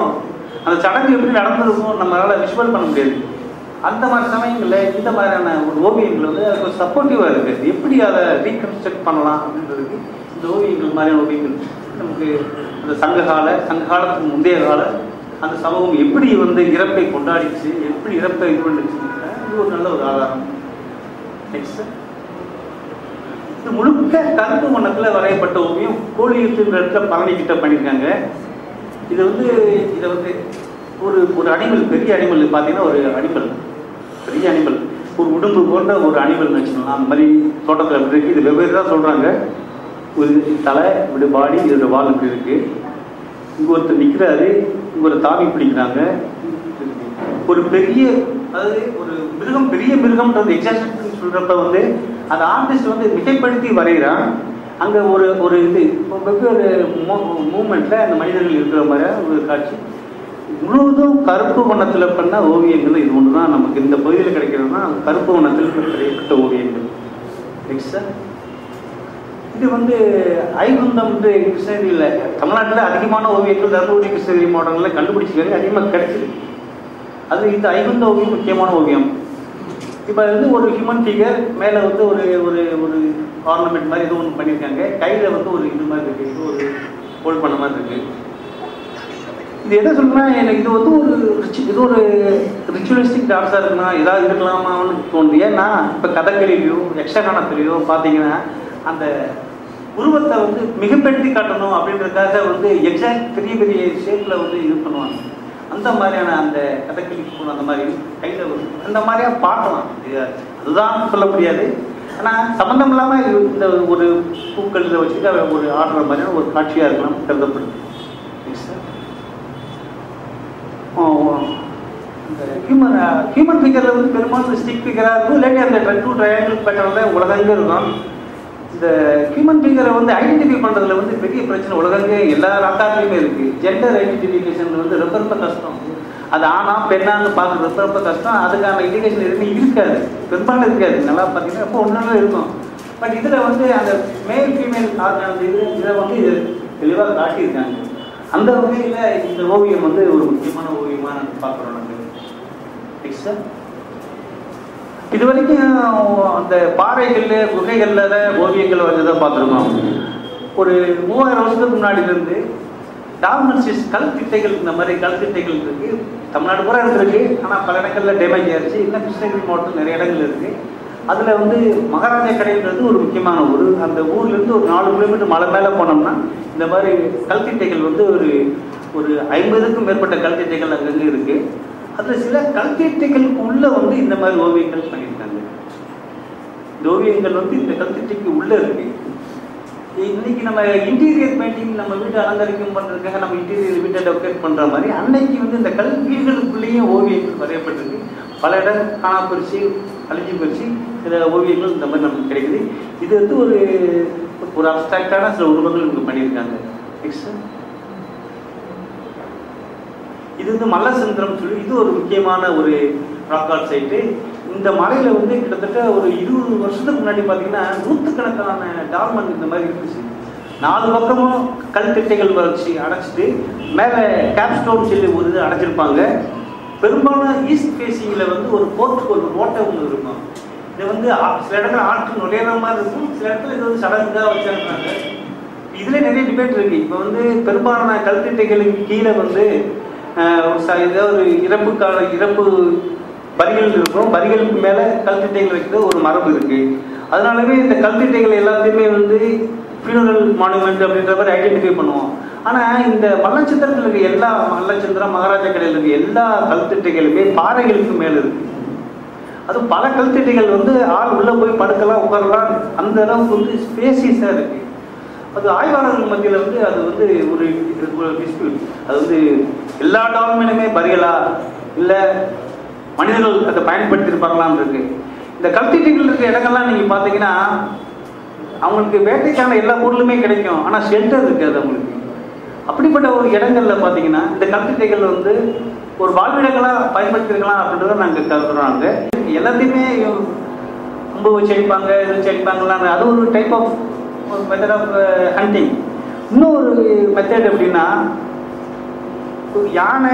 அந்த சடங்கு எப்படி நடந்திருக்கும் நம்மளால விஷுவல் பண்ண முடியாது அந்த மாதிரி சமயங்களில் இந்த மாதிரியான ஒரு ஓவியங்கள் வந்து அதுக்கு சப்போர்ட்டிவாக இருக்குது எப்படி அதை ரீகன்ஸ்ட்ரக்ட் பண்ணலாம் அப்படின்றதுக்கு இந்த ஓவியங்கள் மாதிரியான ஓவியங்கள் நமக்கு அந்த சங்ககால சங்க காலத்துக்கு முந்தைய கால அந்த சமூகம் எப்படி வந்து இறப்பை கொண்டாடிச்சு எப்படி இறப்பை இது பண்ணுச்சு இது ஒரு நல்ல ஒரு ஆதாரம் நெக்ஸ்ட் இது முழுக்க கருப்பு வண்ணத்தில் வரையப்பட்ட ஓவியம் கோழியத்துன்ற இடத்துல பழனி கிட்ட பண்ணியிருக்காங்க இது வந்து இதை வந்து ஒரு ஒரு அனிமல் பெரிய அனிமல் பார்த்தீங்கன்னா ஒரு அனிமல் பெரிய அனிமல் ஒரு உடும்பு போன்ற ஒரு அனிமல் வச்சுக்கலாம் அந்த மாதிரி தோட்டத்தில் அப்படி இருக்கு இது வெவ்வேறு தான் சொல்கிறாங்க ஒரு தலை இப்படி பாடி இதோட வால் இப்படி இருக்கு இங்கே ஒருத்தர் நிற்கிறாரு இங்கே ஒரு தாவி பிடிக்கிறாங்க ஒரு பெரிய அதாவது ஒரு மிருகம் பெரிய மிருகம்ன்றது எக்ஸாக்ட் சொல்றப்ப வந்து அந்த ஆர்டிஸ்ட் வந்து மிகைப்படுத்தி வரைகிறான் அங்க ஒரு ஒரு இது வெவ்வேறு மூமெண்ட்ல அந்த மனிதர்கள் இருக்கிற மாதிரி ஒரு காட்சி முழுவதும் கருப்பு வண்ணத்துல பண்ண ஓவியங்கள் இது ஒன்று தான் நமக்கு இந்த பகுதியில் கிடைக்கிறதுனா கருப்பு வண்ணத்தில் வரையப்பட்ட ஓவியங்கள் நெக்ஸ்ட் இது வந்து ஐகுந்தம் வந்து கிருஷ்ணகிரியில் தமிழ்நாட்டில் அதிகமான ஓவியங்கள் தருமபுரி கிருஷ்ணகிரி மாவட்டங்களில் கண்டுபிடிச்சிருக்காங்க அதிகமாக கிடைச்சிருக்கு அது இந்த ஐகுந்த ஓவியம் முக்கியமான ஓவியம் இப்போ வந்து ஒரு ஹியூமன் ஃபிகர் மேலே வந்து ஒரு ஒரு ஒரு ஆர்னமெண்ட் மாதிரி ஏதோ ஒன்று பண்ணியிருக்காங்க கையில் வந்து ஒரு இது மாதிரி இருக்குது இது ஒரு ஹோல்ட் பண்ண மாதிரி இருக்குது இது என்ன சொல்லுன்னா எனக்கு இது வந்து ஒரு ரிச்சு இது ஒரு ரிச்சுவலிஸ்டிக் டான்ஸாக இருக்குன்னா ஏதாவது இருக்கலாமான்னு தோணுது ஏன்னா இப்போ கதகளிலையோ யக்ஷகானத்திலையோ பார்த்தீங்கன்னா அந்த உருவத்தை வந்து மிகப்படுத்தி காட்டணும் அப்படின்றதுக்காக வந்து எக்ஸாக்ட் பெரிய பெரிய ஷேப்பில் வந்து இது பண்ணுவாங்க அந்த மாதிரியான அந்த கதகளி போன அந்த மாதிரி கையில் ஒரு அந்த மாதிரியா பார்க்கலாம் இது அதுதான் சொல்ல முடியாது ஆனால் சம்மந்தம் இல்லாமல் இந்த ஒரு பூக்கள் இதை வச்சுட்டு ஒரு ஆடுற மாதிரியான ஒரு காட்சியாக இருக்கலாம் கருதப்படுது Next. ஓ, ஓ. இந்த ஹியூமன் ஹியூமன் ஃபிகரில் வந்து பெரும்பாலும் ஸ்டிக் ஃபிகராக இருக்கும் இல்லாட்டி அந்த டூ ட்ரையாங்கிள் பேட்டர்னில் உலகங்க இருக்கும் இந்த ஹியூமன் ஃபிகரை வந்து ஐடென்டிஃபை பண்ணுறதுல வந்து பெரிய பிரச்சனை உலகங்க எல்லா ராக்காட்லையுமே இருக்குது ஜெண்டர் ஐடென்டிஃபிகேஷன் வந்து ரொம்ப ரொம்ப கஷ்டம் அது ஆனா பெண்ணான்னு பார்க்குறது ரொம்ப ரொம்ப கஷ்டம் அதுக்கான இண்டிகேஷன் எதுவுமே இருக்காது பெரும்பாலும் இருக்காது நல்லா பார்த்தீங்கன்னா ரொம்ப ஒன்றும் இருக்கும் பட் இதில் வந்து அந்த மேல் ஃபீமேல் ஆர்கான இது இதை வந்து இது தெளிவாக காட்டியிருக்காங்க அந்த வகையில் இந்த ஓவியம் வந்து ஒரு முக்கியமான ஓவியமாக நாங்கள் பார்க்குறோம் நாங்கள் நெக்ஸ்ட் இது வரைக்கும் அந்த பாறைகள்ல குகைகள்ல ஓவியங்கள் வந்ததை பார்த்துருக்கோம் ஒரு மூவாயிரம் வருஷத்துக்கு முன்னாடியிலேருந்து டாமினன்சிஸ் கல் திட்டைகள் இந்த மாதிரி கல் திட்டைகள் இருக்கு தமிழ்நாடு பூரா இருந்திருக்கு ஆனால் பல இடங்கள்ல டேமேஜ் ஆயிடுச்சு இன்னும் கிருஷ்ணகிரி மாவட்டம் நிறைய இடங்கள் இருக்கு அதில் வந்து மகாராஜா கடைன்றது ஒரு முக்கியமான ஊர் அந்த ஊர்லேருந்து ஒரு நாலு கிலோமீட்டர் மலை மேலே போனோம்னா இந்த மாதிரி கல்திட்டைகள் வந்து ஒரு ஒரு ஐம்பதுக்கும் மேற்பட்ட கல்திட்டைகள் அங்கங்கே இருக்கு அதில் சில கல்திட்டைகளுக்கு உள்ள வந்து இந்த மாதிரி ஓவியங்கள் பண்ணியிருக்காங்க இந்த ஓவியங்கள் வந்து இந்த கல்திட்டைக்கு உள்ள இருக்கு இன்னைக்கு நம்ம இன்டீரியர் பெயிண்டிங் நம்ம வீட்டை அலங்கரிக்கும் பண்றதுக்காக நம்ம இன்டீரியர் வீட்டை டெக்கரேட் பண்ற மாதிரி அன்னைக்கு வந்து இந்த கல் வீடுகளுக்குள்ளேயும் ஓவியங்கள் வரையப்பட்டிருக்கு பல இடம் காணா போயிடுச்சு அழிஞ்சு போயிடுச்சு சில ஓவியங்கள் இந்த மாதிரி நமக்கு கிடைக்குது இது வந்து ஒரு ஒரு அப்டிராக்டான சில உருவங்கள் இவங்க பண்ணியிருக்காங்க நெக்ஸ்ட் இது வந்து மல்லசந்திரம் சொல்லி இது ஒரு முக்கியமான ஒரு ராக் ஆர்ட் சைட்டு இந்த மலையில வந்து கிட்டத்தட்ட ஒரு இருபது வருஷத்துக்கு முன்னாடி பார்த்தீங்கன்னா நூற்றுக்கணக்கான டால்மன் இந்த மாதிரி இருந்துச்சு நாலு பக்கமும் கல் திட்டைகள் வச்சு அடைச்சிட்டு மேலே கேப்ஸ்டோன் சொல்லி ஒரு இது அடைச்சிருப்பாங்க பெரும்பாலும் ஈஸ்ட் ஃபேஸிங்கில் வந்து ஒரு போர்ட்டுக்கு ஒரு ஓட்டை ஒன்று இருக்கும் இது வந்து ஆ- சில இடத்துல ஆட்கள் நுழையிற மாதிரி இருக்கும் சில இடத்துல இது வந்து சடங்காக வச்சிருக்காங்க இதுல நிறைய டிபேட் இருக்கு இப்போ வந்து பெரும்பாலான கல்திட்டைகளுக்கு கீழே வந்து ஆஹ், ஒரு ச- ஏதோ ஒரு இறப்பு கால இறப்பு வரிகள் இருக்கும் வரிகளுக்கு மேல கல்திட்டைகள் வைக்கிறது ஒரு மரபு இருக்கு அதனாலவே இந்த கல்திட்டைகள் எல்லாத்தையுமே வந்து ஃபியூனரல் மானுமெண்ட் அப்படின்ற மாதிரி ஐடென்டிஃபை பண்ணுவோம் ஆனா இந்த மல்லச்சித்திரத்தில் இருக்க எல்லா மல்லச்சித்திரம் மகாராஜா கடையில் இருக்க எல்லா கல்திட்டைகளுமே பாறைகளுக்கு மேல இருக்கு அது பல கல்திட்டைகள் வந்து ஆள் உள்ள போய் படுக்கலாம் உட்காரலாம் அந்த அளவுக்கு வந்து ஸ்பேசியஸாக இருக்கு அது ஆய்வாளர்கள் மத்தியில் வந்து அது வந்து ஒரு டிஸ்பியூட் அது வந்து எல்லா டால்மெனுமே பரியலா இல்லை மனிதர்கள் அதை பயன்படுத்தியிருப்பாங்களான்னு இருக்கு இந்த கல்திட்டைகள் இருக்க இடங்கள்லாம் நீங்க பார்த்தீங்கன்னா அவங்களுக்கு வேட்டைக்கான எல்லா பொருளுமே கிடைக்கும் ஆனால் ஷெல்டர் இருக்காது அவங்களுக்கு அப்படிப்பட்ட ஒரு இடங்கள்ல பார்த்தீங்கன்னா இந்த கல்திட்டைகள் வந்து ஒரு வாழ்விடங்களா பயன்படுத்திருக்கலாம் அப்படின்றத நாங்கள் கருதுறாங்க எல்லாத்தையுமே அம்பு வச்சு அடிப்பாங்க இது வச்சு அடிப்பாங்களான்னு அது ஒரு type of method of hunting இன்னொரு மெத்தட் எப்படின்னா ஒரு யானை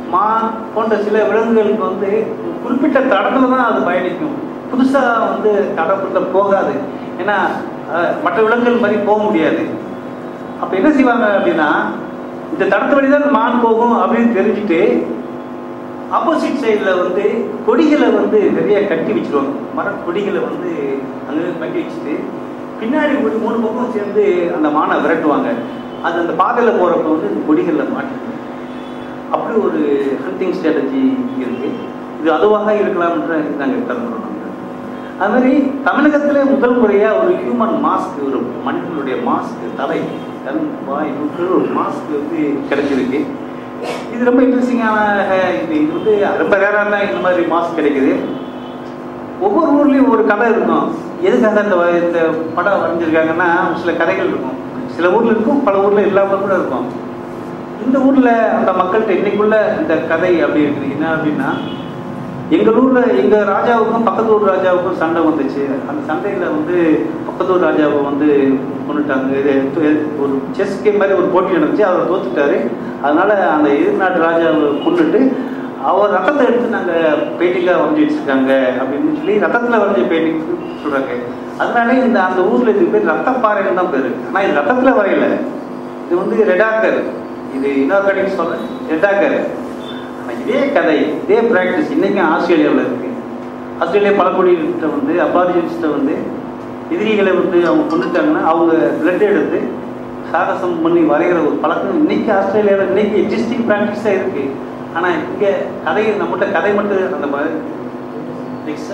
மான் போன்ற சில விலங்குகளுக்கு வந்து குறிப்பிட்ட தடத்துல தான் அது பயணிக்கும் புதுசாக வந்து தடத்துல போகாது ஏன்னா அஹ், மற்ற விலங்குகள் மாதிரி போக முடியாது அப்போ என்ன செய்வாங்க அப்படின்னா இந்த தடத்து வழி தான் மான் போகும் அப்படின்னு தெரிஞ்சுட்டு ஆப்போசிட் சைடில் வந்து கொடிகளை வந்து நிறைய கட்டி வச்சிருவாங்க மர கொடிகளை வந்து அங்கே கட்டி வச்சுட்டு பின்னாடி ஒரு மூணு பக்கம் சேர்ந்து அந்த மானை விரட்டுவாங்க அது அந்த பாதையில் போகிறப்ப வந்து இந்த கொடிகளில் மாட்டிக்கும் அப்படி ஒரு ஹண்டிங் ஸ்ட்ராட்டஜி இருக்கு இது அதுவாக இருக்கலாம்ன்ற நாங்கள் கருதுறோம் நாங்க. அது மாதிரி தமிழகத்திலே முதல் முறையாக ஒரு ஹியூமன் மாஸ்க் ஒரு மனிதனுடைய மாஸ்க் தலை கண் வாய் மூக்கு ஒரு மாஸ்க் வந்து கிடைச்சிருக்கு இது ரொம்ப இன்ட்ரெஸ்டிங்கான இது இது வந்து ரொம்ப ரேராக தான் இந்த மாதிரி மாஸ்க் கிடைக்குது ஒவ்வொரு ஊர்லேயும் ஒரு கதை இருக்கும் எதுக்காக இந்த வ- இந்த படம் வரைஞ்சிருக்காங்கன்னா சில கதைகள் இருக்கும் சில ஊரில் இருக்கும் பல ஊரில் இல்லாமல் கூட இருக்கும் இந்த ஊரில் அந்த மக்கள்கிட்ட இன்னைக்குள்ள இந்த கதை அப்படி இருக்குது என்ன அப்படின்னா எங்கள் ஊரில் எங்கள் ராஜாவுக்கும் பக்கத்து ஊர் ராஜாவுக்கும் சண்டை வந்துச்சு அந்த சண்டையில் வந்து பக்கத்து ஊர் ராஜாவை வந்து கொண்டுட்டாங்க இது இது ஒரு செஸ் கேம் மாதிரி ஒரு போட்டி நடந்துச்சு அவர் தோத்துட்டாரு அதனால அந்த எதிர்நாட்டு ராஜாவை கொண்டுட்டு அவர் ரத்தத்தை எடுத்து நாங்கள் பெயிண்டிங்காக வரைஞ்சி வச்சிருக்காங்க அப்படின்னு சொல்லி ரத்தத்தில் வரைஞ்ச பெயிண்டிங் சொல்கிறாங்க அதனால இந்த அந்த ஊரில் இது பேர் ரத்தப்பாறைன்னு தான் பேர் ஆனால் இது ரத்தத்தில் வரையல இது வந்து ரெடாக்கர் இது இன்னொரு கடைக்கு சொல்கிறேன் ரெடாக்கர் ஆனால் இதே கதை இதே ப்ராக்டிஸ் இன்றைக்கும் ஆஸ்திரேலியாவில் இருக்குது ஆஸ்திரேலியா பழங்குடியிட்ட வந்து அபாரிஜின்ஸ்கிட்ட வந்து எதிரிகளை வந்து அவங்க கொண்டுட்டாங்கன்னா அவங்க பிளட் எடுத்து சாகசம் பண்ணி வரைகிற ஒரு பழக்கம் இன்னைக்கு ஆஸ்திரேலியாவில் இன்னைக்கு எக்ஸிஸ்டிங் ப்ராக்டிஸாக இருக்குது ஆனால் இங்கே கதை நம்மகிட்ட கதை மட்டும் அந்த மாதிரி நெக்ஸ்ட்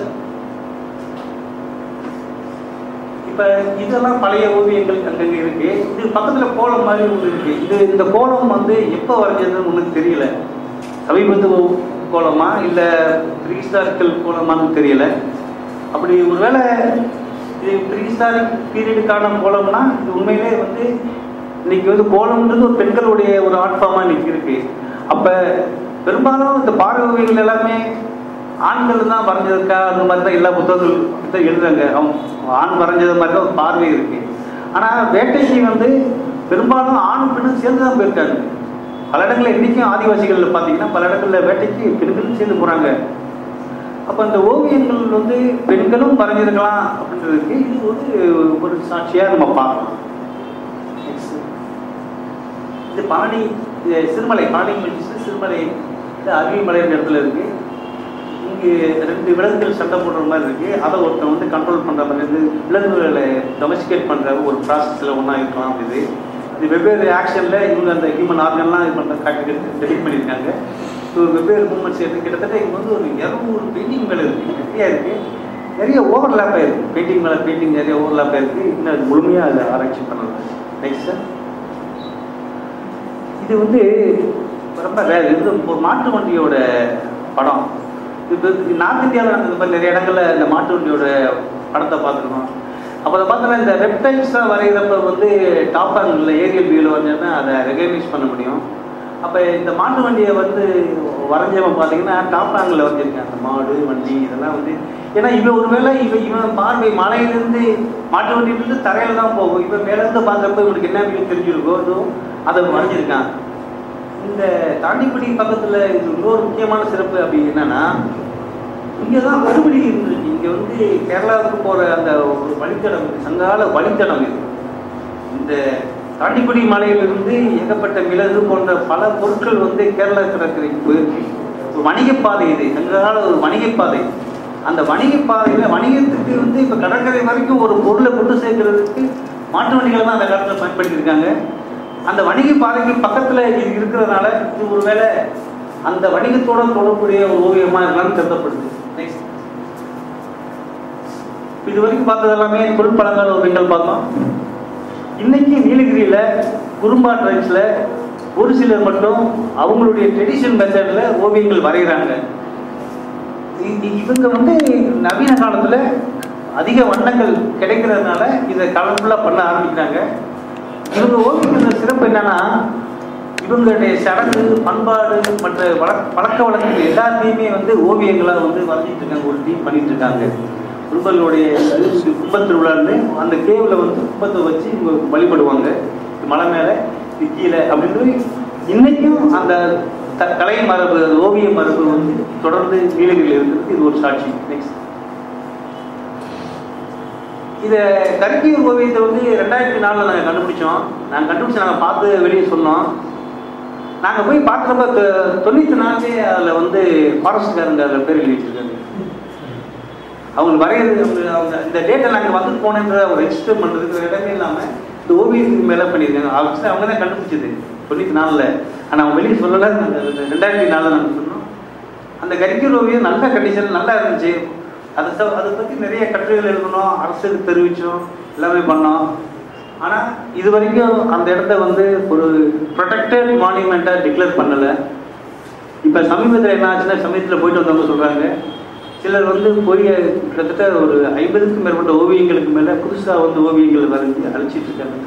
இப்போ இதெல்லாம் பழைய ஓவியங்கள் அங்கங்கே இருக்கு இது பக்கத்தில் கோலம் மாதிரி ஒன்று இருக்கு இது இந்த கோலம் வந்து எப்போ வரைஞ்சதுன்னு ஒன்றும் தெரியல சமீபத்து கோலமா இல்லை ப்ரீஹிஸ்டாரிக்கல் கோலமான்னு தெரியல அப்படி ஒருவேளை இது ப்ரீஹிஸ்டாரிக் பீரியடுக்கான கோலம்னா இது உண்மையிலே வந்து இன்னைக்கு வந்து கோலம்ன்றது ஒரு பெண்களுடைய ஒரு ஆர்ட் ஃபார்மாக இன்னைக்கு இருக்கு அப்போ பெரும்பாலும் இந்த பார்வை ஓவியங்கள் எல்லாமே ஆண்கள் தான் வரைஞ்சதுக்கா அந்த மாதிரி தான் எல்லா புத்தகங்கள் எழுதுறாங்க அவங்க ஆண் வரைஞ்சது மாதிரி தான் ஒரு பார்வை இருக்கு ஆனால் வேட்டைக்கு வந்து பெரும்பாலும் ஆண் பெண்ணும் சேர்ந்து தான் போயிருக்காங்க பல இடங்களில் இன்றைக்கும் ஆதிவாசிகளில் பார்த்தீங்கன்னா பல இடங்களில் வேட்டைக்கு பெண்களும் சேர்ந்து போகிறாங்க அப்போ அந்த ஓவியங்கள் வந்து பெண்களும் வரைஞ்சிருக்கலாம் அப்படின்றதுக்கு இது வந்து ஒரு சாட்சியாக நம்ம பார்க்கலாம் Next. இது பழனி இது சிறுமலை பழனி முடிச்சு சிறுமலை இது அருவிமலைன்ற இடத்துல இருக்கு இங்கு ரெண்டு விலங்குகள் சண்டை போடுற மாதிரி இருக்கு அதை ஒருத்தன் வந்து கண்ட்ரோல் பண்ற மாதிரி இது விலங்குகளை டொமஸ்டிகேட் பண்ற ஒரு ப்ராசஸ்ல ஒன்றா இருக்கலாம் இது இது வெவ்வேறு ஆக்ஷன்ல இவங்க அந்த ஹியூமன் ஆர்கன்லாம் இது பண்ற காட்டி டெலிட் பண்ணியிருக்காங்க ஸோ வெவ்வேறு மூமெண்ட்ஸ் இருக்கு கிட்டத்தட்ட இங்க வந்து ஒரு இரநூறு பெயிண்டிங் மேலே இருக்கு நிறைய இருக்கு நிறைய ஓவர்லாப் ஆயிருக்கு பெயிண்டிங் மேலே பெயிண்டிங் நிறைய ஓவர்லாப் ஆயிருக்கு இன்னும் அது முழுமையாக அதை ஆராய்ச்சி பண்ணலாம் நெக்ஸ்ட் சார் இது வந்து ரொம்ப rare. இது ஒரு மாட்டு வண்டியோட படம் இப்போ நார்த் இந்தியாவில் நாங்கள் இந்த மாதிரி நிறைய இடங்கள்ல இந்த மாட்டு வண்டியோட படத்தை பார்த்துருக்கோம் அப்போ அதை பார்த்தோன்னா இந்த ரெப்டைல்ஸாக வரைகிறப்ப வந்து டாப் ஆங்கிளில் ஏரியல் வியூவில் வரைஞ்சோன்னா அதை ரெகனைஸ் பண்ண முடியும் அப்போ இந்த மாட்டு வண்டியை வந்து வரைஞ்சவன் பார்த்தீங்கன்னா டாப் ஆங்கிளில் வரைஞ்சிருக்கேன் அந்த மாடு வண்டி இதெல்லாம் வந்து ஏன்னா இவன் ஒருவேளை இவன் இவன் பார்வை மலையிலேருந்து மாட்டு வண்டியிலேருந்து தரையில தான் போகும் இவன் மேலேருந்து பார்க்குறப்ப இவனுக்கு என்ன வியூ தெரிஞ்சிருக்கோ அதுவும் அதை வரைஞ்சிருக்கான் இந்த தாண்டிக்குடி பக்கத்துல இது இன்னொரு முக்கியமான சிறப்பு அப்படி என்னன்னா இங்க தான் மறுபடி இருந்திருக்கு இங்க வந்து கேரளாவுக்கு போற அந்த ஒரு வழித்தடம் இருக்கு. சங்கால வழித்தடம் இது இந்த தாண்டிக்குடி மலையிலிருந்து ஏகப்பட்ட மிளகு போன்ற பல பொருட்கள் வந்து கேரளா கடற்கரைக்கு போயிருக்கு ஒரு வணிகப்பாதை இது சங்ககால ஒரு வணிகப்பாதை அந்த வணிகப்பாதையில வணிகத்துக்கு வந்து இப்ப கடற்கரை வரைக்கும் ஒரு பொருளை கொண்டு சேர்க்கறதுக்கு மாட்டு வண்டிகளை தான் அந்த காலத்துல பயன்படுத்தியிருக்காங்க அந்த வணிக பாதைக்கு பக்கத்துல இது இருக்கிறதுனால இது ஒருவேளை அந்த வணிகத்தோட தொடர்புடைய ஒரு ஓவியமா இருக்கலாம்னு கருதப்படுது நெக்ஸ்ட் இது வரைக்கும் பார்த்தது எல்லாமே தொழிற்பழங்கால ஓவியங்கள் பார்த்தோம் இன்னைக்கு நீலகிரியில குறும்பா ட்ரைப்ஸ்ல ஒரு சிலர் மட்டும் அவங்களுடைய ட்ரெடிஷன் மெத்தட்ல ஓவியங்கள் வரைகிறாங்க இ- இ- இவங்க வந்து நவீன காலத்துல அதிக வண்ணங்கள் கிடைக்கிறதுனால இதை கலர்ஃபுல்லா பண்ண ஆரம்பிக்கிறாங்க இவங்க ஓவியங்களோட சிறப்பு என்னன்னா இவங்களுடைய சடங்கு பண்பாடு மற்ற வழக்க பழக்க வழக்கங்கள் எல்லாத்தையுமே வந்து ஓவியங்களா வந்து வரைஞ்சிட்டு இருக்காங்க ஒரு டீம் பண்ணிட்டு இருக்காங்க கும்பலுடைய கும்ப திருவிழான்னு அந்த கேவ்ல வந்து கும்பத்தை வச்சு இவங்க வழிபடுவாங்க இது மலை மேல இது கீழே அப்படின்னு இன்னைக்கும் அந்த க- கலை மரபு ஓவிய மரபு வந்து தொடர்ந்து நீலகிரியில் இருக்கிறது இது ஒரு சாட்சி நெக்ஸ்ட் இதை கருப்பியூர் ஓவியத்தை வந்து ரெண்டாயிரத்தி நாலில் நாங்கள் கண்டுபிடிச்சோம் நாங்கள் கண்டுபிடிச்சு நாங்கள் பார்த்து வெளியே சொன்னோம் நாங்கள் போய் பார்க்குறப்ப தொ- தொண்ணூற்றி நாலுலேயே அதில் வந்து ஃபாரஸ்ட்காரங்க அதில் பேர் எழுதி வச்சிருக்காங்க அவங்களுக்கு வரைகிறது அவங்க அவங்க இந்த டேட்டை நாங்கள் வந்து போனேன்ற ஒரு ரெஜிஸ்டர் பண்ணுறதுக்கு இடமே இல்லாமல் இந்த ஓவியத்துக்கு மேலே பண்ணியிருக்காங்க ஆக்சுவலி அவங்க தான் கண்டுபிடிச்சது தொண்ணூற்றி நாலில் ஆனால் அவங்க வெளியே சொல்லலை நாங்கள் ரெண்டாயிரத்தி நாலில் நாங்கள் சொன்னோம் அந்த கரிக்குலர் ஓவியம் நல்ல கண்டிஷன் நல்லா இருந்துச்சு அதை தவ- அதை பற்றி நிறைய கட்டுரைகள் எழுதணும் அரசுக்கு தெரிவித்தோம் எல்லாமே பண்ணோம் ஆனால் இது வரைக்கும் அந்த இடத்த வந்து ஒரு ப்ரொடெக்டட் மானுமெண்ட்டாக டிக்ளேர் பண்ணலை இப்போ சமீபத்தில் என்ன ஆச்சுன்னா சமீபத்தில் போயிட்டு வந்தவங்க சொல்கிறாங்க சிலர் வந்து போய் கிட்டத்தட்ட ஒரு ஐம்பதுக்கும் மேற்பட்ட ஓவியங்களுக்கு மேலே புதுசாக வந்து ஓவியங்கள் வரைஞ்சி அழிச்சிட்டு இருக்காங்க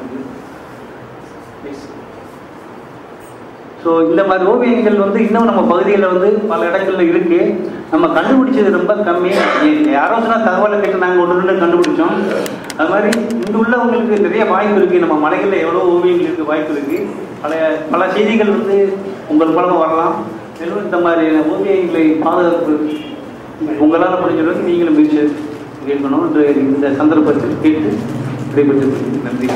ஸோ இந்த மாதிரி ஓவியங்கள் வந்து இன்னும் நம்ம பகுதியில் வந்து பல இடங்கள்ல இருக்கு நம்ம கண்டுபிடிச்சது ரொம்ப கம்மி எ- யாரோ சொன்னா தகவலை கேட்டு நாங்கள் ஒன்று ரெண்டு கண்டுபிடிச்சோம் அது மாதிரி இங்கே உள்ளவங்களுக்கு நிறைய வாய்ப்பு இருக்கு நம்ம மலைகளில் எவ்வளோ ஓவியங்கள் இருக்கு வாய்ப்பு இருக்கு பல பல செய்திகள் வந்து உங்கள் மூலமாக வரலாம் மேலும் இந்த மாதிரி ஓவியங்களை பாதுகாப்பு உங்களால் முடிஞ்ச அளவுக்கு நீங்களும் முயற்சி இருக்கணும் என்று இந்த சந்தர்ப்பத்தில் கேட்டு விடைபெற்று நன்றி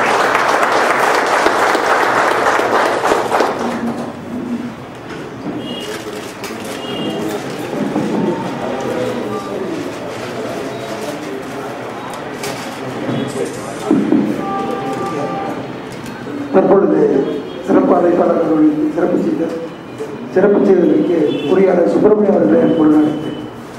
தற்பொழுது சிறப்பு அழைப்பாளர்கள் சிறப்பு செய்த சிறப்பு செய்வதற்கு பொறியாளர் சுப்பிரமணியம் அவர்களை அன்புடன் அழைக்கிறேன்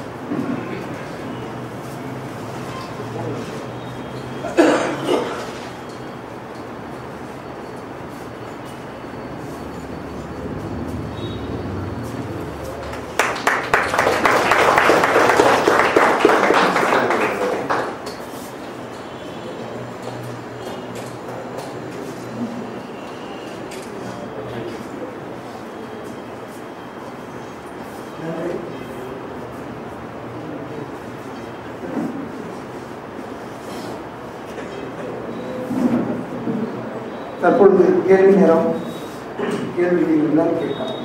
தற்பொழுது கேள்வி நேரம் கேள்விகள் இருந்தால் கேட்கலாம்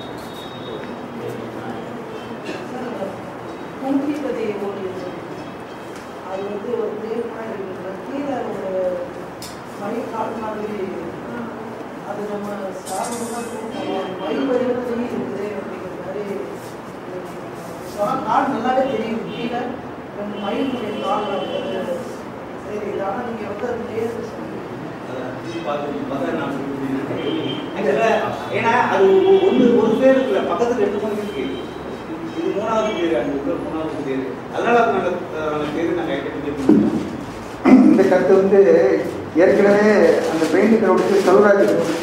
பூங்கிப்பதி ஓவியம் அது வந்து ஒரு தேர்மா இருக்கிறது கீழே ஒரு மணி கால் மாதிரி அது நம்ம சாதாரணமாக மயில் வடிவத்திலேயே இருக்குது அப்படிங்கிற மாதிரி கால் நல்லாவே தெரியும் கீழே ரெண்டு மயிலுடைய கால் வந்து சரி ஆனால் நீங்கள் வந்து அது நேரில் சொன்னீங்க ஏன்னா அது ஒன்று ஒரு பேர் இருக்குல்ல பக்கத்துல ரெண்டு மூணு இருக்கு இது மூணாவது பேர் அந்த உள்ள மூணாவது பேர் அதனால அது நாங்கள் நாங்கள் பேர் நாங்கள் ஐடென்டிஃபை இந்த கருத்து வந்து ஏற்கனவே அந்த பெயிண்ட் கிரௌண்டுக்கு செல்வராஜ்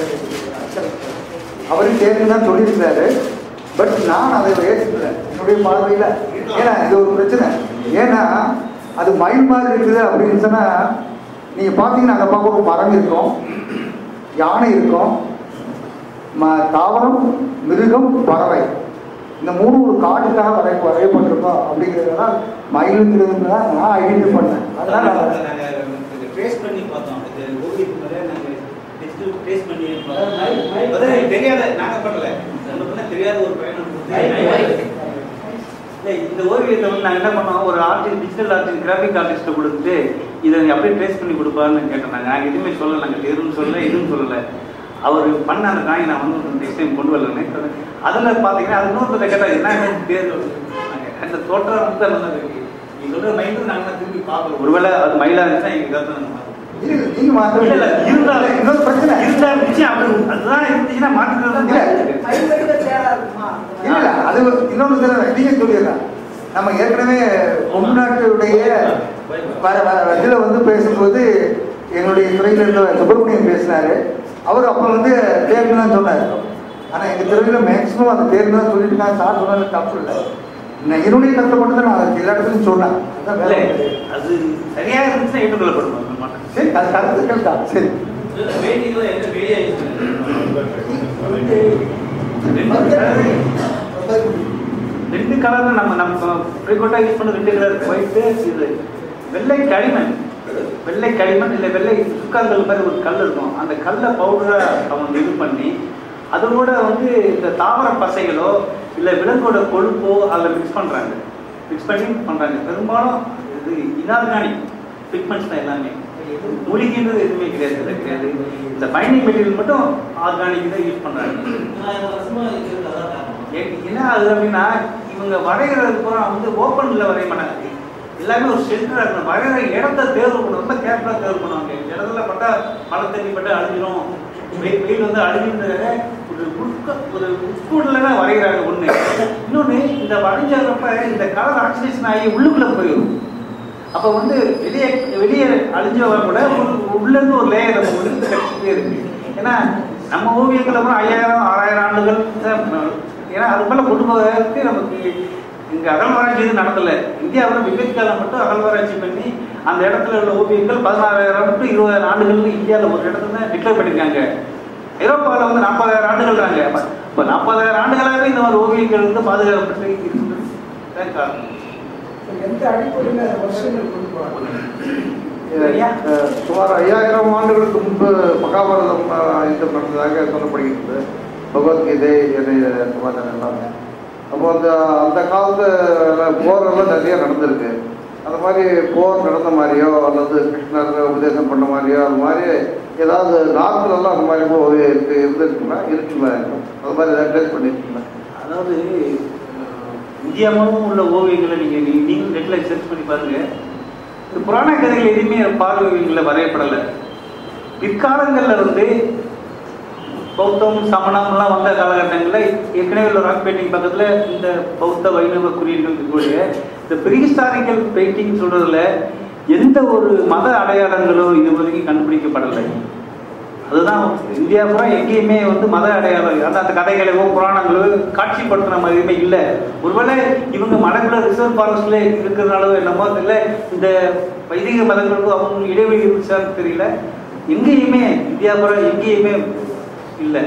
அவரும் சேர்ந்து தான் சொல்லியிருந்தாரு பட் நான் அதை ஏற்றுக்கல என்னுடைய பார்வையில் ஏன்னா இது ஒரு பிரச்சனை ஏன்னா அது மயில் மாதிரி இருக்குது அப்படின்னு சொன்னால் நீங்கள் பார்த்தீங்கன்னா அங்கே பார்க்க ஒரு மரம் இருக்கும் யானை இருக்கும் ம தாவரம் மிருகம் பறவை இந்த மூணு ஒரு காட்டுக்காக வரை வரையப்பட்டிருக்கோம் அப்படிங்கிறதுனால மயிலுங்கிறது தான் நான் ஐடென்டிஃபை பண்ணேன் அதனால நான் நாங்கள் ட்ரேஸ் பண்ணி பார்த்தோம் இது ஓவியத்து மேலே நாங்கள் டிஜிட்டல் ட்ரேஸ் பண்ணி அதாவது மயில்- மயில் அதாவது தெரியாத நாங்கள் பண்ணல நம்ம பண்ண தெரியாத ஒரு பயணம் கொடுத்து இல்லை இந்த ஓவியத்தை வந்து நாங்கள் என்ன பண்ணோம் ஒரு ஆர்டிஸ்ட் டிஜிட்டல் ஆர்டிஸ்ட் கிராஃபிக் ஆர்டிஸ்ட்டை கொடுத்துட்டு இதை நீ அப்படியே ட்ரேஸ் பண்ணி கொடுப்பாருன்னு கேட்டோம் நாங்கள் நாங்கள் எதுவுமே சொல்லலை நாங்கள் தேர்வுன்னு சொல்லலை எதுவும் சொல்லலை அவர் பண்ண அந்த காய் நான் வந்து நெக்ஸ்ட் டைம் கொண்டு வரலன்னு அதில் பார்த்தீங்கன்னா அது இன்னொருத்தரை கேட்டால் என்ன எனக்கு பேர் அந்த தோற்றம் தான் நல்லா இருக்கு நீ சொல்கிற மயில் நாங்கள் திரும்பி பார்க்கல ஒருவேளை அது மயிலாக இருந்துச்சுன்னா எங்கள் கருத்தை நாங்கள் பார்க்கணும் இரு, நீங்க மாத்த இல்ல, இல்ல, இருந்தாலும் இன்னொரு பிரச்சனை இருந்தா இருந்துச்சு அப்படி அதுதான் இருந்துச்சுன்னா மாற்றுறது தான் இல்ல. இருக்கு. மயில் வடிவ தேடா இருக்குமா இல்ல இல்ல அது இன்னொன்று சொல்ல நீங்க சொல்லிடலாம் நம்ம ஏற்கனவே கொங்குநாட்டுடைய வர வர இதில் வந்து பேசும்போது எங்களுடைய துறையில் இருந்த சுப்பிரமணியம் பேசினாரு அவர் அப்போ வந்து தேர்வு தான் சொன்னார் ஆனால் எங்கள் துறையில் மேக்ஸிமம் அந்த தேர்வு தான் சொல்லிட்டு இருக்காங்க சார் சொன்னது தப்பு இல்லை நான் என்னுடைய கருத்தை மட்டும் தான் நான் எல்லா இடத்துலையும் சொன்னேன் அதுதான் இல்ல, வேலை கிடையாது. அது சரியா இருந்துச்சுன்னா ஏற்றுக்கொள்ளப்படும் அந்த மாற்றம். சரி அது கருத்துக்கள் தான் சரி வேலிகளை என்ன வேலியா use பண்ணுறது? ரெண்டு colour ரெண்டு கலர்ல நம்ம நம்ம ஃப்ரீக்வெண்ட்டாக யூஸ் பண்ண ரெண்டு கலர் ஒயிட்டு இது வெள்ளை களிமண் வெள்ளை களிமண் இல்லை வெள்ளை சுக்காங்கல் மாதிரி ஒரு கல் இருக்கும் அந்த கல்லை பவுடரை அவங்க இது பண்ணி அதோட வந்து இந்த தாவர பசைகளோ இல்லை விலங்கோட கொழுப்போ அதில் மிக்ஸ் பண்ணுறாங்க மிக்ஸ் பண்ணி பண்ணுறாங்க பெரும்பாலும் இது இனார்கானிக் பிக்மெண்ட்ஸ் தான் எல்லாமே மூலிகைன்றது எதுவுமே கிடையாது இதுல கிடையாது இந்த பைண்டிங் மெட்டீரியல் மட்டும் ஆர்கானிக் தான் யூஸ் பண்ணுறாங்க ஏ- என்ன ஆகுது அப்படின்னா இவங்க வரைகிறது பூரா வந்து ஓப்பனில் வரைய மாட்டாங்க எல்லாமே ஒரு சென்டராக இருக்கணும் வரைகிற இடத்த தேர்வு பண்ணணும் ரொம்ப கேர்ஃபுல்லாக தேர்வு பண்ணுவாங்க இடத்துல பட்டா மழை தண்ணி பட்டா அழிஞ்சிரும் வெயில் வெயில் வந்து அழிஞ்சுன்றத ஒரு உட்க ஒரு உட்கூடல வரைகிறாங்க ஒன்று இன்னொன்று இந்த வரைஞ்சப்ப இந்த கலர் ஆக்சிடேஷன் ஆகி உள்ளுக்குள்ளே போயிடும் அப்போ வந்து வெளியே வெளியே அழிஞ்சவங்க கூட உள்- உள்ளேருந்து ஒரு லேயர் நம்ம உள்ளிருந்து கட்டிக்கிட்டே இருக்கு ஏன்னா நம்ம ஓவியங்கள் அப்புறம் ஐயாயிரம் ஆறாயிரம் ஆண்டுகள் தான் ஏன்னா அது போல கொண்டு போகிறதுக்கு நமக்கு இங்கே அகழ்வாராய்ச்சி எதுவும் நடக்கல இந்தியாவில் விவேக்காலம் மட்டும் அகழ்வாராய்ச்சி பண்ணி அந்த இடத்துல உள்ள ஓவியங்கள் பதினாறாயிரம் டு இருபதாயிரம் ஆண்டுகள் இந்தியாவில் ஒரு இடத்துல டிக்ளேர் பண்ணியிருக்காங்க ஐரோப்பாவில் வந்து நாற்பதாயிரம் ஆண்டுகள்றாங்க இப்போ நாற்பதாயிரம் ஆண்டுகளாகவே இந்த மாதிரி ஓவியங்கள் வந்து பாதுகாக்கப்பட்டு இருக்கின்றது தான் காரணம் எந்த அடிப்படையில் வருஷங்கள் கொண்டு போவாங்க அஹ், சுமார் ஐயாயிரம் ஆண்டுகளுக்கு முன்பு மகாபாரதம் அஹ், யுத்தம் நடந்ததாக சொல்லப்படுகிறது பகவத்கீதை என்னுடைய சமாதானம் எல்லாமே அப்போ அந்த அந்த காலத்துல போரெல்லாம் நிறைய நடந்திருக்கு அந்த மாதிரி போர் நடந்த மாதிரியோ அல்லது கிருஷ்ணர் உபதேசம் பண்ண மாதிரியோ அது மாதிரி ஏதாவது நார்மலெல்லாம் அந்த மாதிரி போய் இருக்கு இருந்திருக்குன்னா இருக்குங்களா இருக்கும் அது மாதிரி ஏதாவது ட்ரேஸ் பண்ணியிருக்கீங்களா அதாவது அஹ், இந்தியாவும் உள்ள ஓவியங்களை நீங்க நீ- நீங்களும் நெட்ல சர்ச் பண்ணி பாருங்க இந்த புராண கதைகள் எதுவுமே பார்வைகளில் வரையப்படலை பிற்காலங்களில் வந்து பௌத்தம் சமணம்லாம் வந்த காலகட்டங்களில் ஏற்கனவே உள்ள ராக் பெயிண்டிங் பக்கத்தில் இந்த பௌத்த வைணவ குறியீடுகள் இருக்கக்கூடிய இந்த ப்ரீஹிஸ்டாரிக்கல் பெயிண்டிங் சொல்றதுல எந்த ஒரு மத அடையாளங்களோ இது வரைக்கும் கண்டுபிடிக்கப்படலை அதுதான் இந்தியா பூரா எங்கேயுமே வந்து மத அடையாளம் அந்த அந்த கதைகளோ புராணங்களோ காட்சிப்படுத்துன மாதிரியுமே இல்லை ஒருவேளை இவங்க மடங்குல ரிசர்வ் ஃபாரஸ்ட்ல இருக்கிறதுனாலோ என்னமோ தெரியல இந்த வைதிக மதங்களுக்கும் அவங்க இடைவெளி இருந்துச்சான்னு தெரியல எங்கேயுமே இந்தியா பூரா எங்கேயுமே இல்லை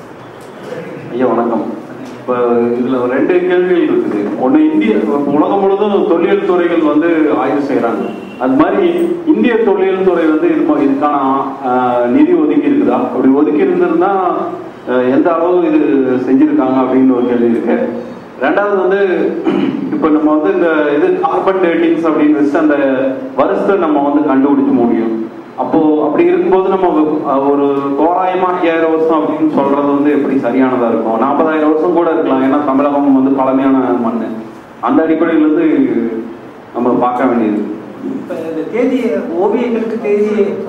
ஐயா வணக்கம் இப்போ இதுல ஒரு ரெண்டு கேள்விகள் இருக்குது ஒண்ணு இந்திய இப்ப உலகம் முழுவதும் தொல்லியல் துறைகள் வந்து ஆய்வு செய்றாங்க அது மாதிரி இந்திய தொல்லியல் துறை வந்து இது மா- இதுக்கான ஆஹ், நிதி ஒதுக்கி இருக்குதா அப்படி ஒதுக்கி இருந்திருந்தா ஆஹ், எந்த அளவு இது செஞ்சிருக்காங்க அப்படின்னு ஒரு கேள்வி இருக்கு ரெண்டாவது வந்து இப்போ நம்ம வந்து இந்த இது கார்பன் டேட்டிங்ஸ் அப்படின்னு வச்சு அந்த வருஷத்தை நம்ம வந்து கண்டுபிடிக்க முடியும் அப்போ அப்படி இருக்கும்போது நம்ம அஹ், ஒரு தோராயமா ஐயாயிரம் வருஷம் அப்படின்னு சொல்றது வந்து எப்படி சரியானதா இருக்கும் நாற்பதாயிரம் வருஷம் கூட இருக்கலாம் ஏன்னா தமிழகம் வந்து பழமையான மண் அந்த அடிப்படையில இருந்து நம்ம பார்க்க வேண்டியது இப்போ இந்த தேதி ஓவியங்களுக்கு தேதி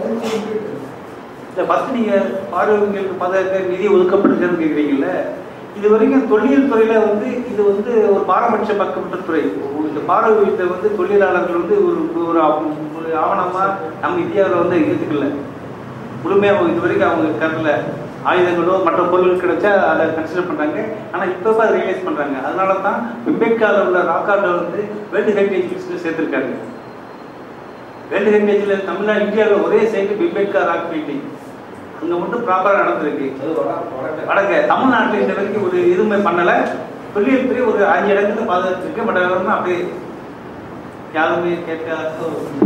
இந்த ஃபஸ்ட் நீங்கள் பார்வைங்களுக்கு பதக்க நிதி ஒதுக்கப்படுதுன்னு கேட்குறீங்கல்ல இது வரைக்கும் தொல்லியல் துறையில வந்து இது வந்து ஒரு பாரபட்ச பக்கப்பட்ட துறை இந்த பார்வையத்தை வந்து தொழிலாளர்கள் வந்து ஒரு ஒரு ஆவ- ஒரு ஆவணமா நம்ம இந்தியாவில் வந்து ஏற்றுக்கல முழுமையாக இது வரைக்கும் அவங்க கருல ஆயுதங்களோ மற்ற பொருட்கள் கிடைச்சா அதை கன்சிடர் பண்றாங்க ஆனா இப்போ அதை ரியலைஸ் பண்றாங்க அதனால தான் பிபெக்கால உள்ள ராக்கார்டில் வந்து வேர்ல்டு ஹெரிட்டேஜ் லிஸ்ட்டில் சேர்த்துருக்காங்க வேர்ல்டு ஹெரிட்டேஜில் தமிழ்நாடு இந்தியாவில் ஒரே சைட்டு பிபெக்கா ராக் பெயிண்டிங் அங்கே மட்டும் ப்ராப்பராக நடந்திருக்கு வடக்கு தமிழ்நாட்டில் இந்த வரைக்கும் ஒரு எதுவுமே பண்ணலை தொழில் துறை ஒரு அஞ்சு இடத்துல பாதுகாத்துருக்கு பட் அவரும் அப்படியே யாருமே கேட்காத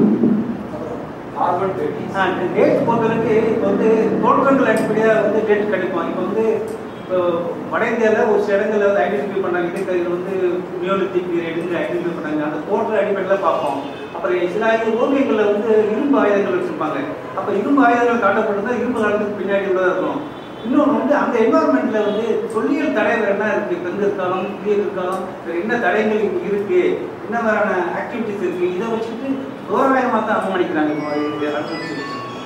டேட் பொறுத்தவரைக்கு இப்போ வந்து தோற்றங்கள் அடிப்படையாக வந்து டேட் கிடைக்கும் இப்போ வந்து இப்போ வட இந்தியாவில் ஒரு சில இடங்கள்ல வந்து ஐடென்டிஃபை பண்ணாங்க இதுக்கு இது வந்து நியோலித்திக் பீரியடுன்னு ஐடென்டிஃபை பண்ணாங்க அந்த தோற்ற அடிப்படையில் பார்ப்போம் அப்புறம் சில ஆயுத ஓவியங்களில் வந்து இரும்பு ஆயுதங்கள் வச்சிருப்பாங்க அப்போ இரும்பு ஆயுதங்கள் காட்டப்பட்டதா இரும்பு காலத்துக்கு பின்னாடி உள்ளதா இருக்கும் இன்னொன்று வந்து அந்த என்வாரன்மெண்ட்ல வந்து தொல்லியல் தடைகள் என்ன இருக்கு பெருங்கற்காலம் புதிய காலம் வேற என்ன தடைகள் இங்க இருக்கு என்ன மாதிரியான ஆக்டிவிட்டிஸ் இருக்கு இதை வச்சுட்டு தோராயமாக தான் அவமானிக்கிறாங்க இப்போ இந்த archaeology.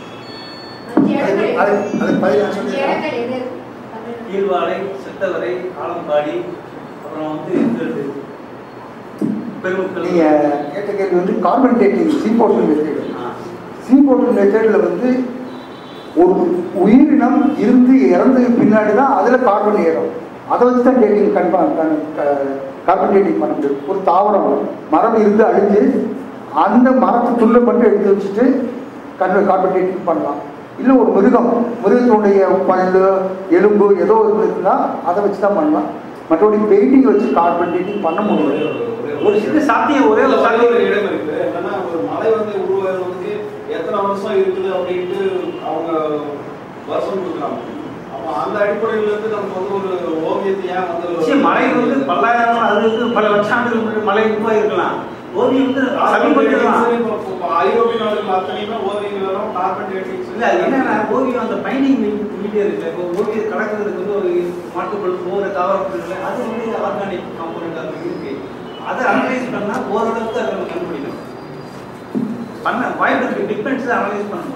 அது அது பதினஞ்சு சொல்லிடுறேன். கீழ்வாடை செத்தவரை ஆலம்பாடி அப்புறம் வந்து எங்களுக்கு பெருமக்கள் நீங்க கேட்ட கேள்வி வந்து carbon dating C portion method ஆ. சி போர்ஷன் மெத்தேடில் வந்து ஒரு உயிரினம் இருந்து இறந்ததுக்கு பின்னாடி தான் அதில் கார்பன் ஏறும் அதை வச்சு தான் டேட்டிங் கன்ஃபார்ம் கார்பன் டேட்டிங் பண்ண முடியும் ஒரு தாவரம் மரம் இருந்து அழிஞ்சு அந்த மரத்து துள்ளை மட்டும் எடுத்து வச்சுட்டு கன் கார்பன் டேட்டிங் பண்ணலாம் இல்லை ஒரு மிருகம் மிருகத்தினுடைய பல்லு எலும்பு ஏதோ இருந்ததுன்னா அதை வச்சு தான் பண்ணலாம் மற்றபடி பெயிண்டிங் வச்சு கார்பன் டேட்டிங் பண்ண முடியும் ஒரு சின்ன சாத்தியம் ஒரே ஒரு ஒரே சாத்தியம் ஒரு இடம் இருக்கு என்னன்னா ஒரு மலை வந்து உருவாகிறதுக்கு எத்தனை வருஷம் இருக்குது அப்படின்ட்டு அவங்க வருஷம் கொடுக்குறாங்க அப்ப அந்த அடிப்படையில இருந்து நம்ம வந்து ஒரு ஓவியத்தை ஏன் வந்து நிச்சயம் மலை வந்து பல்லாயிரம் அது வந்து பல லட்சாண்டுகள் முன்னாடி மலை உருவாயிருக்கலாம் ஓவியம் வந்து சமீபத்தில் தான். ஐரோப்பிய நாடுகள் அத்தனையுமே ஓவியங்கள் எல்லாம் கார்பன் டேட்டிங்ஸ் இல்ல அது என்னன்னா ஓவியம் அந்த பைண்டிங் மீடியா இருக்கு இப்போ ஓவியம் கலக்கிறதுக்கு வந்து ஒரு மாட்டுப்பொருள் போகிற தாவரப்பொருள் அது வந்து ஆர்கானிக் காம்பவுண்ட் அது இருக்கு அதை அனலைஸ் பண்ணா ஓரளவுக்கு அதை நம்ம கண்டுபிடிக்கணும் பண்ண வாய்ப்பு இருக்கு டிஃபரன்ஸ் அனலைஸ் பண்ணணும்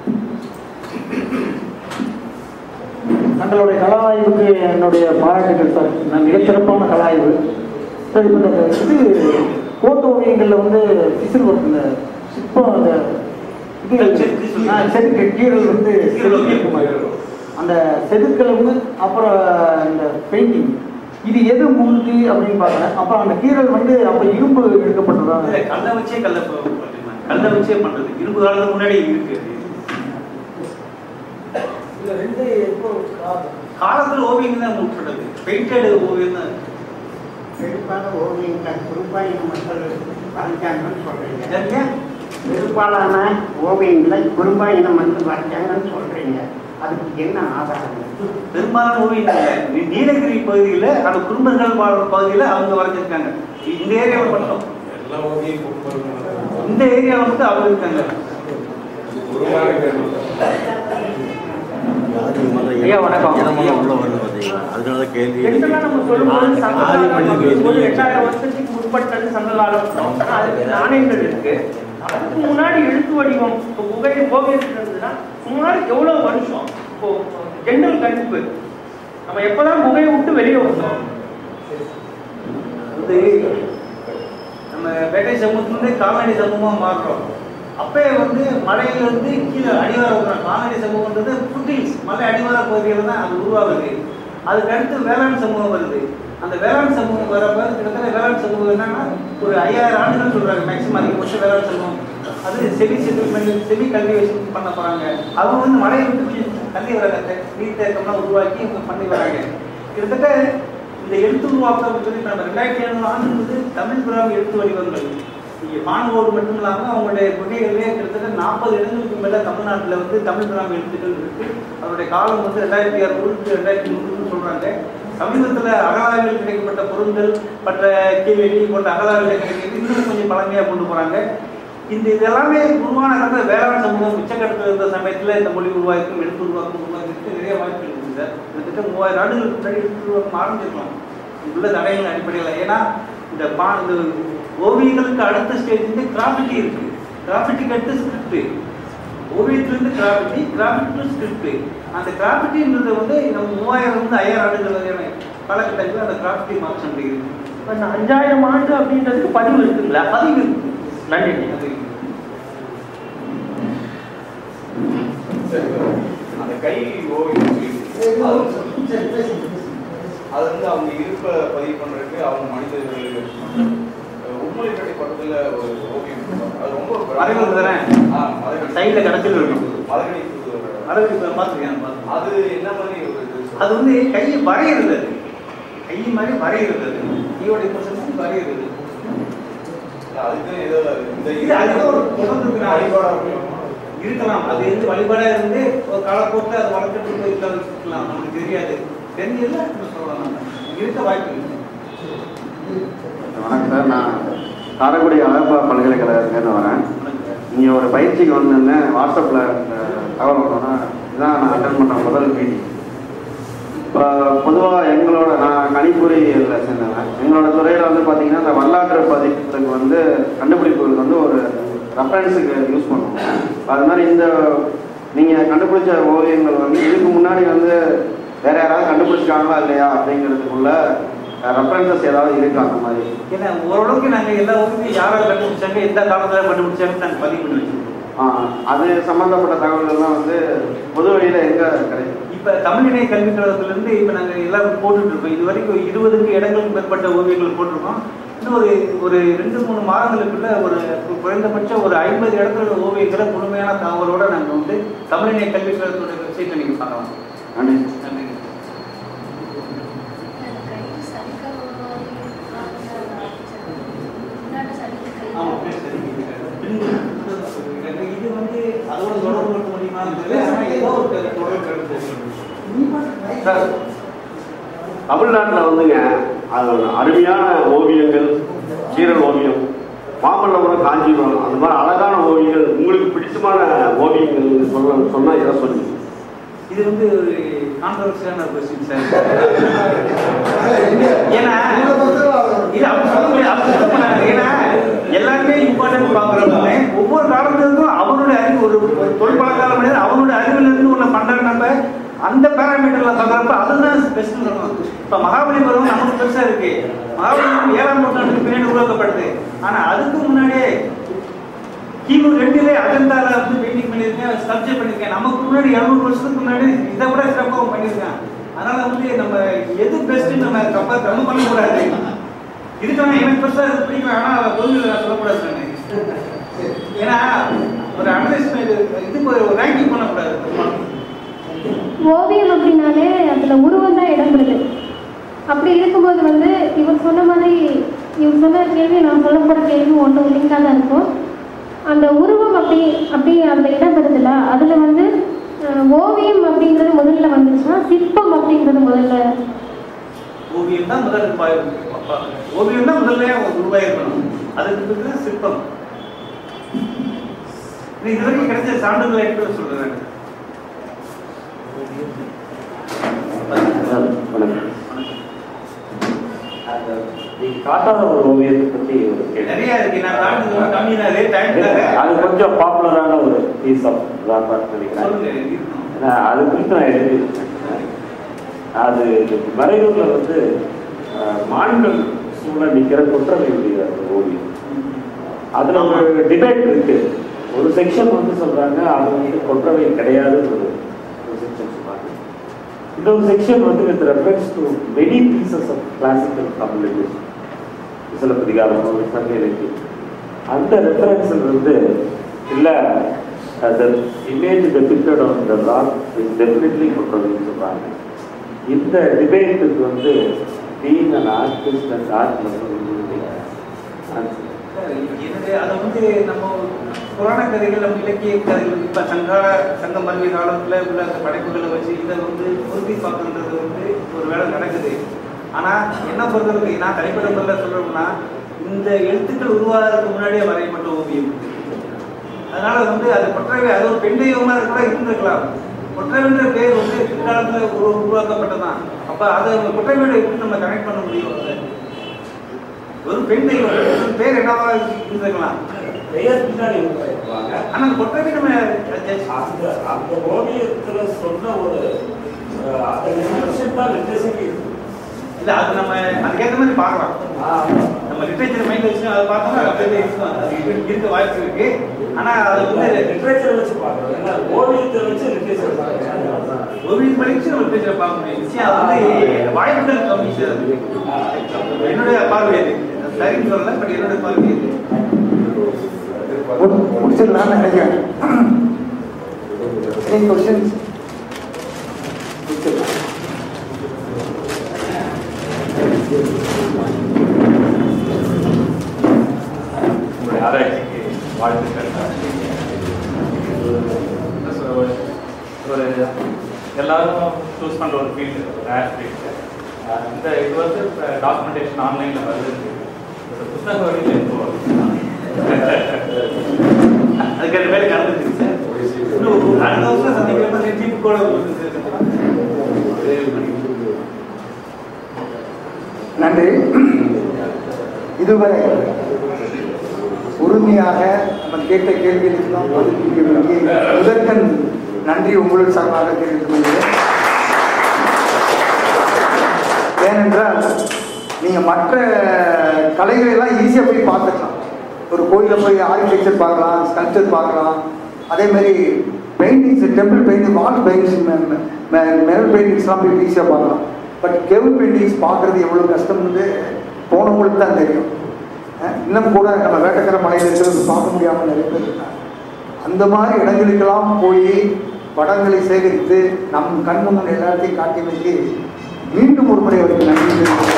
தங்களுடைய கலா ஆய்வுக்கு என்னுடைய பாராட்டுகள் சார் நான் மிகச்சிறப்பான கலா ஆய்வு சார் இப்போ இந்த இது கோட்டு ஓவியங்களில் வந்து பிசில் ஒர்க் இந்த சிற்பம் அந்த இது செதுக்கு ஆ, செதுக்கு கீழல் வந்து கீறல் செதுக்கி இருக்கும் மாதிரி. அந்த செதுக்கல் வந்து அப்புறம் இந்த பெயிண்டிங் இது எது முந்தி அப்படின்னு பார்க்குறேன் அப்புறம் அந்த கீறல் வந்து அப்போ இரும்பு எடுக்கப்பட்டதா இல்ல கல்லை வச்சே கல்லை பண்ணிக்கலாம் கல்லை வச்சே பண்றது இரும்பு காலத்துக்கு முன்னாடி இருக்கு இதுல ரெண்டு எப்போ காலம் காலத்துல ஓவியம் தான் முற்பட்டது பெயிண்டட் ஓவியம் தான் பெரும்பாலான ஓவியங்கள் குறும்பாயின மக்கள் வரைஞ்சாங்கன்னு சொல்றீங்க சரியா? பெரும்பாலான ஓவியங்களை குறும்பாயின மக்கள் வரைஞ்சாங்கன்னு சொல்றீங்க அதுக்கு என்ன ஆதாரம் பெரும்பாலான ஓவியங்கள் இல்ல. நீ- நீலகிரி பகுதியில அந்த குடும்பங்கள் வாழ்ற பகுதியில அவங்க வரைஞ்சிருக்காங்க இந்த ஏரியாவில் மட்டும் எல்லா ஓவியம் குடும்பங்களும் இந்த ஏரியாவில் மட்டும் அவங்க இருக்காங்க ஐயா, வணக்கம். அதனால கேள்வி ஜென்ரலாக நம்ம சொல்லும்போது ஆதி சங்ககாலம் மனித அப்படிங்கும்போது வேதியியல். எட்டாயிரம் வருஷத்துக்கு முற்பட்டது சங்ககாலம் ஆனா அதுக்கு நாணயங்கள் இருக்கு அதுக்கு முன்னாடி எழுத்து வடிவம் இப்போ புகை ஓவியத்தில் இருந்ததுன்னா முன்னாடி எவ்வளோ வருஷம் இப்போ ஜென்ரல் கணிப்பு நம்ம எப்பதான் புகையை விட்டு வெளியே வந்தோம் வந்து நம்ம வேட்டை சமூகத்திலிருந்து கால்நடை சமூகமா மாறுறோம் அப்பயே வந்து மலையில இருந்து கீழே அடிவாரம் வரும் கால்நடை சமூகம்ன்றது ஃபுட்டில்ஸ் மலை அடிவார பகுதியில் தான் அது உருவாகுது அதுக்கு அடுத்து வேளாண் சமூகம் வருது அந்த வேளாண் சமூகம் வரப்ப கிட்டத்தட்ட வேளாண் சமூகம் என்னன்னா ஒரு ஐயாயிரம் ஆண்டுகள் சொல்றாங்க மேக்சிமம் அதிகபட்ச வேளாண் சமூகம் அது செமி செட்டில்மெண்ட் செமி கல்டிவேஷன் பண்ண போறாங்க அவங்க வந்து மலையை விட்டு தள்ளி வராங்க நீர் தேக்கம்லாம் உருவாக்கி இவங்க பண்ணி வராங்க கிட்டத்தட்ட இந்த எழுத்து உருவாக்கம் சொல்லி நம்ம ரெண்டாயிரத்தி எழுநூறு ஆண்டு வந்து தமிழ் பிராமி எழுத்து வடிவங்கள் இங்கே பானுவோடு மட்டும் இல்லாமல் அவங்களுடைய குகைகளிலே கிட்டத்தட்ட நாற்பது இடங்களுக்கு மேலே தமிழ்நாட்டில் வந்து தமிழ் பிராமி எழுத்துக்கள் இருக்கு அதனுடைய காலம் வந்து ரெண்டாயிரத்தி அறுநூறு ரெண்டாயிரத்தி நூறுன்னு சொல்றாங்க சமீபத்தில் அகலாய்வில் கிடைக்கப்பட்ட பொருட்கள் மற்ற கீழடி போன்ற அகலாய்வில் கிடைக்கிறது இன்னும் கொஞ்சம் பழமையாக கொண்டு போறாங்க இந்த இதெல்லாமே உருவான காலத்துல வேளாண் சமூகம் உச்சக்கட்டத்தில் இருந்த சமயத்தில் இந்த மொழி உருவாக்கும் எழுத்து உருவாக்கம் உருவாக்கிறதுக்கு நிறைய வாய்ப்பு இருக்குது சார் கிட்டத்தட்ட மூவாயிரம் ஆண்டுகளுக்கு முன்னாடி எழுத்து உருவாக்கம் ஆரம்பிச்சிருக்கலாம் இங்குள்ள தடைகள் அடிப்படையில் ஏன்னா இந்த பா இந்த ஓவியங்களுக்கு அடுத்த ஸ்டேஜ் வந்து கிராஃபிட்டி இருக்கு கிராஃபிட்டிக்கு அடுத்து ஸ்கிரிப்ட் ஓவியத்திலிருந்து கிராஃபிட்டி கிராஃபிக் டு ஸ்கிரிப்ட் அந்த கிராஃபிட்டின்றது வந்து நம்ம மூவாயிரம் இருந்து ஐயாயிரம் ஆண்டுகள் வரையான காலகட்டத்தில் அந்த கிராஃபிட்டி மாற்ற முடியுது இப்போ இந்த அஞ்சாயிரம் ஆண்டு அப்படின்றதுக்கு பதிவு இருக்குங்களா பதிவு இருக்கு நன்றி அது இருக்கு. அந்த கை ஓவியம் சரி, அது- சரி, பேசுங்க, பேசுங்க. அது வந்து அவங்க இருப்பை பதிவு பண்றதுக்கு அவங்க மனிதர்கள் உண்மைப்பட்டி பக்கத்துல ஒரு ஓவியம் இருக்கும். அது ரொம்ப மரங்கள் தானே? ஆ, மரங்கள். சைடுல கடைசியில் இருக்கும். மரகடி புது- அழகு இப்ப பார்த்துருக்கேன் பார்த்துருக்கேன். அது என்ன மாதிரி ஒரு இது அது வந்து கையை வரைகிறது அது கை மாதிரி வரைகிறது அது கையோடைய பொசிஷன் வரைகிறது அதுக்கு ஏதோ இந்த இது அதுக்கு ஒரு தொடர்பு வழிபாடா இருக்கும். இருக்கலாம் அது வந்து வழிபாடா இருந்து ஒரு காலப்போக்கில் அது வளர்த்துட்டு போய் இருக்கலாம் நமக்கு தெரியாது தெரிஞ்சதுல நம்ம சொல்லலாம் நம்ம. இருக்க வாய்ப்பு இருக்கு வணக்கம் சார் நான் காரைக்குடி அழகப்பா பல்கலைக்கழகத்துலேருந்து வரேன் இங்கே ஒரு பயிற்சிக்கு வந்திருந்தேன் வாட்ஸ்அப்பில் தகவல் வந்தோன்னா இதான் நான் அட்டன் பண்ண முதல் மீட்டிங் இப்போ பொதுவாக எங்களோட நான் கணிப்பொறியில் சேர்ந்தேன் எங்களோட துறையில் வந்து பார்த்தீங்கன்னா இந்த வரலாற்று பதிப்புக்கு வந்து கண்டுபிடிப்புகள் வந்து ஒரு ரெஃபரன்ஸுக்கு யூஸ் பண்ணுவோம் அது மாதிரி இந்த நீங்கள் கண்டுபிடிச்ச ஓவியங்கள் வந்து இதுக்கு முன்னாடி வந்து வேற யாராவது கண்டுபிடிச்சிருக்காங்களா இல்லையா அப்படிங்கிறதுக்குள்ள ரெஃபரன்சஸ் ஏதாவது இருக்கா அந்த மாதிரி ஏன்னா ஓரளவுக்கு நாங்கள் எல்லா ஊருக்கும் யாரால் கண்டுபிடிச்சாங்க எந்த காலத்தில் கண்டுபிடிச்சாங்கன்னு நாங்கள் பதிவு பண்ணி வச்சிருக்கோம் ஆ, அது சம்பந்தப்பட்ட தகவல்கள்லாம் வந்து பொது வழியில் எங்கே கிடைக்கும் இப்போ தமிழினை கல்விக் கழகத்திலேருந்து இப்போ நாங்கள் எல்லாரும் போட்டுட்டு இருக்கோம் இது வரைக்கும் இருபதுக்கு இடங்களுக்கு மேற்பட்ட ஓவியங்கள் போட்டிருக்கோம் இன்னும் ஒரு ஒரு ரெண்டு மூணு மாதங்களுக்குள்ள ஒரு குறைந்தபட்சம் ஒரு ஐம்பது இடத்துல ஓவியங்களை முழுமையான தகவலோட நாங்கள் வந்து தமிழினை கல்விக் கழகத்தோட வெப்சைட்டை நீங்கள் பார்க்கலாம் நன்றி நன்றி ஆமாம் சரி இது வந்து அதோட தொடர்பு படுத்த முடியுமா ஆனால் ஏதோ ஒரு தொடர்பு இருக்கு. சார் தமிழ்நாட்டில் வந்துங்க அது ஒரு அருமையான ஓவியங்கள் சீரல் ஓவியம் மாமல்லபுரம் காஞ்சிபுரம் அந்த மாதிரி அழகான ஓவியங்கள் உங்களுக்கு பிடிச்சமான ஓவியங்கள் சொல்ல சொன்னா எதை சொல்லுங்க இது வந்து ஒரு கான்ட்ரவர்சியான கொஸ்டின் சார் ஏன்னா இது அப்படி சொல்ல முடியாது அப்படி சொல்ல முடியாது ஏன்னா எல்லாருமே இம்பார்ட்டன்ட் பார்க்குறவங்க ஒவ்வொரு காலத்துக்கும் அவனுடைய அறிவு ஒரு தொழில் பழக்கால மனிதர் அவனுடைய அறிவுல இருந்து ஒன்று பண்றாரு நம்ம அந்த பேராமீட்டர்ல பார்க்குறப்ப அதுதான் பெஸ்ட் இருக்கும் இப்போ மகாபலிபுரம் நமக்கு பெருசா இருக்கு மகாபலிபுரம் ஏழாம் நூற்றாண்டுக்கு பின்னாடி உருவாக்கப்படுது ஆனா அதுக்கு முன்னாடியே கிமு ரெண்டுலே அஜந்தால வந்து பெயிண்டிங் பண்ணியிருக்கேன் ஸ்கல்ப்சர் பண்ணியிருக்கேன் நமக்கு முன்னாடி இரநூறு வருஷத்துக்கு முன்னாடி இதை விட சிறப்பாகவும் பண்ணியிருக்கேன் அதனால வந்து நம்ம எது பெஸ்ட் நம்ம கம்பேர் நம்ம பண்ணக்கூடாது இதுக்கான எனக்கு பெருசா இது பிடிக்கும் ஆனா அதை தொழில் நான் சொல்லக்கூடாது நானு. ஏன்னா ஒரு அனலைஸ்மெண்ட் இதுக்கு ஒரு ரேங்கிங் பண்ணக்கூடாது ஓவியம் அப்படின்னாலே அதில் உருவம் தான் இடம் பெறுது அப்படி இருக்கும்போது வந்து இவர் சொன்ன மாதிரி இவர் சொன்ன கேள்வி நான் சொல்ல போகிற கேள்வி ஒன்று லிங்காக தான் இருக்கும் அந்த உருவம் அப்படி அப்படி அந்த இடம் பெறுதுல அதில் வந்து அஹ், ஓவியம் அப்படிங்கிறது முதல்ல வந்துச்சுன்னா சிற்பம் அப்படிங்கிறது முதல்ல ஓவியம் தான் முதல் பா- பா- ஓவியம் தான் முதல்ல உருவாயிருக்கணும் அதுக்கு பிறகு தான் சிற்பம் இது இதுவரைக்கும் கிடைச்ச சான்றுகளை எடுத்து சொல்றேன் வணக்கம் நீங்க காட்டாத ஒரு ஓவியத்தை பத்தி ஒரு கேள்வி நிறைய இருக்கு நான் காட்டுறது கம்மி தான் ரேட் டைம் அது கொஞ்சம் பாப்புலரான ஒரு பீஸ் ஆஃப் நினைக்கிறேன் சொல்லுங்க இருக்கணும். ஏன்னா அது குறித்து நான் எழுதியிருக்கேன் அது மறையூர்ல வந்து அஹ், மான்கள் சூழ நிக்கிற குற்றவையுடைய ஒரு ஓவியம் அதுல ஒரு டிபேட் இருக்கு ஒரு செக்ஷன் வந்து சொல்றாங்க அது வந்து கொற்றவை கிடையாது ஒரு செக்ஷன் சொல்றாங்க இன்னொரு செக்ஷன் வந்து with reference to many pieces of classical Tamil Silappatikaram சங்க இலக்கியம் அந்த ரெஃபரன்ஸில் வந்து இல்லை the image depicted on the rock is definitely கொற்றவைன்னு சொல்றாங்க இந்த டிபேட்டுக்கு வந்து being an artist and art மட்டும் answer. என்னுடைய அதை வந்து நம்ம புராண கதைகள் நம்ம இலக்கிய கதைகள் இப்ப சங்கால சங்க மருவி காலத்துல உள்ள அந்த படைப்புகளை வச்சு இதை வந்து பொருத்தி பார்க்கறது வந்து ஒரு வேலை நடக்குது ஆனா என்ன பொறுத்தவரைக்கும் நான் தனிப்பட்ட முறையில் சொல்றோம்னா இந்த எழுத்துக்கள் உருவாகிறதுக்கு முன்னாடியே வரையப்பட்ட ஓவியம் இது. அதனால வந்து அது கொற்றவை அது ஒரு பெண் தெய்வமா கூட இருந்திருக்கலாம் கொற்றவைன்ற பேர் வந்து பிற்காலத்துல உரு உருவாக்கப்பட்டதான் அப்ப அதை கொற்றவையோட எப்படி நம்ம கனெக்ட் பண்ண முடியும் அதை? ஒரு பெண் தெய்வம் ஒரு பேர் என்னவா இருந்திருக்கலாம் பெயர் பின்னாடி உருவாக்கிருப்பாங்க. ஆனா கொற்றவை நம்ம அந்த அந்த ஓவியத்துல சொன்ன ஒரு அஹ், அந்த description தான் literacy இருக்கு. இல்ல அது நம்ம அதுக்கேற்ற மாதிரி பார்க்கலாம் ஆஹ், நம்ம லிட்ரேச்சர் மைண்ட் வச்சு அதை பார்த்தோம்னா அப்படியே இருக்கும் அது இருக்க வாய்ப்பு இருக்கு ஆனா அது வந்து literature வச்சு பார்க்கணும். ஏன்னா ஓவியத்தை வச்சு literature பார்க்கணும். ஓவியம் படிச்சு நம்ம லிட்ரேச்சரை பார்க்க முடியும் நிச்சயம் அது வந்து வாய்ப்புகள் கம்மி சார் என்னுடைய பார்வை அது சரின்னு சொல்லல பட் என்னுடைய பார்வை அது முடி- முடிச்சிடலாம்னு நினைக்கிறேன் Any questions? முடிச்சிடலாம். உங்களுடைய ஆராய்ச்சிக்கு வாழ்த்துக்கள் ஒரு- ஒரு எல்லாரும் சூஸ் பண்ணுற ஒரு ஃபீல்டு ரேர் ஃபீல்டு இந்த இது வந்து டாக்குமெண்டேஷன் ஆன்லைனில் வருது ஒரு புத்தக வழியில் எப்போ வரும்? அதுக்கு ரெண்டு பேரும் கலந்துருக்கு சார் இன்னும் அடுத்த வருஷம் சந்திக்கிற மாதிரி ஜீப் கூட நன்றி இதுவரை உரிமையாக நம்ம கேட்ட கேள்விகளுக்கெல்லாம் பதில் கூறிய வேண்டிய முதற்கண் நன்றி உங்களுக்கு சார்பாக தெரிவித்துக் கொள்கிறேன் ஏனென்றால் நீங்கள் மற்ற கலைகளை எல்லாம் ஈஸியாக போய் பார்த்துக்கலாம் ஒரு கோயிலில் போய் ஆர்கிடெக்சர் பார்க்கலாம் ஸ்கல்ப்சர் பார்க்கலாம் அதே மாதிரி paintings temple painting wall paintings mural பெயிண்டிங்ஸ்லாம் போய் ஈஸியாக பார்க்கலாம் பட் கெவ் பெயிண்டிங்ஸ் பார்க்குறது எவ்வளோ கஷ்டம்னு போனவங்களுக்கு தான் தெரியும் அஹ் இன்னும் கூட நம்ம வேட்டக்கரை மலையில் இருக்கிறது பார்க்க முடியாமல் நிறைய பேர் இருக்காங்க அந்த மாதிரி இடங்களுக்கெல்லாம் போய் படங்களை சேகரித்து நம் கண் முன் எல்லாத்தையும் காட்டி வைத்து மீண்டும் ஒரு முறை அவருக்கு நன்றி தெரிவிக்கிறேன்.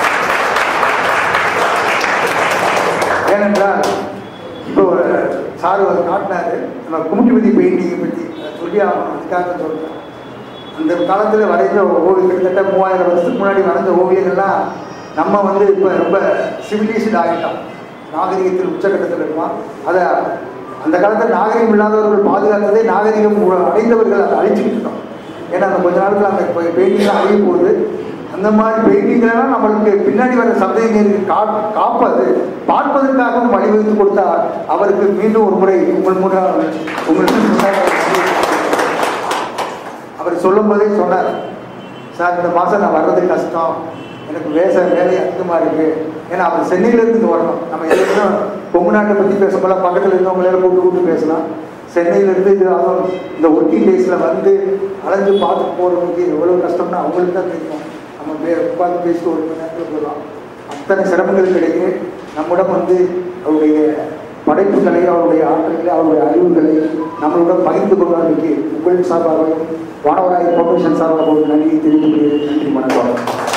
ஏனென்றால் இப்போ சார் அவர் காட்டினாரு நம்ம குமுட்டிபதி பெயிண்டிங்கை பற்றி அதை சொல்லி ஆகணும் அதுக்காக சொல்கிறேன் அந்த காலத்தில் வரைஞ்ச ஓவியம் கிட்டத்தட்ட மூவாயிரம் வருஷத்துக்கு முன்னாடி வரைஞ்ச ஓவியங்கள்லாம் நம்ம வந்து இப்போ ரொம்ப சிவிலைஸ்டு ஆகிட்டோம் நாகரிகத்தில் உச்சகட்டத்தில் இருக்கோம் அதை அந்த காலத்தில் நாகரிகம் இல்லாதவர்கள் பாதுகாத்ததே நாகரிகம் உ- அடைந்தவர்கள் அதை அழிச்சுக்கிட்டு இருக்கோம் ஏன்னா அந்த கொஞ்ச நாளுக்குள்ள அந்த பெயிண்டிங்லாம் அழிய போகுது அந்த மாதிரி பெயிண்டிங்லாம் நம்மளுக்கு பின்னாடி வர சந்ததியினருக்கு கா காப்பது பார்ப்பதற்காகவும் வழிவகுத்து கொடுத்தா அவருக்கு மீண்டும் ஒரு முறை உங்கள் முன்னாடி உங்களுக்கு முன்னாடி அவர் சொல்லும் போதே சொன்னார் சார் இந்த மாதம் நான் வர்றது கஷ்டம் எனக்கு வேச வேலை அதிகமாக இருக்கு ஏன்னா அவர் சென்னையிலேருந்து இங்கே வரணும் நம்ம எல்லாரும் கொங்கு நாட்டை பற்றி பேசும்போது பக்கத்தில் இருந்தவங்களே கூப்பிட்டு கூப்பிட்டு பேசலாம் சென்னையிலேருந்து இது அதுவும் இந்த ஒர்க்கிங் டேஸில் வந்து அலைஞ்சு பார்த்து போகிறவங்களுக்கு எவ்வளோ கஷ்டம்னு அவங்களுக்கு தான் தெரியும் நம்ம பே உட்காந்து பேசிட்டு ஒரு மணி நேரத்தில் போகலாம் அத்தனை சிரமங்களுக்கு இடையே நம்மிடம் வந்து அவருடைய படைப்புகளை அவருடைய ஆற்றல்களை அவருடைய அறிவுகளை நம்மளுடன் பகிர்ந்து கொள்வதற்கு உங்கள் சார்பாகவும் வானவராய் ஃபவுண்டேஷன் சார்பாகவும் நன்றியை தெரிவித்துக் கொள்கிறேன் நன்றி வணக்கம்